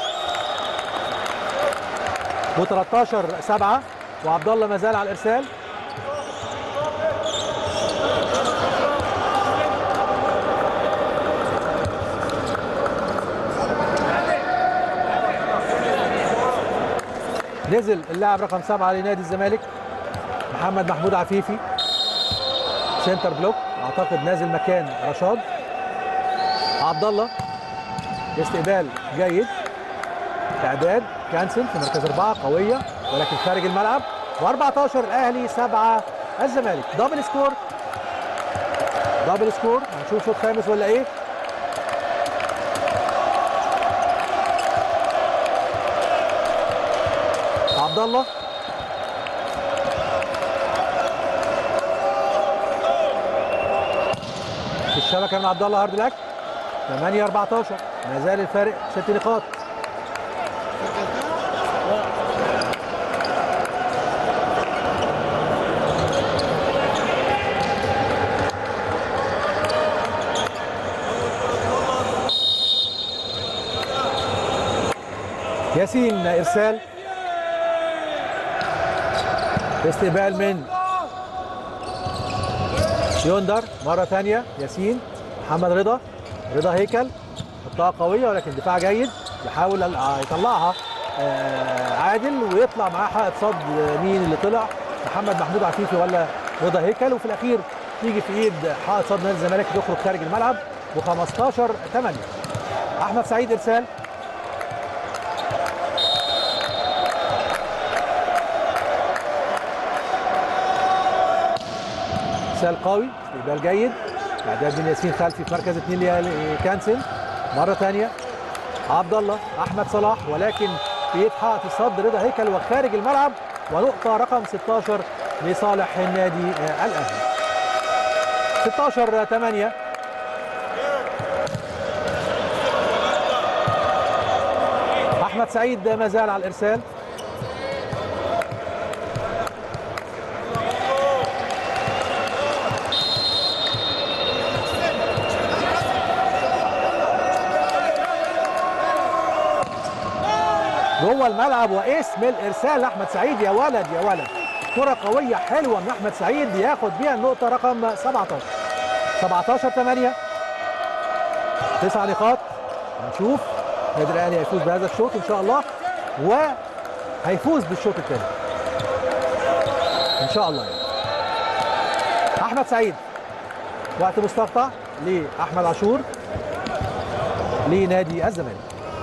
و13 7 وعبد الله ما زال على الارسال نزل اللاعب رقم سبعة لنادي الزمالك محمد محمود عفيفي سنتر بلوك اعتقد نازل مكان رشاد عبد الله استقبال جيد اعداد كانسل في مركز اربعه قويه ولكن خارج الملعب و14 الاهلي سبعه الزمالك دبل سكور دبل سكور هنشوف شوط خامس ولا ايه عبد الله في الشبكه من عبد الله هارد لك 8 14 ما زال الفارق ست نقاط ياسين ارسال استقبال من يوندر مرة ثانية ياسين محمد رضا رضا هيكل حطها قوية ولكن دفاع جيد يحاول ال- آه يطلعها آه، عادل ويطلع معاه حائط صد مين اللي طلع محمد محمود عفيفي ولا رضا هيكل وفي الأخير تيجي في إيد حائط صد نادي الزمالك يخرج خارج الملعب ب 15 8 أحمد سعيد إرسال ارسال قوي استقبال جيد اعداد بن ياسين خلفي في مركز اثنين لكانسن مره ثانيه عبد الله احمد صلاح ولكن بيتحقق الصد رضا هيكل وخارج الملعب ونقطه رقم 16 لصالح النادي آه، الاهلي 16 8 احمد سعيد ما زال على الارسال جوه الملعب واسم الارسال لاحمد سعيد يا ولد يا ولد كره قويه حلوه من احمد سعيد ياخد بيها النقطه رقم 17 17 8 تسع نقاط هنشوف النادي الاهلي هيفوز بهذا الشوط ان شاء الله وهيفوز بالشوط الثاني ان شاء الله يعني. احمد سعيد وقت مستقطع لاحمد عاشور لنادي الزمالك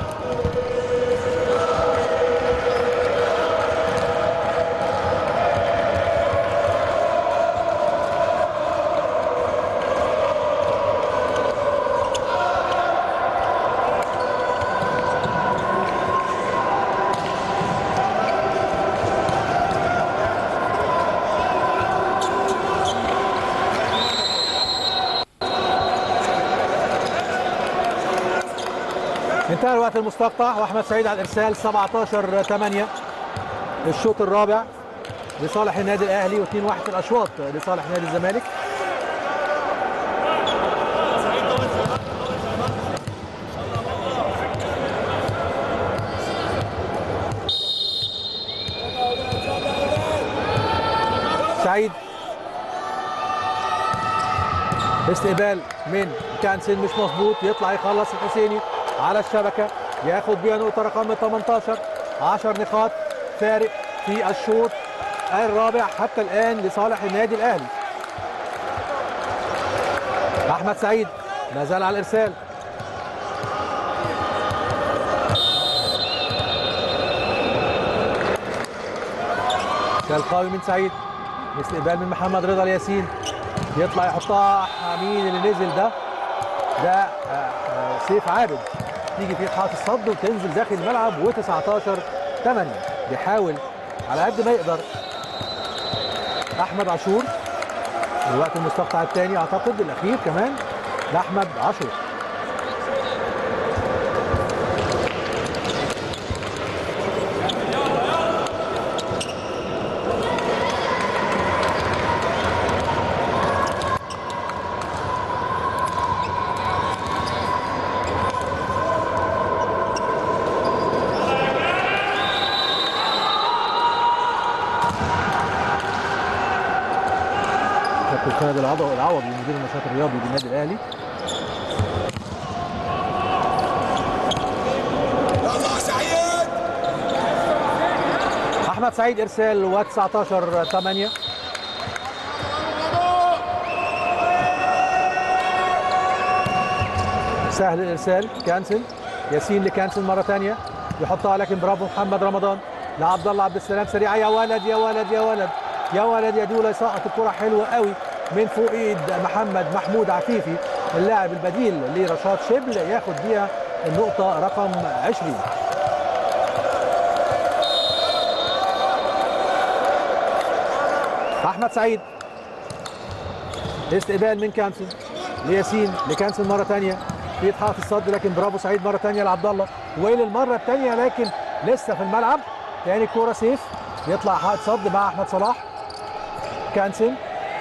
انتهى الوقت المستقطع واحمد سعيد على الارسال 17 8 الشوط الرابع لصالح النادي الاهلي و2-1 في الاشواط لصالح نادي الزمالك سعيد استقبال من كانسل مش مظبوط يطلع يخلص الحسيني على الشبكه ياخد بيها نقطه رقم 18 10 نقاط فارق في الشوط الرابع حتى الان لصالح النادي الاهلي احمد سعيد ما زال على الارسال القوي من سعيد استقبال من محمد رضا الياسين يطلع يحطها مين اللي نزل ده ده آه، آه، سيف عابد تيجي في حاط الصد وتنزل داخل الملعب و19 8 بيحاول على قد ما يقدر احمد عاشور الوقت المستقطع الثاني اعتقد الاخير كمان لاحمد عاشور كابتن خالد العضو العوضي مدير النشاط الرياضي بالنادي الاهلي احمد سعيد ارسال و 19 8 سهل الارسال كانسل ياسين لكانسل مره ثانيه يحطها لكن برافو محمد رمضان لعبد الله عبد السلام سريعه يا ولد يا ولد يا ولد يا ولد يا دولا سقط الكره حلوه قوي من فوق ايد محمد محمود عفيفي اللاعب البديل لرشاد شبل ياخد بيها النقطه رقم 20 احمد سعيد استقبال من كانسل لياسين لكانسل مره ثانيه بيتحقق في الصد لكن برافو سعيد مره ثانيه لعبد الله وللمره الثانيه لكن لسه في الملعب تاني كوره سيف يطلع حائط صد مع احمد صلاح كانسل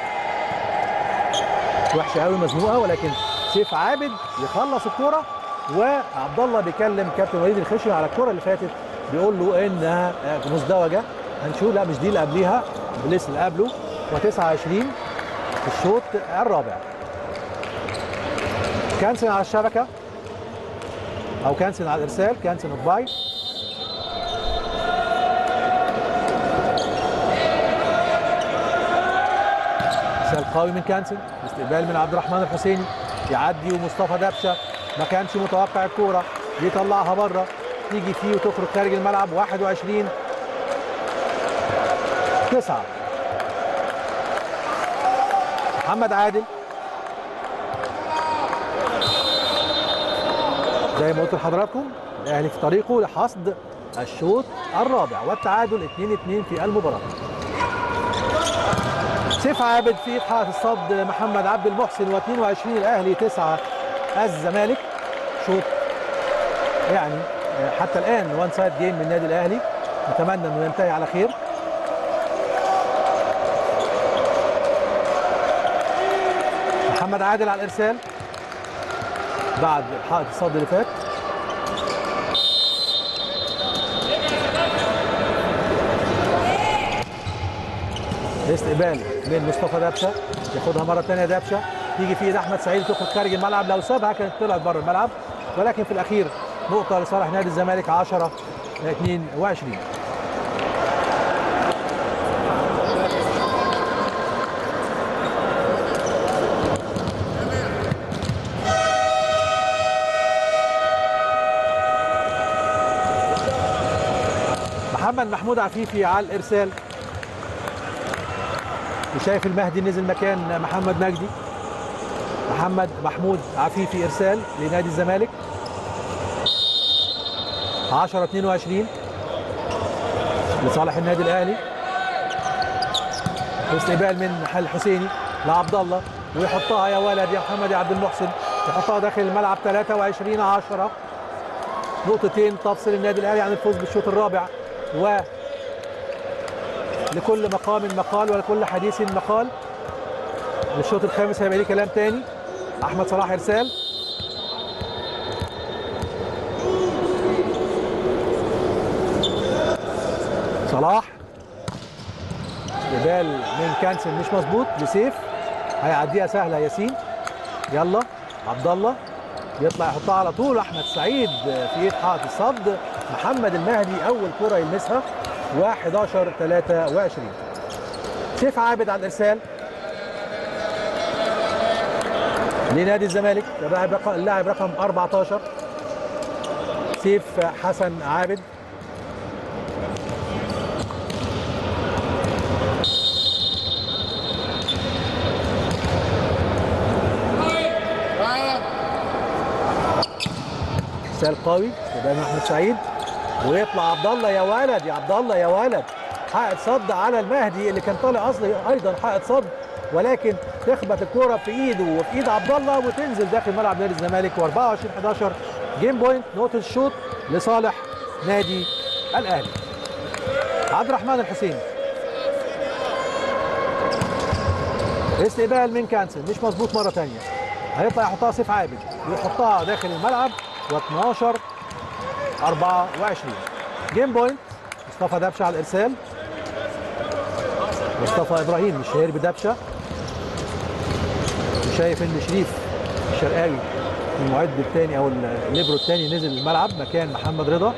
وحشه قوي مزنوقه ولكن سيف عابد يخلص الكوره وعبد الله بيكلم كابتن وليد الخشي على الكوره اللي فاتت بيقول له انها مزدوجه هنشوف لا مش دي اللي قبليها بليس اللي قبله و29 في الشوط الرابع كانسن على الشبكه او كانسن على الارسال كانسن اوف باي ارسال قوي من كانسن استقبال من عبد الرحمن الحسيني يعدي ومصطفى دبشه ما كانش متوقع الكوره يطلعها بره تيجي فيه وتخرج خارج الملعب 21 9 محمد عادل زي ما قلت لحضراتكم الاهلي في طريقه لحصد الشوط الرابع والتعادل 2-2 في المباراه سيف عابد في حائط الصد محمد عبد المحسن و22 الاهلي 9 الزمالك شوط يعني آه، حتى الان وان سايد جيم من النادي الاهلي نتمنى انه ينتهي على خير محمد عادل على الارسال بعد حائط الصد اللي فات استقبال من مصطفى دبشه ياخدها مره ثانيه دبشه تيجي في ايد احمد سعيد تخرج خارج الملعب لو سابها كانت طلعت بره الملعب ولكن في الاخير نقطه لصالح نادي الزمالك 10 22 محمد محمود عفيفي على الارسال وشايف المهدي نزل مكان محمد مجدي محمد محمود عفيفي ارسال لنادي الزمالك 10 22 لصالح النادي الاهلي واستقبال من حل الحسيني لعبد الله ويحطها يا ولد يا محمد يا عبد المحسن يحطها داخل الملعب 23 10 نقطتين تفصل النادي الاهلي عن الفوز بالشوط الرابع و لكل مقام مقال ولكل حديث مقال الشوط الخامس هيبقى ليه كلام تاني احمد صلاح ارسال صلاح جبال من كانسل مش مظبوط لسيف هيعديها سهله ياسين يلا عبد الله يطلع يحطها على طول احمد سعيد في ايد حائط الصد محمد المهدي اول كره يلمسها و11 23 سيف عابد على الارسال لنادي الزمالك اللاعب رقم اللاعب رقم 14 سيف حسن عابد ارسال قوي قدام احمد سعيد ويطلع عبد الله يا ولد يا عبد الله يا ولد حائط صد على المهدي اللي كان طالع اصلي ايضا حائط صد ولكن تخبط الكوره في ايده وفي ايد عبد الله وتنزل داخل ملعب نادي الزمالك و24 11 جيم بوينت نقطه الشوط لصالح نادي الاهلي عبد الرحمن الحسين استقبال من كانسل مش مظبوط مره ثانيه هيطلع يحطها سيف عابد ويحطها داخل الملعب و12 24 جيم بوينت مصطفى دبشه على الارسال مصطفى ابراهيم الشهير بدبشه وشايف ان شريف الشرقاوي المعد الثاني او الليبرو الثاني نزل الملعب مكان محمد رضا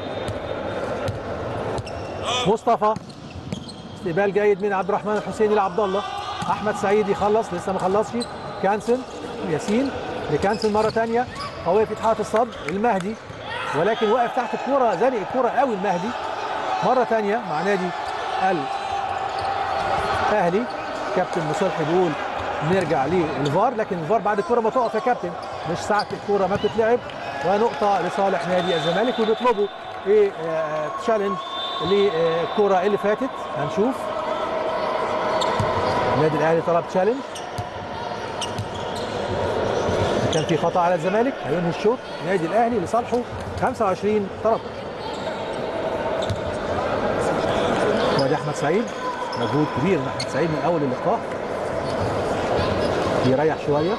مصطفى استقبال جيد من عبد الرحمن الحسيني لعبد الله احمد سعيد يخلص لسه ما خلصش كانسل ياسين لكانسل مره ثانيه قويه في حائط الصد المهدي ولكن واقف تحت الكوره زنق الكوره قوي المهدي مره ثانيه مع نادي الاهلي كابتن مصلحي بيقول نرجع للفار لكن الفار بعد الكوره ما تقف يا كابتن مش ساعه الكوره ما تتلعب ونقطه لصالح نادي الزمالك وبيطلبوا ايه آه، تشالنج للكوره اللي فاتت هنشوف النادي الاهلي طلب تشالنج كان في خطا على الزمالك هينهي الشوط النادي الاهلي لصالحه 25 13 وادي احمد سعيد مجهود كبير من احمد سعيد من اول اللقاء بيريح شويه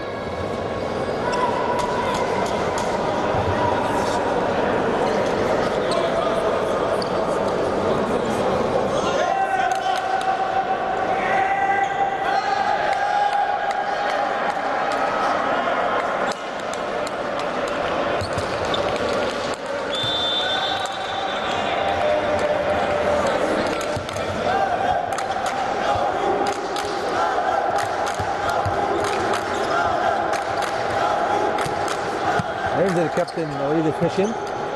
هينزل الكابتن وليد الخشن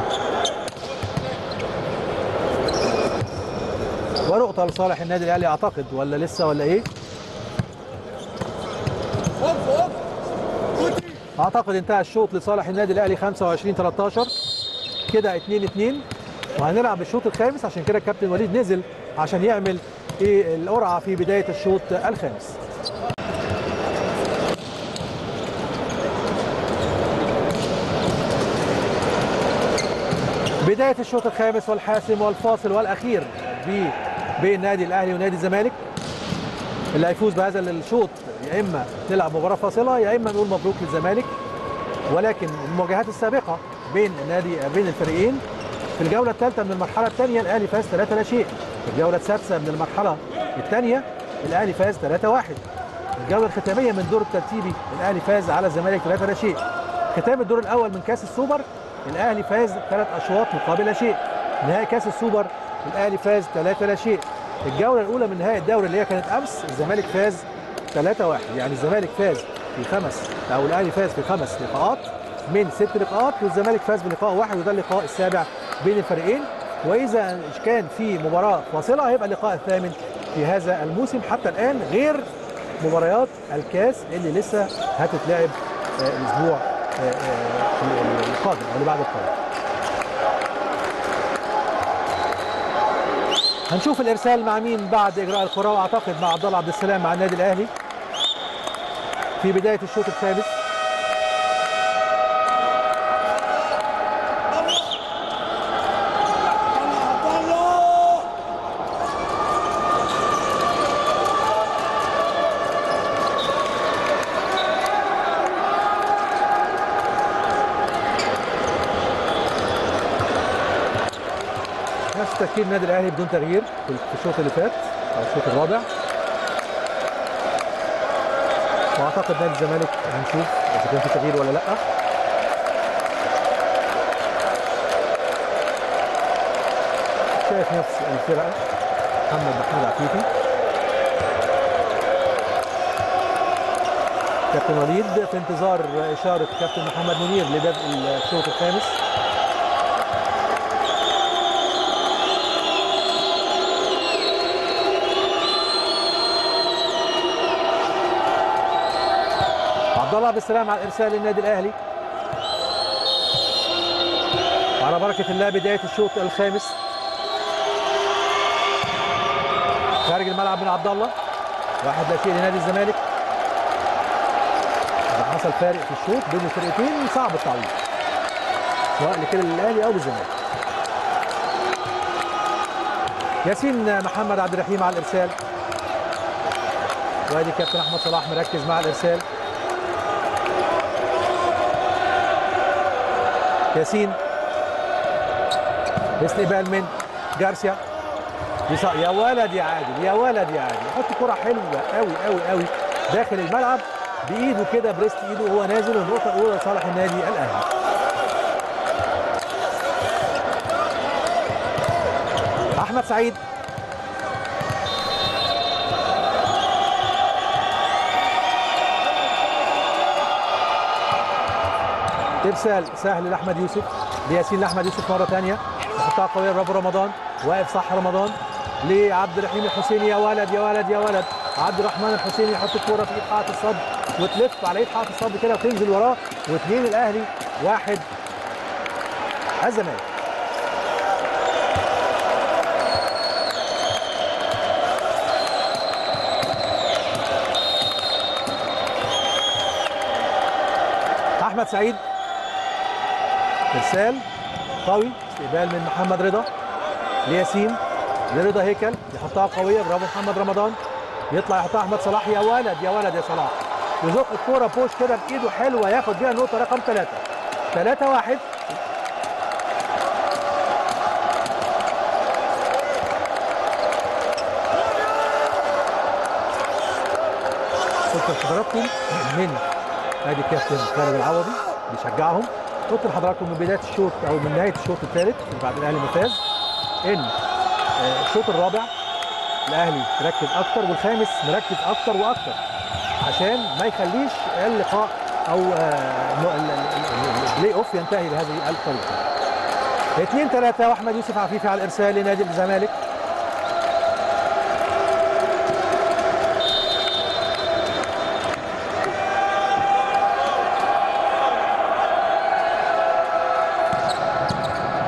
ونقطة لصالح النادي الأهلي أعتقد ولا لسه ولا إيه؟ اعتقد انتهى الشوط لصالح النادي الاهلي 25 13 كده 2 2 وهنلعب الشوط الخامس عشان كده الكابتن وليد نزل عشان يعمل ايه القرعه في بدايه الشوط الخامس بدايه الشوط الخامس والحاسم والفاصل والاخير بي- بين النادي الاهلي ونادي الزمالك اللي هيفوز بهذا الشوط يا اما نلعب مباراه فاصله يا اما نقول مبروك للزمالك ولكن المواجهات السابقه بين النادي بين الفريقين في الجوله الثالثه من المرحله الثانيه الاهلي فاز 3 لا شيء في الجوله السادسه من المرحله الثانيه الاهلي فاز 3 1 الجوله الختاميه من الدور الترتيبي الاهلي فاز على الزمالك 3 لا شيء ختام الدور الاول من كاس السوبر الاهلي فاز ثلاث اشواط مقابل لا شيء نهائي كاس السوبر الاهلي فاز 3 لا شيء الجوله الاولى من نهائي الدوري اللي هي كانت امس الزمالك فاز 3 1 يعني الزمالك فاز في خمس او الاهلي فاز في خمس لقاءات من ست لقاءات والزمالك فاز بلقاء واحد وده اللقاء السابع بين الفريقين واذا كان في مباراه فاصله هيبقى اللقاء الثامن في هذا الموسم حتى الان غير مباريات الكاس اللي لسه هتتلعب آه، الاسبوع آه، آه، القادم او اللي بعد القادم هنشوف الارسال مع مين بعد اجراء الكره واعتقد مع عبد الله عبد السلام مع النادي الاهلي في بدايه الشوط الخامس نفس تشكيل النادي الاهلي بدون تغيير في في الشوط اللي فات او الشوط الرابع واعتقد نادي الزمالك هنشوف اذا كان في تغيير ولا لا شايف نفس الفرقه محمد محمود عفيفي كابتن وليد في انتظار اشاره كابتن محمد منير لبدء الشوط الخامس عبد الله عبد السلام على الارسال للنادي الاهلي وعلى بركه الله بدايه الشوط الخامس خارج الملعب من عبد الله واحد لا شيء لنادي الزمالك إذا حصل فارق في الشوط بين الفرقتين صعب التعويض سواء لكلا الاهلي او للزمالك ياسين محمد عبد الرحيم على الارسال وادي كابتن احمد صلاح مركز مع الارسال ياسين استقبال من جارسيا يص- يا ولد يا عادل يا ولد يا عادل يحط كرة حلوة قوي قوي قوي داخل الملعب بإيده كده بريست إيده وهو نازل والنقطة الأولى لصالح النادي الأهلي أحمد سعيد ارسال سهل لاحمد يوسف لياسين لاحمد يوسف مره ثانيه يحطها قويه لرب رمضان واقف صح رمضان لعبد الرحيم الحسيني يا ولد يا ولد يا ولد عبد الرحمن الحسيني يحط الكوره في ايد حائط الصد وتلف على ايد حائط الصد كده وتنزل وراه واثنين الاهلي واحد الزمالك احمد سعيد ارسال قوي استقبال من محمد رضا لياسين لرضا هيكل يحطها قويه برافو محمد رمضان يطلع يحطها احمد صلاح يا ولد يا ولد يا صلاح يزق الكوره بوش كده بايده حلوه ياخد بيها النقطه رقم ثلاثه 3 1 قلت لحضراتكم من ادي كابتن خالد العوضي بيشجعهم قلت لحضراتكم من بدايه الشوط او من نهايه الشوط الثالث بعد الاهلي ما فاز ان آه، الشوط الرابع الاهلي مركز اكتر والخامس مركز اكتر واكتر عشان ما يخليش اللقاء او آه، م- ال- ال- ال- البلاي اوف ينتهي بهذه الطريقه 2 3 واحمد يوسف عفيفي على الارسال لنادي الزمالك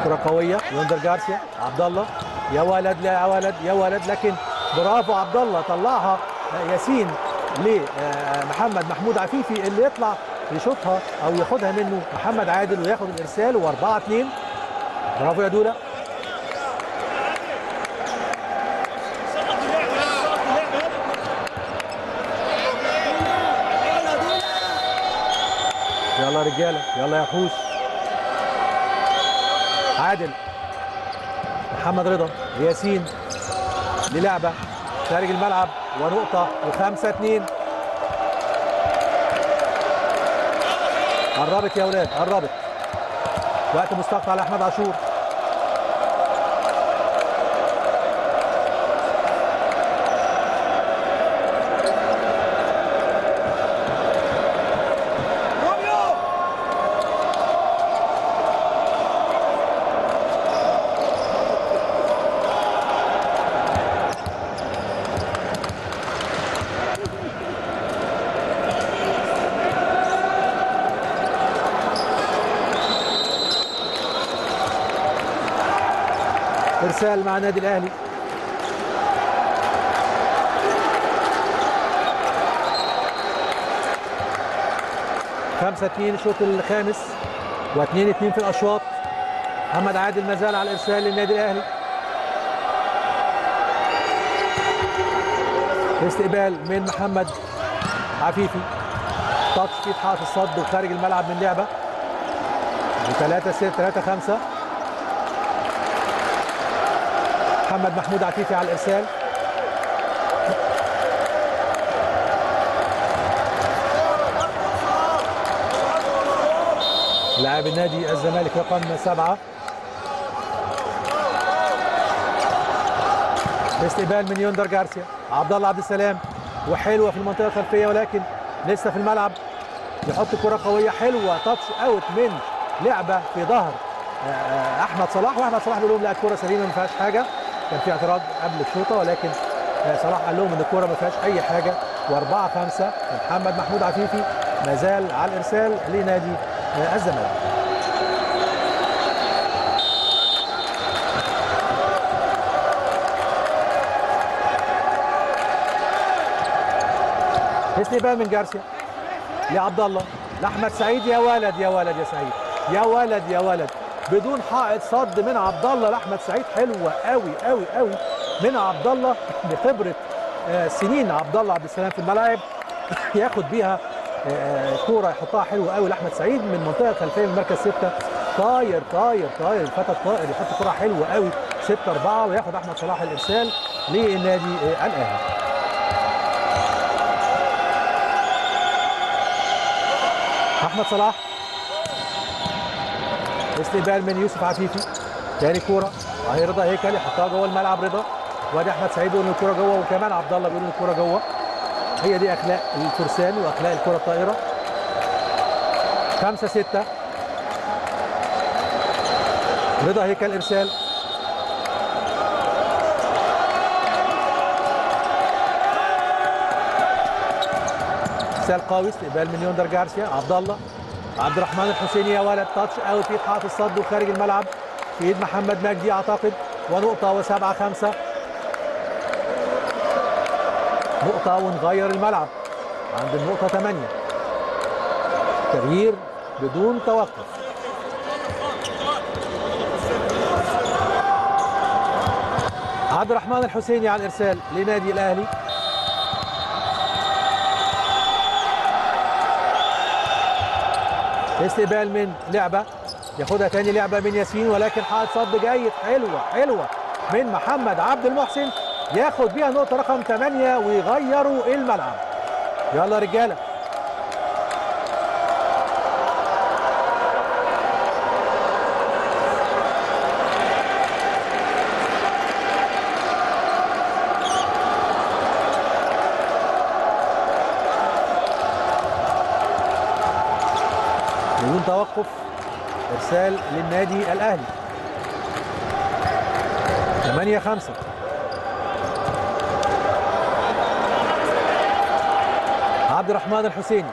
كرة قوية يوندر جارسيا عبد الله يا ولد لا يا ولد يا ولد لكن برافو عبد الله طلعها ياسين لمحمد محمود عفيفي اللي يطلع يشوطها او ياخدها منه محمد عادل وياخد الارسال و4 2 برافو يا دوله يلا يا رجاله يلا يا حوش عادل محمد رضا ياسين للعبه خارج الملعب ونقطه وخمسة اتنين قربت يا اولاد قربت وقت مستقطع لاحمد عاشور ارسال مع النادي الاهلي خمسة اتنين الشوط الخامس واثنين اتنين في الاشواط محمد عادل ما زال على الارسال للنادي الاهلي استقبال من محمد عفيفي تاتش في حائط الصد وخارج الملعب من لعبه وثلاثة ستة ثلاثة خمسة محمد محمود عفيفي على الارسال لاعب النادي الزمالك رقم سبعة استقبال من يوندر جارسيا عبد الله عبد السلام وحلوه في المنطقه الخلفيه ولكن لسه في الملعب يحط كره قويه حلوه تاتش اوت من لعبه في ظهر آه، احمد صلاح واحمد صلاح بيقول لهم لا الكره سليمه ما فيهاش حاجه كان في اعتراض قبل الشوطه ولكن آه، صلاح قال لهم ان الكره ما فيهاش اي حاجه واربعه خمسه محمد محمود عفيفي ما زال على الارسال لنادي آه، الزمالك استقبال من جارسيا لعبد الله لاحمد سعيد يا ولد يا ولد يا سعيد يا ولد يا ولد بدون حائط صد من عبد الله لاحمد سعيد حلوه قوي قوي قوي من عبد الله بخبره آه، سنين عبد الله عبد السلام في الملاعب ياخد بيها آه، كوره يحطها حلوه قوي لاحمد سعيد من منطقه خلفيه من مركز سته طاير طاير طاير الفتى الطائر يحط كوره حلوه قوي 6 4 وياخد احمد صلاح الارسال للنادي آه، الاهلي احمد صلاح استقبال من يوسف عفيفي تاني كوره اهي رضا هيكل يحطها جوه الملعب رضا وادي احمد سعيد بيقول ان الكوره جوه وكمان عبد الله بيقول ان الكوره جوه هي دي اخلاق الفرسان واخلاق الكره الطائره خمسة ستة رضا هيكل ارسال ارسال قوي استقبال من يوندر جارسيا عبد الله عبد الرحمن الحسيني يا ولد تاتش اوت في حائط الصد وخارج الملعب في ايد محمد مجدي اعتقد ونقطة وسبعة خمسة نقطة ونغير الملعب عند النقطة ثمانية تغيير بدون توقف عبد الرحمن الحسيني على الارسال لنادي الاهلي استقبال من لعبه ياخدها تاني لعبه من ياسين ولكن حائط صد جيد حلوه حلوه من محمد عبد المحسن ياخد بيها نقطه رقم 8 ويغيروا الملعب يلا يا رجاله بدون توقف ارسال للنادي الاهلي 8 5 عبد الرحمن الحسيني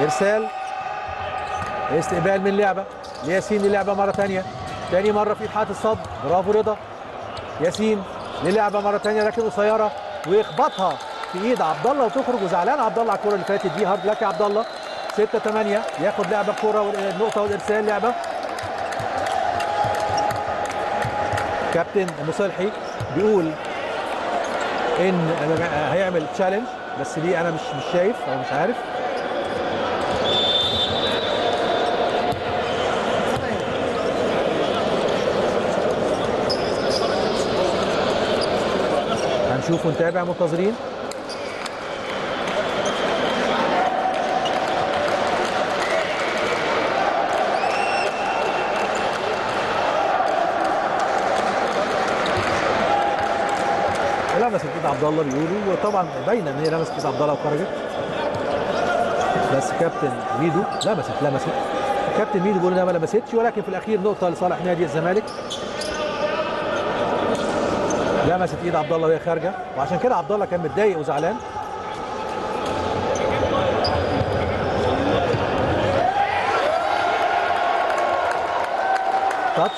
ارسال استقبال من لعبه لياسين للعبه مره ثانيه تاني مره في ايحاء الصد برافو رضا ياسين للعبه مره ثانيه لكن قصيره ويخبطها في ايد عبد الله وتخرج وزعلان عبد الله على الكره اللي فاتت دي هارد لك يا عبد الله 6 8 ياخد لعبه الكره والنقطه والارسال لعبه كابتن مصلحي بيقول ان هيعمل تشالنج بس ليه انا مش مش شايف او مش عارف هنشوف ونتابع منتظرين لمست ايد عبد الله بيقولوا وطبعا باينه ان هي لمست ايد عبد الله وخرجت بس كابتن ميدو لمست لمست كابتن ميدو بيقول انها ما لمستش ولكن في الاخير نقطه لصالح نادي الزمالك لمست ايد عبد الله وهي خارجه وعشان كده عبد الله كان متضايق وزعلان تاتش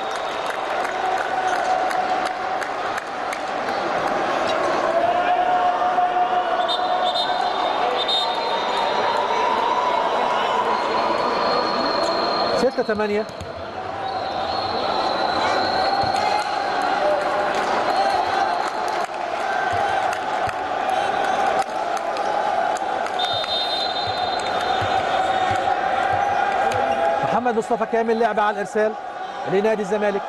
ستة ثمانية محمد مصطفى كامل لعبة على الإرسال لنادي الزمالك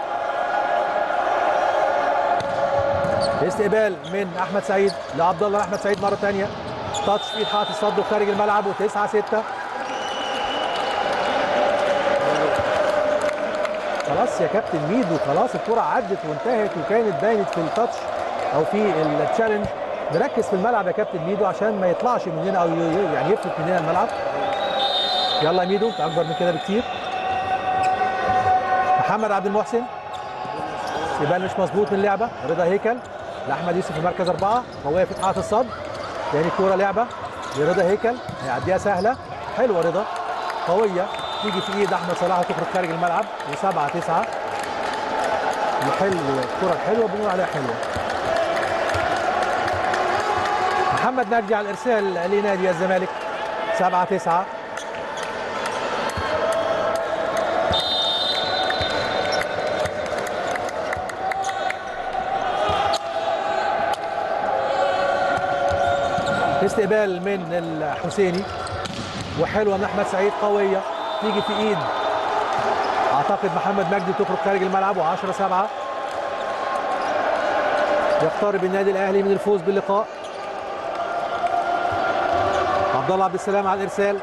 استقبال من أحمد سعيد لعبد الله أحمد سعيد مرة ثانية تاتش في حائط الصد وخارج الملعب وتسعة ستة خلاص يا كابتن ميدو خلاص الكرة عدت وانتهت وكانت بانت في التاتش او في التشالنج نركز في الملعب يا كابتن ميدو عشان ما يطلعش مننا او ي- يعني يفلت مننا الملعب يلا يا ميدو انت اكبر من كده بكتير محمد عبد المحسن استقبال مش مظبوط من اللعبه رضا هيكل لاحمد يوسف في مركز اربعه قويه في حائط الصد تاني كوره لعبه لرضا هيكل هيعديها سهله حلوه رضا قويه تيجي في ايد احمد صلاح وتخرج خارج الملعب وسبعة تسعة الحلو الكرة الحلوة بنقول عليها حلوة محمد نرجع الارسال لنادي الزمالك سبعة تسعة استقبال من الحسيني وحلوه من احمد سعيد قويه تيجي في ايد اعتقد محمد مجدي تخرج خارج الملعب و10 7 يقترب النادي الاهلي من الفوز باللقاء عبد الله عبد السلام على الارسال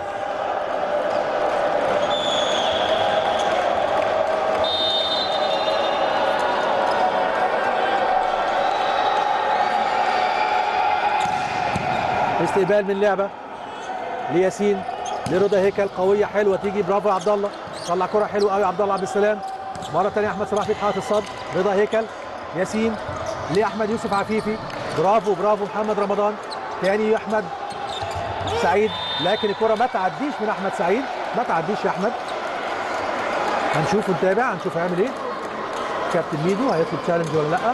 استقبال من لعبه لياسين لرضا هيكل قويه حلوه تيجي برافو يا عبد الله طلع كره حلوه قوي عبد الله عبد السلام مره ثانيه احمد صلاح في حائط الصد رضا هيكل ياسين لاحمد يوسف عفيفي برافو برافو محمد رمضان تاني احمد سعيد لكن الكره ما تعديش من احمد سعيد ما تعديش يا احمد هنشوف ونتابع هنشوف هيعمل ايه كابتن ميدو هيطلب تشالنج ولا لا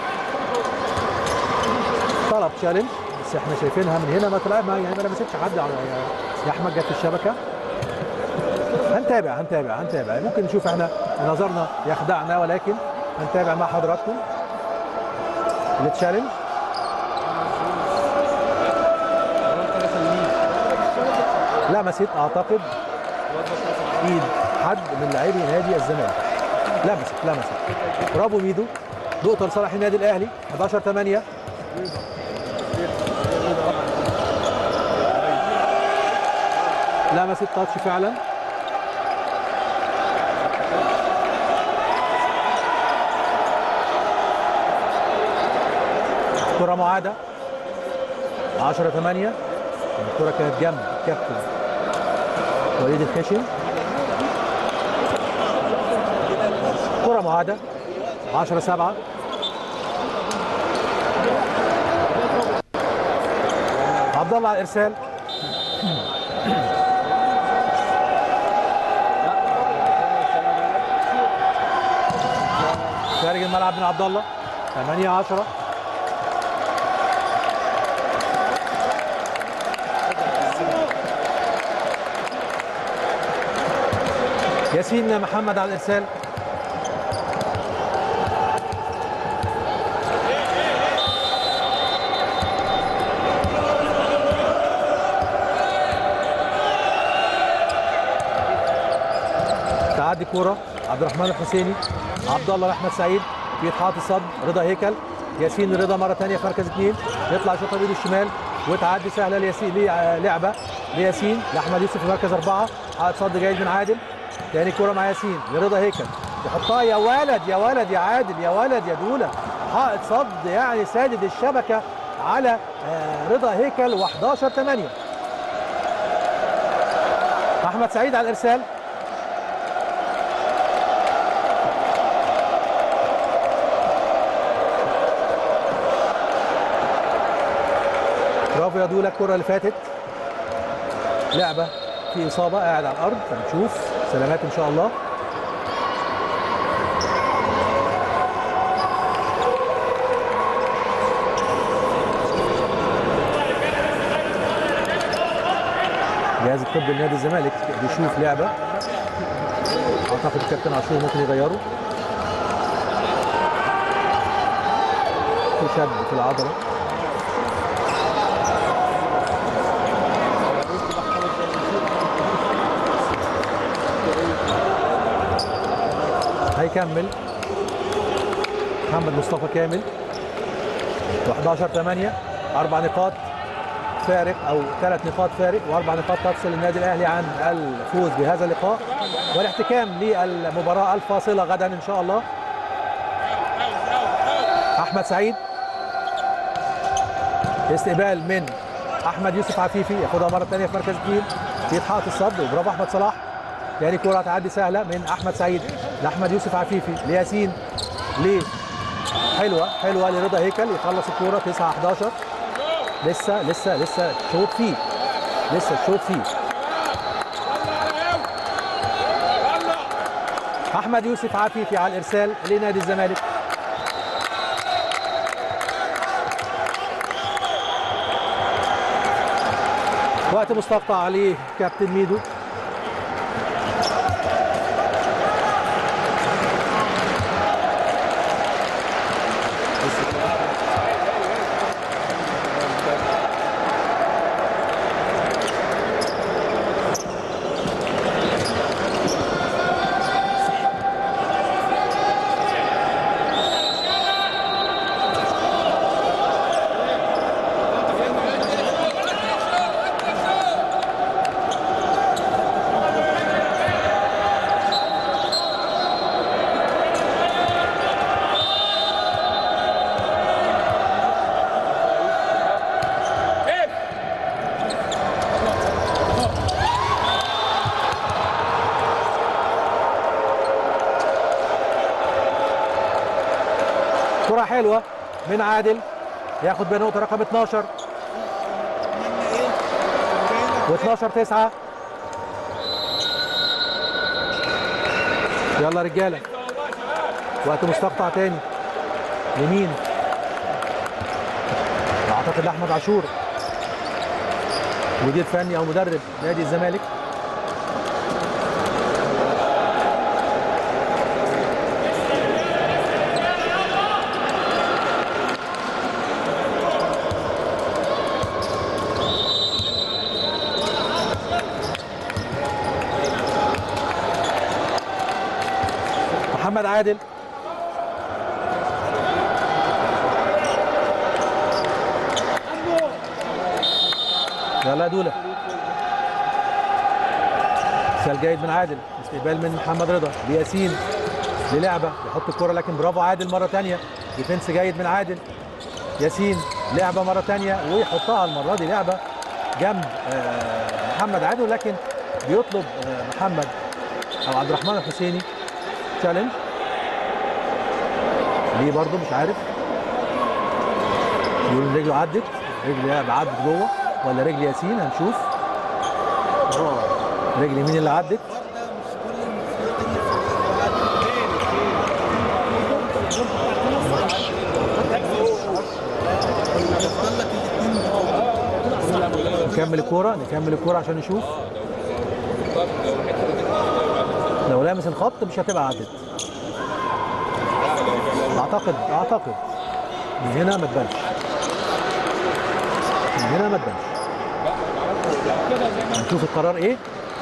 طلب تشالنج بس احنا شايفينها من هنا ما طلع ما يعني ما لمستش حد على يا احمد جت في الشبكه هنتابع هنتابع هنتابع ممكن نشوف احنا نظرنا يخدعنا ولكن هنتابع مع حضراتكم التشالنج لمست اعتقد ايد حد من لاعبي نادي الزمالك لمست لمست برافو ميدو نقطه لصالح النادي الاهلي 11 8 لمست تاتش فعلا كرة معادة 10 8 الكرة كانت جنب كابتن وليد الخشن كرة معادة 10 7 عبد الله على الارسال خارج الملعب من عبد الله 8 10 ياسين محمد على الارسال تعدي كوره عبد الرحمن الحسيني عبد الله لاحمد سعيد في اتحاد الصد رضا هيكل ياسين رضا مره ثانيه في مركز اثنين يطلع شوطه بايده الشمال وتعدي سهله لياسين ليه- لعبه لياسين لاحمد يوسف في مركز اربعه حائط صد جيد من عادل تاني كوره مع ياسين لرضا هيكل يحطها يا ولد يا ولد يا عادل يا ولد يا دوله حائط صد يعني سادد الشبكه على آه، رضا هيكل و11 8 احمد سعيد على الارسال برافو يا دولا الكرة اللي فاتت لعبة في إصابة قاعد على الأرض هنشوف سلامات إن شاء الله جهاز الطب لنادي الزمالك بيشوف لعبة أعتقد الكابتن عاشور ممكن يغيره في شد في العضلة هيكمل محمد مصطفى كامل و11 8 اربع نقاط فارق او ثلاث نقاط فارق واربع نقاط تفصل النادي الاهلي عن الفوز بهذا اللقاء والاحتكام للمباراه الفاصله غدا ان شاء الله احمد سعيد استقبال من احمد يوسف عفيفي ياخدها مره ثانيه في مركز اثنين في اتحاد الصد وبرافو احمد صلاح تاني كرة تعدي سهلة من أحمد سعيد لأحمد يوسف عفيفي لياسين ليه حلوة حلوة لرضا هيكل يخلص الكورة 9 11 لسه لسه لسه شوط فيه لسه الشوط فيه أحمد يوسف عفيفي على الإرسال لنادي الزمالك وقت مستقطع عليه كابتن ميدو كرة حلوة من عادل ياخد بنقطة رقم 12 و12 9 يلا رجالة وقت مستقطع تاني لمين؟ اعتقد لاحمد عاشور مدير فني او مدرب نادي الزمالك محمد عادل يلا يا دوله سال جيد من عادل استقبال من محمد رضا لياسين للعبه يحط الكره لكن برافو عادل مره ثانيه ديفنس جيد من عادل ياسين لعبه مره ثانيه ويحطها المره دي لعبه جنب آه، محمد عادل لكن بيطلب آه، محمد او عبد الرحمن الحسيني تشالنج ليه برضه مش عارف يقول إن رجله عدت رجل عدت جوه ولا رجل ياسين هنشوف رجل يمين اللي عدت نكمل الكوره نكمل الكوره عشان نشوف لو لامس الخط مش هتبقى عدت اعتقد اعتقد من هنا ما تبانش من هنا ما تبانش هنشوف القرار ايه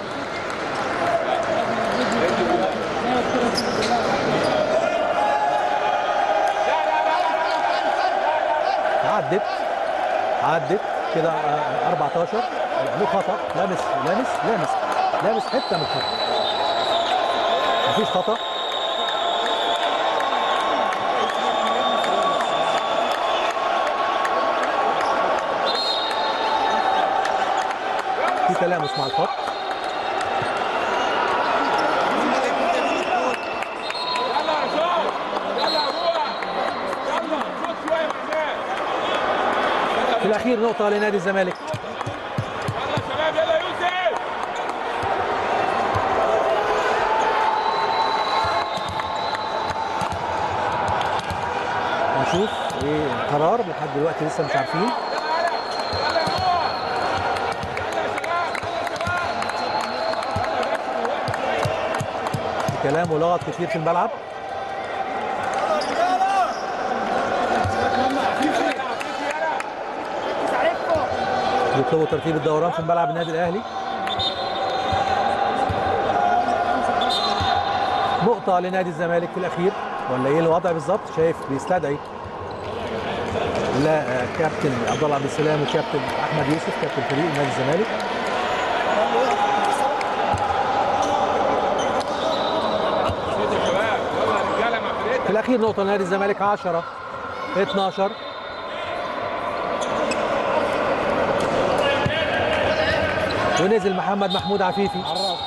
عدت عدت كده آه، 14 له خطا لامس لامس لامس لامس حته من الخطا مفيش خطا في تلامس مع الخط يلا يا شوق يلا يا ابويا يلا شوط شويه مع الناس في الاخير نقطه لنادي الزمالك يلا يا شباب يلا يا يوسف نشوف ايه القرار لحد دلوقتي لسه مش عارفين يلا يا ابويا يلا يا شباب يلا يا شباب في كلام ولغط كتير في الملعب بيطلبوا ترتيب الدوران في ملعب النادي الاهلي نقطة لنادي الزمالك في الأخير ولا إيه الوضع بالظبط؟ شايف بيستدعي لا آه، كابتن عبد الله عبد السلام وكابتن أحمد يوسف كابتن فريق نادي الزمالك شوط يا شباب يلا يا رجاله مع فرقتك في الأخير نقطة لنادي الزمالك 10 12 ونزل محمد محمود عفيفي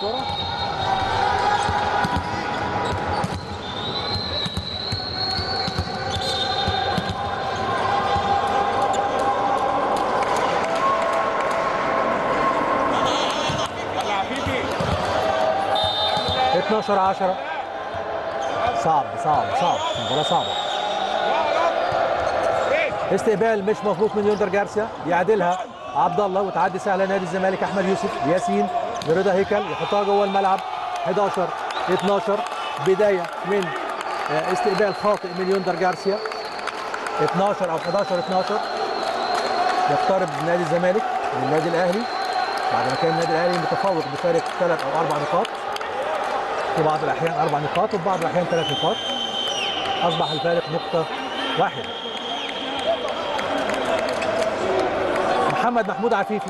يلا يا حبيبي 12 10 صعب صعب صعب مباراة صعبة يا رب ايه استقبال مش مظبوط من يوندر جارسيا يعدلها عبد الله وتعدي سهله نادي الزمالك احمد يوسف ياسين لرضا هيكل يحطها جوه الملعب 11 12 بدايه من آه، استقبال خاطئ من يوندر جارسيا 12 او 11 12 يقترب نادي الزمالك من النادي الاهلي بعد ما كان النادي الاهلي متفوق بفارق ثلاث او اربع نقاط في بعض الاحيان اربع نقاط وفي بعض الاحيان ثلاث نقاط اصبح الفارق نقطه واحده محمد محمود عفيفي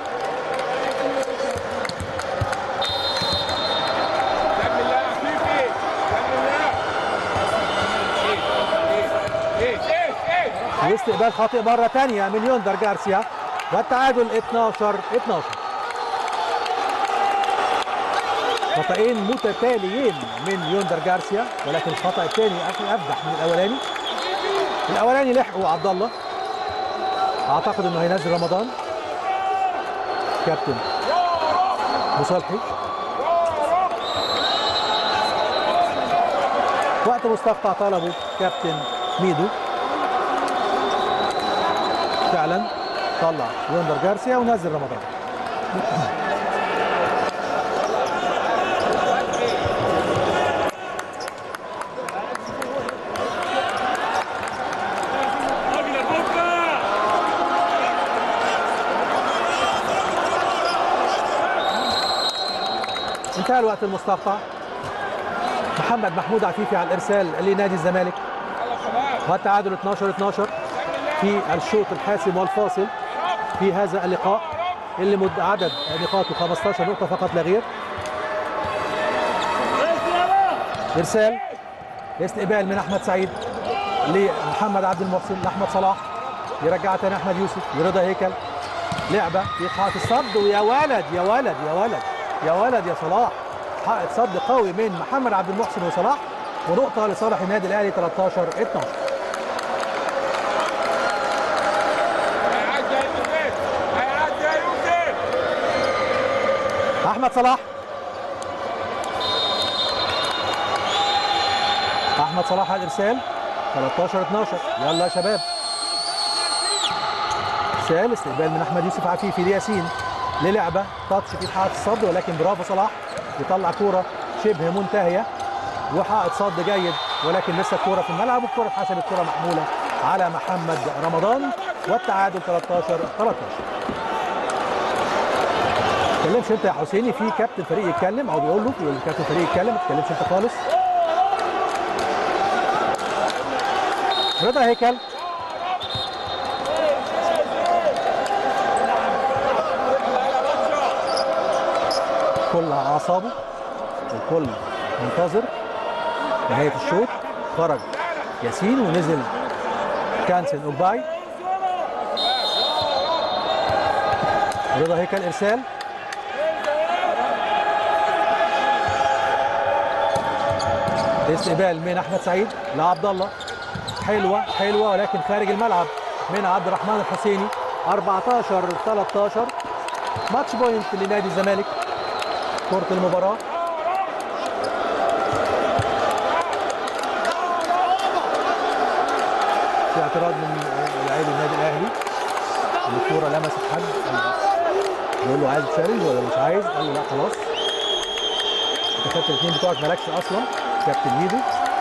كمل الله يا حبيبي كمل الله ايه ايه ايه ايه واستقبال خاطئ مرة تانية من يوندر جارسيا والتعادل 12 12 خطأين متتاليين من يوندر جارسيا ولكن الخطأ الثاني أفضح من الأولاني الأولاني لحقه عبد الله أعتقد إنه هينزل رمضان كابتن مصالحي وقت مستقطع طلبه كابتن ميدو فعلا طلع يوندر جارسيا ونزل رمضان راجل بكره انتهى الوقت المستقطع محمد محمود عفيفي على الارسال لنادي الزمالك يلا يا شباب والتعادل 12 12 في الشوط الحاسم والفاصل في هذا اللقاء اللي مد عدد نقاطه 15 نقطة فقط لا غير إرسال استقبال من أحمد سعيد لمحمد عبد المحسن لأحمد صلاح يرجعها تاني أحمد يوسف لرضا هيكل لعبة في حائط الصد ويا ولد يا ولد يا ولد يا ولد يا صلاح حائط صد قوي من محمد عبد المحسن وصلاح ونقطة لصالح النادي الأهلي 13 12 هيعدي يا يوسف هيعدي يا يوسف احمد صلاح احمد صلاح على الارسال 13 12 يلا يا شباب ارسال استقبال من احمد يوسف عفيفي لياسين للعبه تاتش في حائط الصد ولكن برافو صلاح يطلع كوره شبه منتهيه وحائط صد جيد ولكن لسه الكوره في الملعب والكوره اتحسبت كوره محموله على محمد رمضان والتعادل 13 13 تتكلمش انت يا حسيني في كابتن فريق يتكلم او بيقول له بيقول كابتن فريق يتكلم ما تتكلمش انت خالص رضا هيكل كل على اعصابه الكل منتظر نهايه الشوط خرج ياسين ونزل كانسن اوباي رضا هيكل ارسال استقبال من احمد سعيد لعبد الله حلوه حلوه ولكن خارج الملعب من عبد الرحمن الحسيني 14 13 ماتش بوينت لنادي الزمالك كرة المباراة في اعتراض من لاعبي النادي الاهلي ان الكوره لمست حد يقول له عايز تشالنج ولا مش عايز؟ قال له لا خلاص انت خدت الاثنين بتوعك مالكش اصلا كابتن ميدو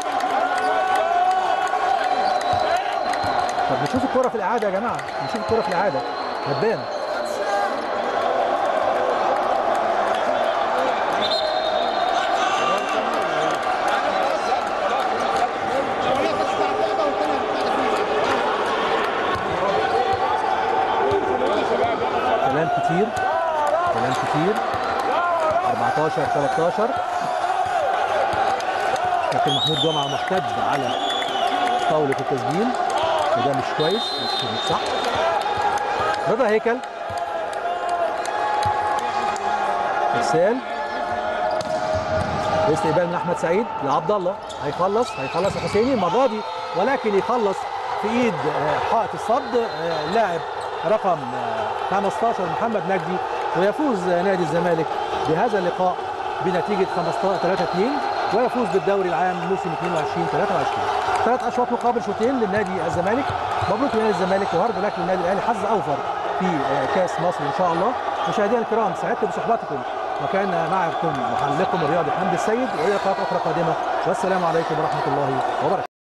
طب نشوف الكوره في الاعاده يا جماعه نشوف الكوره في الاعاده هتبان كلام كتير كلام كتير 14 13 لكن محمود جمعه محتج على طاوله التسجيل وده مش كويس مش مش صح رضا هيكل ارسال استقبال من احمد سعيد لعبد الله هيخلص هيخلص الحسيني المره دي ولكن يخلص في ايد آه، حائط الصد آه، لاعب رقم آه، 15 محمد مجدي ويفوز آه، نادي الزمالك بهذا اللقاء بنتيجه 15 3 2 ويفوز بالدوري العام موسم 22 23 ثلاث اشواط مقابل شوطين للنادي الزمالك مبروك لنادي الزمالك وهارد لك للنادي الاهلي حظ اوفر في آه، كاس مصر ان شاء الله مشاهدينا الكرام سعدت بصحبتكم وكان معكم محلقكم الرياضي حمد السيد والى لقاءات اخرى قادمه والسلام عليكم ورحمه الله وبركاته